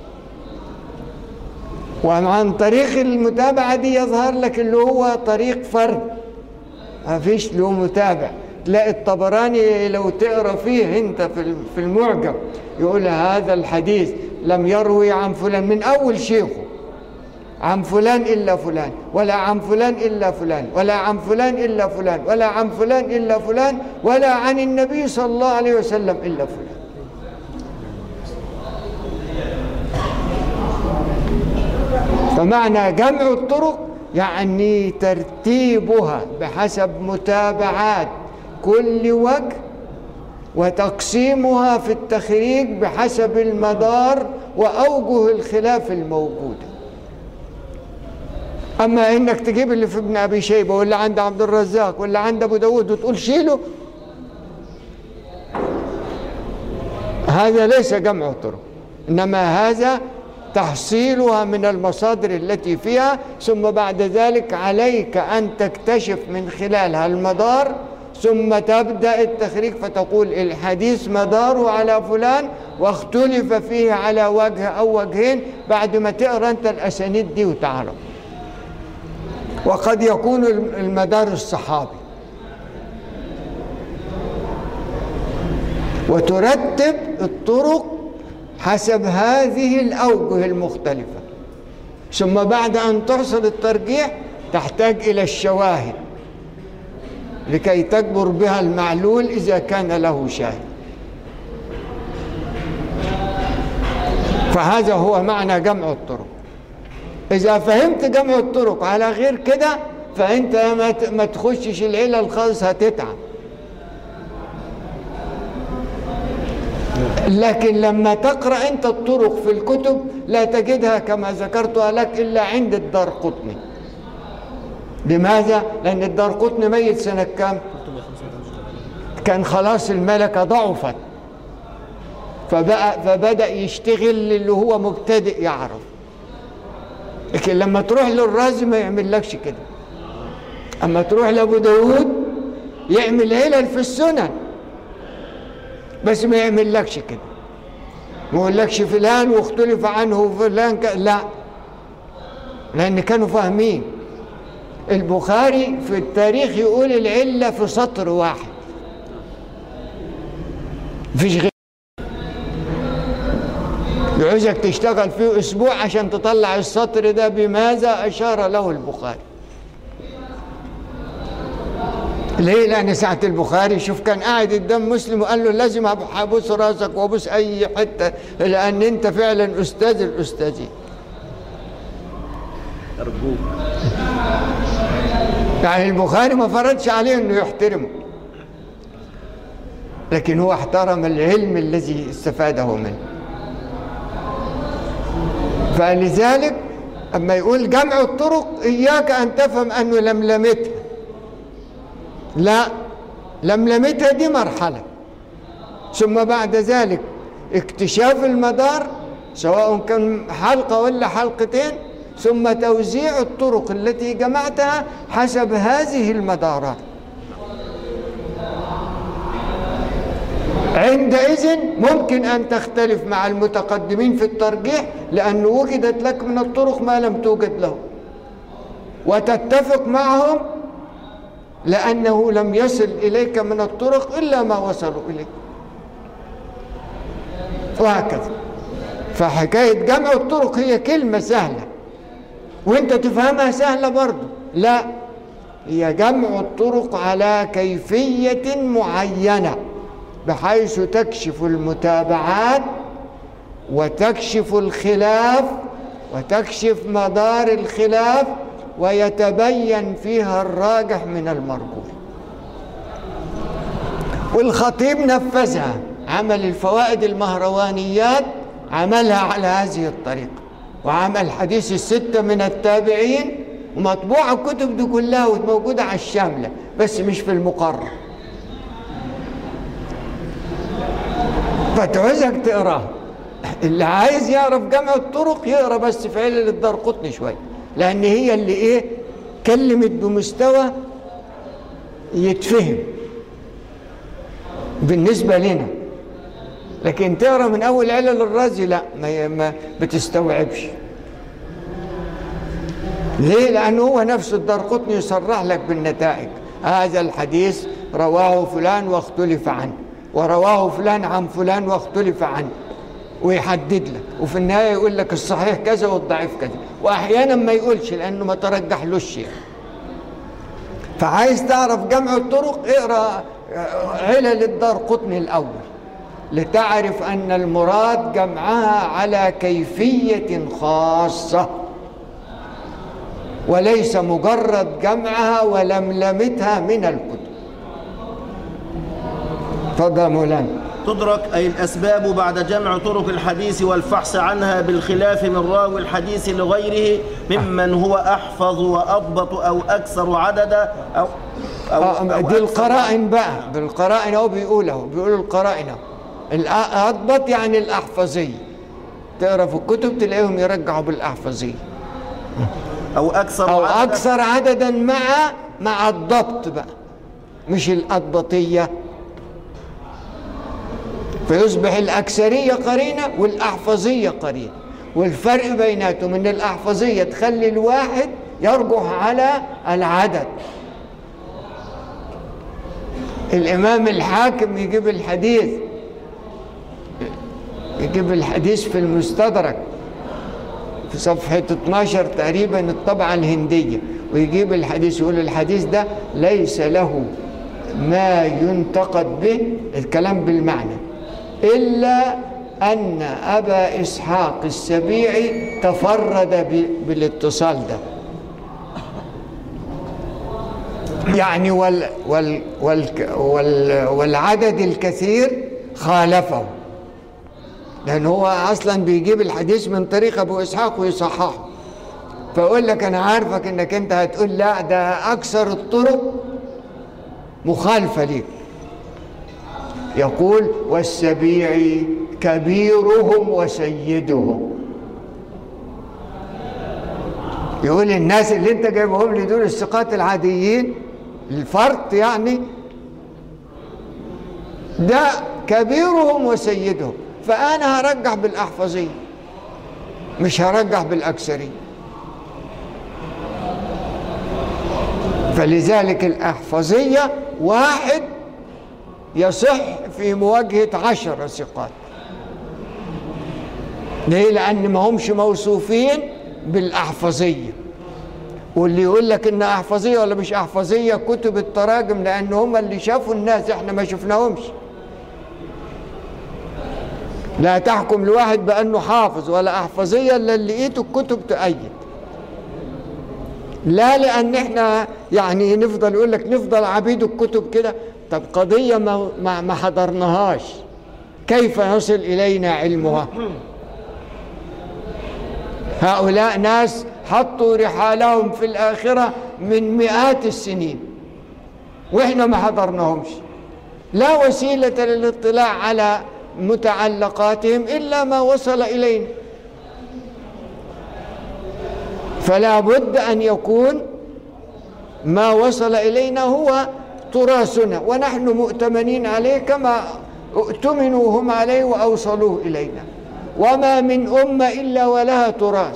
وعن طريق المتابعة دي يظهر لك اللي هو طريق فرد ما فيش له متابع تلاقي الطبراني لو تقرا فيه انت في ال- في المعجم يقول هذا الحديث لم يروي عن فلان من اول شيخه عن فلان الا فلان ولا عن فلان الا فلان ولا عن فلان الا فلان ولا عن فلان الا فلان ولا عن النبي صلى الله عليه وسلم الا فلان فمعنى جمع الطرق يعني ترتيبها بحسب متابعات كل وجه وتقسيمها في التخريج بحسب المدار وأوجه الخلاف الموجودة أما إنك تجيب اللي في ابن أبي شيبة ولا عند عبد الرزاق ولا عند أبو داود وتقول شيله هذا ليس جمع الطرق إنما هذا تحصيلها من المصادر التي فيها ثم بعد ذلك عليك أن تكتشف من خلالها المدار ثم تبدأ التخريج فتقول الحديث مداره على فلان واختلف فيه على وجه أو وجهين بعد ما تقرأ أنت الأسانيد دي وتعرف وقد يكون المدار الصحابي وترتب الطرق حسب هذه الأوجه المختلفة ثم بعد أن تحصل الترجيح تحتاج إلى الشواهد لكي تجبر بها المعلول إذا كان له شاهد فهذا هو معنى جمع الطرق إذا فهمت جمع الطرق على غير كده فأنت ما ت- ما تخشش العلل خالص هتتعب لكن لما تقرأ أنت الطرق في الكتب لا تجدها كما ذكرتها لك إلا عند الدار قطني لماذا؟ لأن الدار قطني ميت سنة كام؟ كان خلاص الملكة ضعفت فبقى فبدأ يشتغل اللي هو مبتدئ يعرف لكن لما تروح للرازي ما يعملكش كده أما تروح لأبو داود يعمل علل في السنن بس ما يعملكش كده ما يقولكش فلان واختلف عنه فلان ك... لا لأن كانوا فاهمين البخاري في التاريخ يقول العلة في سطر واحد مفيش غير يعوزك تشتغل فيه أسبوع عشان تطلع السطر ده بماذا أشار له البخاري ليه؟ لأن ساعة البخاري شوف كان قاعد قدام مسلم وقال له لازم أبوس راسك وأبوس أي حتة لأن أنت فعلا أستاذ الأستاذين أرجوك يعني البخاري ما فرضش عليه انه يحترمه لكن هو احترم العلم الذي استفاده منه فلذلك اما يقول جمع الطرق اياك ان تفهم انه لملمتها لا لملمتها دي مرحله ثم بعد ذلك اكتشاف المدار سواء كان حلقه ولا حلقتين ثم توزيع الطرق التي جمعتها حسب هذه المدارات عندئذ ممكن أن تختلف مع المتقدمين في الترجيح لأن وجدت لك من الطرق ما لم توجد له وتتفق معهم لأنه لم يصل إليك من الطرق إلا ما وصلوا إليك وهكذا فحكاية جمع الطرق هي كلمة سهلة وانت تفهمها سهلة برضه لا هي جمع الطرق على كيفية معينة بحيث تكشف المتابعات وتكشف الخلاف وتكشف مدار الخلاف ويتبين فيها الراجح من المرجوح والخطيب نفذها عمل الفوائد المهروانيات عملها على هذه الطريقة وعمل حديث الستة من التابعين ومطبوعة الكتب دي كلها وموجودة على الشاملة بس مش في المقرر فتعوزك تقراها اللي عايز يعرف جمع الطرق يقرا بس في علل الدار قطني شويه لان هي اللي ايه كلمت بمستوى يتفهم بالنسبه لنا لكن تقرا من اول علل الرازي لا ما, ما بتستوعبش ليه لانه هو نفسه الدار قطني يصرح لك بالنتائج هذا الحديث رواه فلان واختلف عنه ورواه فلان عن فلان واختلف عنه ويحدد لك وفي النهايه يقول لك الصحيح كذا والضعيف كذا واحيانا ما يقولش لانه ما ترجحلوش يعني فعايز تعرف جمع الطرق اقرا علل الدار قطني الاول لتعرف ان المراد جمعها على كيفيه خاصه وليس مجرد جمعها ولملمتها من الكتب تفضل مولانا تدرك أي الأسباب بعد جمع طرق الحديث والفحص عنها بالخلاف من راوي الحديث لغيره ممن هو أحفظ وأضبط أو أكثر عددا أو, أو, آه، أو دي أكثر القرائن بقى بالقرائن اهو بيقوله بيقولوا القرائن اهو الاضبط يعني الاحفظيه تقرا في الكتب تلاقيهم يرجعوا بالاحفظيه أو أكثر او عددا اكثر عددا مع مع الضبط بقى مش الاضبطيه فيصبح الاكثريه قرينه والاحفظيه قرينه والفرق بيناتهم ان الاحفظيه تخلي الواحد يرجح على العدد الامام الحاكم يجيب الحديث يجيب الحديث في المستدرك في صفحة 12 تقريبا الطبعة الهندية ويجيب الحديث يقول الحديث ده ليس له ما ينتقد به الكلام بالمعنى إلا أن أبا إسحاق السبيعي تفرد ب- بالاتصال ده يعني وال وال وال وال والعدد الكثير خالفه لأن هو أصلا بيجيب الحديث من طريق أبو إسحاق ويصححه فيقول لك أنا عارفك إنك أنت هتقول لا ده أكثر الطرق مخالفة ليك يقول والسبيعي كبيرهم وسيدهم يقول الناس اللي انت جايبهم لي دول الثقات العاديين الفرد يعني ده كبيرهم وسيدهم فأنا هرجح بالأحفظية مش هرجح بالأكثرية فلذلك الأحفظية واحد يصح في مواجهة عشر ثقات ليه؟ لأن ما همش موصوفين بالأحفظية واللي يقول لك إن أحفظية ولا مش أحفظية كتب التراجم لأن هم اللي شافوا الناس إحنا ما شفناهمش لا تحكم لواحد بأنه حافظ ولا أحفظية إلا اللي لقيته الكتب تؤيد لا لأن إحنا يعني نفضل يقول لك نفضل عبيد الكتب كده طب قضية ما, ما, ما حضرناهاش كيف يصل إلينا علمها هؤلاء ناس حطوا رحالهم في الآخرة من مئات السنين وإحنا ما حضرناهمش لا وسيلة للاطلاع على متعلقاتهم إلا ما وصل إلينا فلا بد أن يكون ما وصل إلينا هو تراثنا ونحن مؤتمنين عليه كما اؤتمنوا هم عليه وأوصلوه إلينا وما من أمة إلا ولها تراث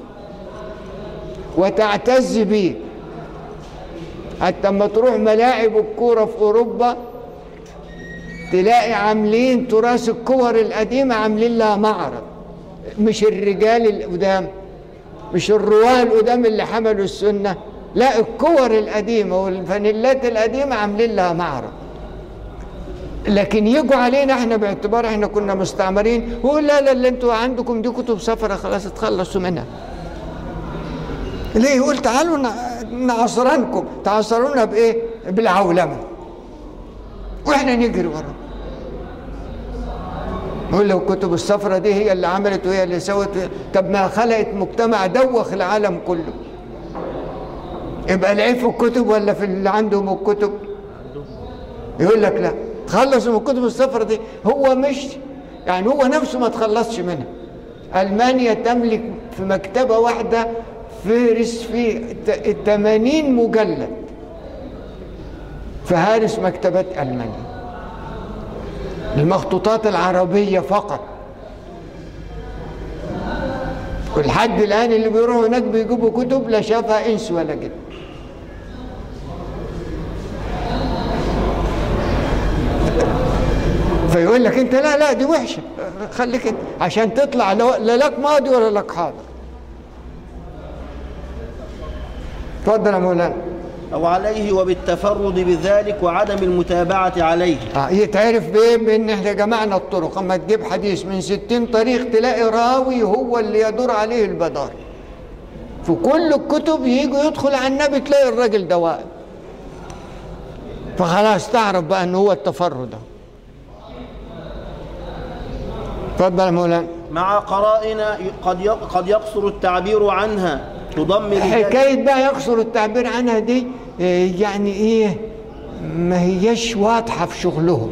وتعتز به حتى لما تروح ملاعب الكورة في أوروبا تلاقي عاملين تراث الكور القديمة عاملين لها معرض مش الرجال القدام مش الرواه القدام اللي حملوا السنة لا الكور القديمة والفانيلات القديمة عاملين لها معرض لكن يجوا علينا احنا باعتبار احنا كنا مستعمرين ويقول لا لا اللي انتوا عندكم دي كتب سفرة خلاص اتخلصوا منها ليه يقول تعالوا نع- نعصرنكم تعصرونا بايه بالعولمه واحنا نجري ورا يقول لو الكتب الصفراء دي هي اللي عملت وهي اللي سوت طب ما خلقت مجتمع دوخ العالم كله يبقى العيب في الكتب ولا في اللي عندهم الكتب يقول لك لا تخلصوا من الكتب الصفراء دي هو مش يعني هو نفسه ما تخلصش منها ألمانيا تملك في مكتبة واحدة فهرس فيه 80 مجلد فهارس مكتبات ألمانيا المخطوطات العربية فقط ولحد الآن اللي بيروحوا هناك بيجيبوا كتب لا شافها إنس ولا جد فيقول لك انت لا لا دي وحشه خليك انت عشان تطلع لا لا لك ماضي ولا لك حاضر اتفضل يا مولانا أو عليه وبالتفرد بذلك وعدم المتابعة عليه آه، يتعرف بايه بان احنا جمعنا الطرق اما تجيب حديث من ستين طريق تلاقي راوي هو اللي يدور عليه البدار في كل الكتب يجوا يدخل على النبي تلاقي الراجل ده واقف فخلاص تعرف بقى ان هو التفرد ده اتفضل يا مولانا مع قرائن قد ي- قد يقصر التعبير عنها تضم رجال حكاية بقى يقصر التعبير عنها دي آه، يعني ايه ما هيش واضحة في شغلهم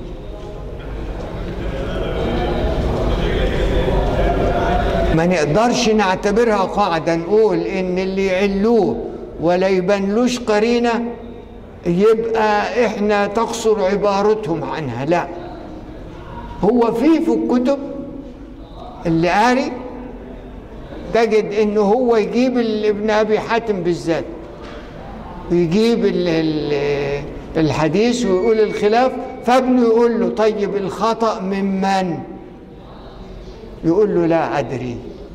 ما نقدرش نعتبرها قاعدة نقول ان اللي يعلوه ولا يبانلوش قرينة يبقى احنا تقصر عبارتهم عنها لا هو في في الكتب اللي قاري تجد انه هو يجيب ال- ابن ابي حاتم بالذات ويجيب ال- ال- الحديث ويقول الخلاف فابنه يقول له طيب الخطأ من من يقول له لا أدري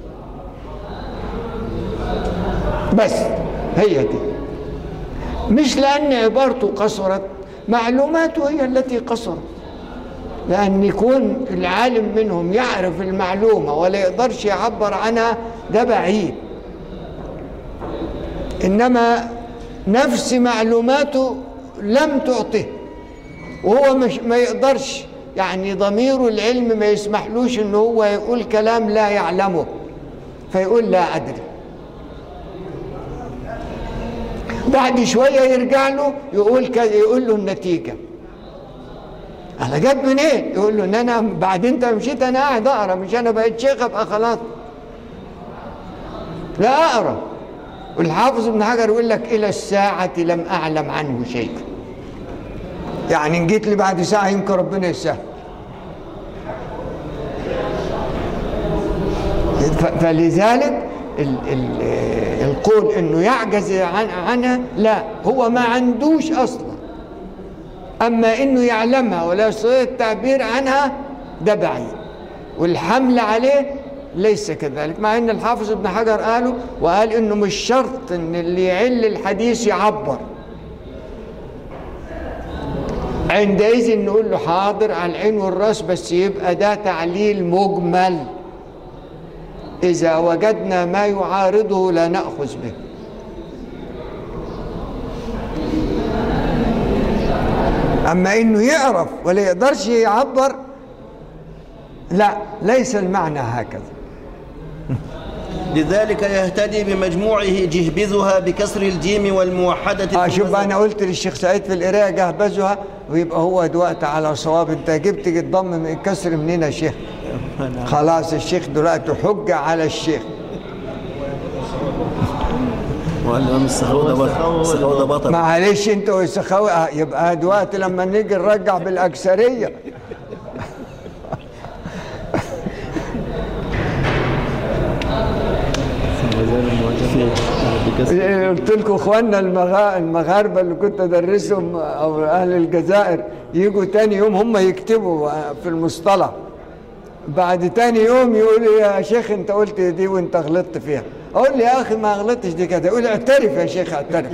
بس هي دي مش لأن عبارته قصرت معلوماته هي التي قصرت لأن يكون العالم منهم يعرف المعلومة ولا يقدرش يعبر عنها ده بعيد إنما نفس معلوماته لم تعطه وهو مش ما يقدرش يعني ضميره العلم ما يسمحلوش ان هو يقول كلام لا يعلمه فيقول لا ادري بعد شويه يرجع له يقول كذا يقول له النتيجه انا جت منين يقول له ان انا بعد انت مشيت انا قاعد اقرا مش انا بقيت شيخ ابقى خلاص لا اقرا والحافظ ابن حجر يقول لك الى الساعه لم اعلم عنه شيئا يعني ان جيت لي بعد ساعه يمكن ربنا يسهل ف- فلذلك ال ال القول انه يعجز عن عنها لا هو ما عندوش اصلا اما انه يعلمها ولا يستطيع التعبير عنها ده بعيد والحمل عليه ليس كذلك مع ان الحافظ ابن حجر قاله وقال انه مش شرط ان اللي يعل الحديث يعبر عندئذ نقول له حاضر على العين والراس بس يبقى ده تعليل مجمل إذا وجدنا ما يعارضه لا نأخذ به أما إنه يعرف ولا يقدرش يعبر لا ليس المعنى هكذا لذلك يهتدي بمجموعه جهبذها بكسر الجيم والموحدة آه شوف ثم أنا قلت للشيخ سعيد في القراءة جهبذها ويبقى هو دلوقتي على صواب أنت جبت الضم من الكسر منين يا شيخ خلاص الشيخ دلوقتي حجة على الشيخ والإمام السخاوي ده بطل السخاوي ده بطل معلش انت والسخاوي آه، يبقى دلوقتي لما نيجي نرجع بالاكثريه قلت لكم اخواننا المغا- المغاربه اللي كنت ادرسهم او اهل الجزائر يجوا تاني يوم هم يكتبوا في المصطلح بعد تاني يوم يقول لي يا شيخ انت قلت دي وانت غلطت فيها اقول لي يا اخي ما غلطتش دي كده يقول اعترف يا شيخ اعترف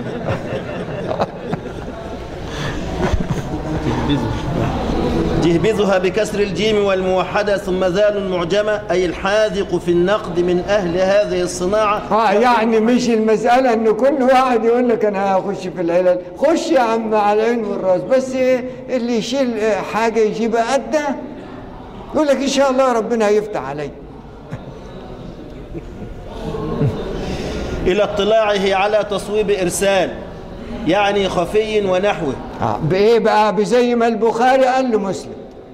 جهبذها بكسر الجيم والموحدة ثم ذال معجمة أي الحاذق في النقد من أهل هذه الصناعة اه يعني مش المسألة ان كل واحد يقول لك انا هخش في العلل خش يا عم على العين والراس بس اللي يشيل حاجة يجيبها قدها يقول لك ان شاء الله ربنا هيفتح علي إلى اطلاعه على تصويب إرسال يعني خفي ونحوه آه، بايه بقى بزي ما البخاري قال لمسلم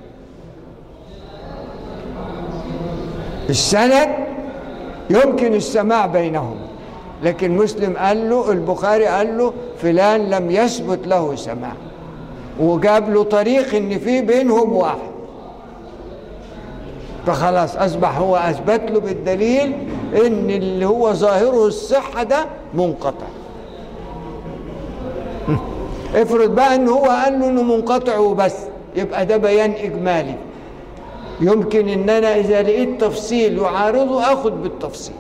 السند يمكن السماع بينهم لكن مسلم قال له البخاري قال له فلان لم يثبت له سماع وجاب له طريق ان في بينهم واحد فخلاص اصبح هو اثبت له بالدليل ان اللي هو ظاهره الصحه ده منقطع افرض بقى ان هو قال له انه منقطع وبس يبقى ده بيان اجمالي يمكن ان انا اذا لقيت تفصيل يعارضه اخد بالتفصيل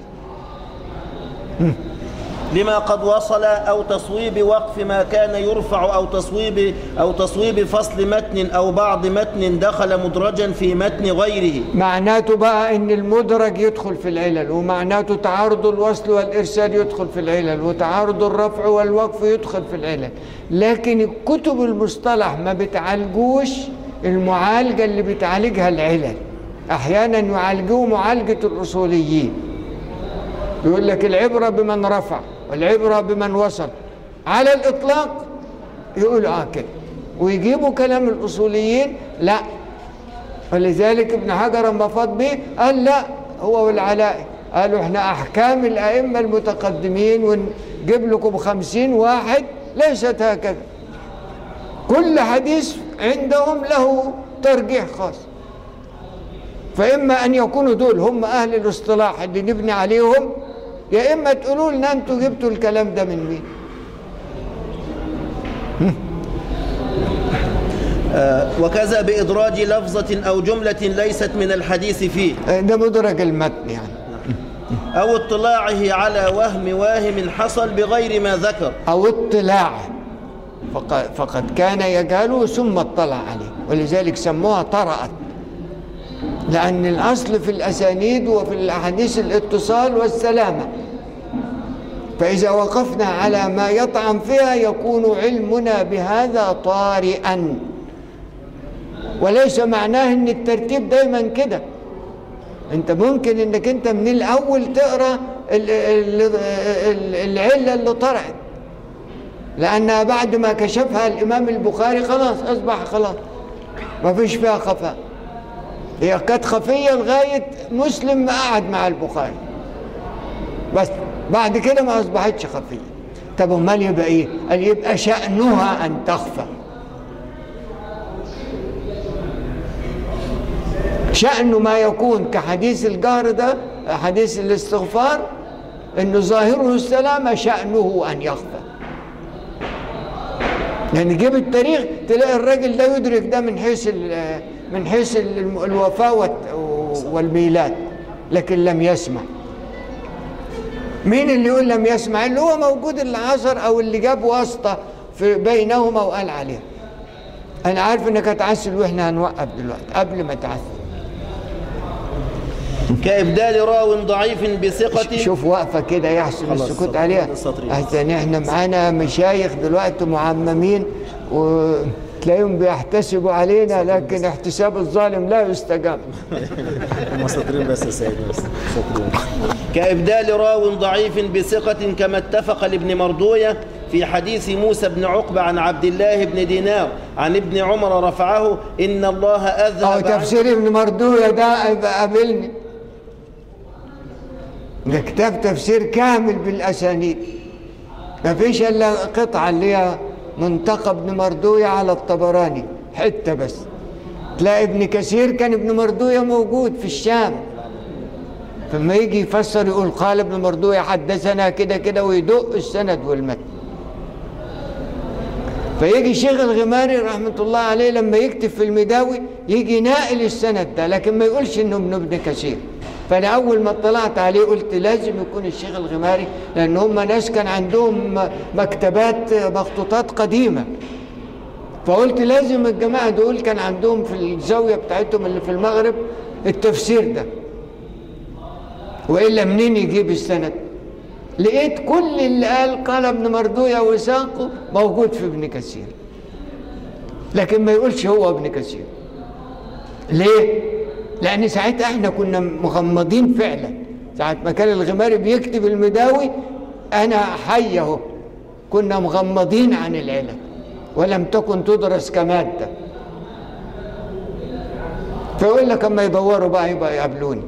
لما قد وصل أو تصويب وقف ما كان يرفع أو تصويب أو تصويب فصل متن أو بعض متن دخل مدرجا في متن غيره معناته بقى ان المدرج يدخل في العلل ومعناته تعارض الوصل والارسال يدخل في العلل وتعارض الرفع والوقف يدخل في العلل لكن الكتب المصطلح ما بتعالجوش المعالجه اللي بتعالجها العلل احيانا يعالجوه معالجه الاصوليين يقول لك العبره بمن رفع والعبره بمن وصل على الاطلاق يقول اه كده ويجيبوا كلام الاصوليين لا ولذلك ابن حجر لما فاض به قال لا هو والعلاء قالوا احنا احكام الائمه المتقدمين ونجيب لكم خمسين واحد ليست هكذا كل حديث عندهم له ترجيح خاص فاما ان يكونوا دول هم اهل الاصطلاح اللي نبني عليهم يا اما تقولوا لنا انتوا جبتوا الكلام ده من مين آه، وكذا بإدراج لفظة أو جملة ليست من الحديث فيه ده مدرج المتن يعني أو اطلاعه على وهم واهم حصل بغير ما ذكر أو اطلاع فقد, فقد كان يجهله ثم اطلع عليه ولذلك سموها طرأت لأن الأصل في الأسانيد وفي الأحاديث الاتصال والسلامة فإذا وقفنا على ما يطعن فيها يكون علمنا بهذا طارئا وليس معناه ان الترتيب دايما كده انت ممكن انك انت من الاول تقرا ال- ال- ال- العله اللي طرأت لانها بعد ما كشفها الامام البخاري خلاص اصبح خلاص ما فيش فيها خفاء هي كانت خفيه لغايه مسلم ما قعد مع البخاري بس بعد كده ما اصبحتش خفيه طب امال يبقى ايه؟ قال يبقى شانها ان تخفى شأن ما يكون كحديث الجهر ده حديث الاستغفار انه ظاهره السلامة شأنه ان يخفى يعني جيب التاريخ تلاقي الراجل ده يدرك ده من حيث ال- من حيث ال- الوفاة والت- والميلاد لكن لم يسمع مين اللي يقول لم يسمع اللي هو موجود اللي عصر او اللي جاب واسطة في بينهما وقال عليها انا عارف انك هتعسل واحنا هنوقف دلوقتي قبل ما تعسل كإبدال راو ضعيف بثقة شوف وقفه كده يحسن خلاص، السكوت سطر- عليها سطرين. احسن احنا معانا مشايخ دلوقتي معممين وتلاقيهم بيحتسبوا علينا لكن احتساب الظالم لا يستجاب هم سطرين بس يا سيدي بس سطرين كإبدال راو ضعيف بثقة كما اتفق لابن مردوية في حديث موسى بن عقبة عن عبد الله بن دينار عن ابن عمر رفعه إن الله او أذهب عن- تفسير ابن مردويه ده يبقى قابلني ده كتاب تفسير كامل بالاسانيد ما فيش الا قطعه اللي هي منتقى ابن مردويه على الطبراني حته بس تلاقي ابن كثير كان ابن مردويه موجود في الشام فما يجي يفسر يقول قال ابن مردويه حدثنا كده كده ويدق السند والمتن فيجي شيخ الغماري رحمة الله عليه لما يكتب في المداوي يجي ناقل السند ده لكن ما يقولش انه ابن ابن كثير فانا اول ما اطلعت عليه قلت لازم يكون الشيخ الغماري لان هم ناس كان عندهم مكتبات مخطوطات قديمه فقلت لازم الجماعه دول كان عندهم في الزاويه بتاعتهم اللي في المغرب التفسير ده والا منين يجيب السند لقيت كل اللي قال قال ابن مردويه وساقه موجود في ابن كثير لكن ما يقولش هو ابن كثير ليه لأن ساعتها احنا كنا مغمضين فعلا ساعة ما كان الغماري بيكتب المداوي أنا حي أهو كنا مغمضين عن العلم ولم تكن تدرس كمادة فيقول لك اما يدوروا بقى يبقى يقابلوني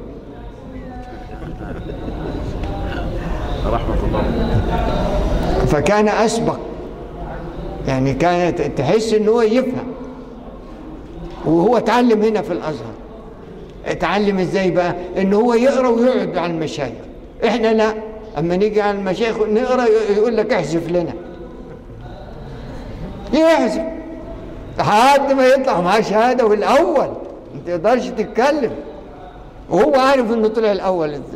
رحمة الله فكان أسبق يعني كانت تحس ان هو يفهم وهو اتعلم هنا في الازهر اتعلم ازاي بقى ان هو يقرا ويقعد على المشايخ احنا لا اما نيجي على المشايخ نقرا يقول لك احذف لنا يحذف لحد ما يطلع معاه شهاده والاول ما تقدرش تتكلم وهو عارف انه طلع الاول ازاي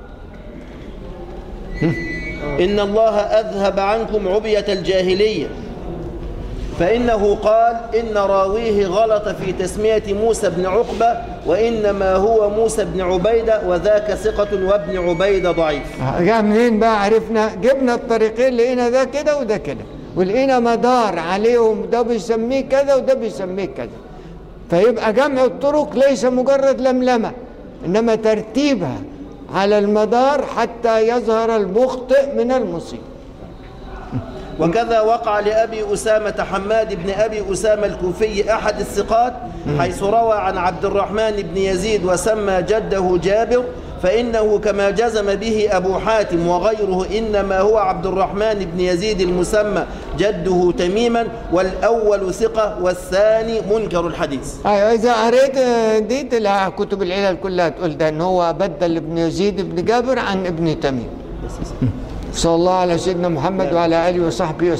إن الله أذهب عنكم عبية الجاهلية فإنه قال إن راويه غلط في تسمية موسى بن عقبة وإنما هو موسى بن عبيدة وذاك ثقة وابن عبيدة ضعيف جاء منين بقى عرفنا جبنا الطريقين لقينا ده كده وده كده ولقينا مدار عليهم ده بيسميه كذا وده بيسميه كذا فيبقى جمع الطرق ليس مجرد لملمة إنما ترتيبها على المدار حتى يظهر المخطئ من المصيب وكذا وقع لأبي أسامة حماد بن أبي أسامة الكوفي أحد الثقات حيث روى عن عبد الرحمن بن يزيد وسمى جده جابر فإنه كما جزم به أبو حاتم وغيره إنما هو عبد الرحمن بن يزيد المسمى جده تميما والأول ثقة والثاني منكر الحديث ايوه اذا قريت دي تلاقي كتب العلل كلها تقول ده ان هو بدل ابن يزيد بن جابر عن ابن تميم صلى الله على سيدنا محمد وعلى اله وصحبه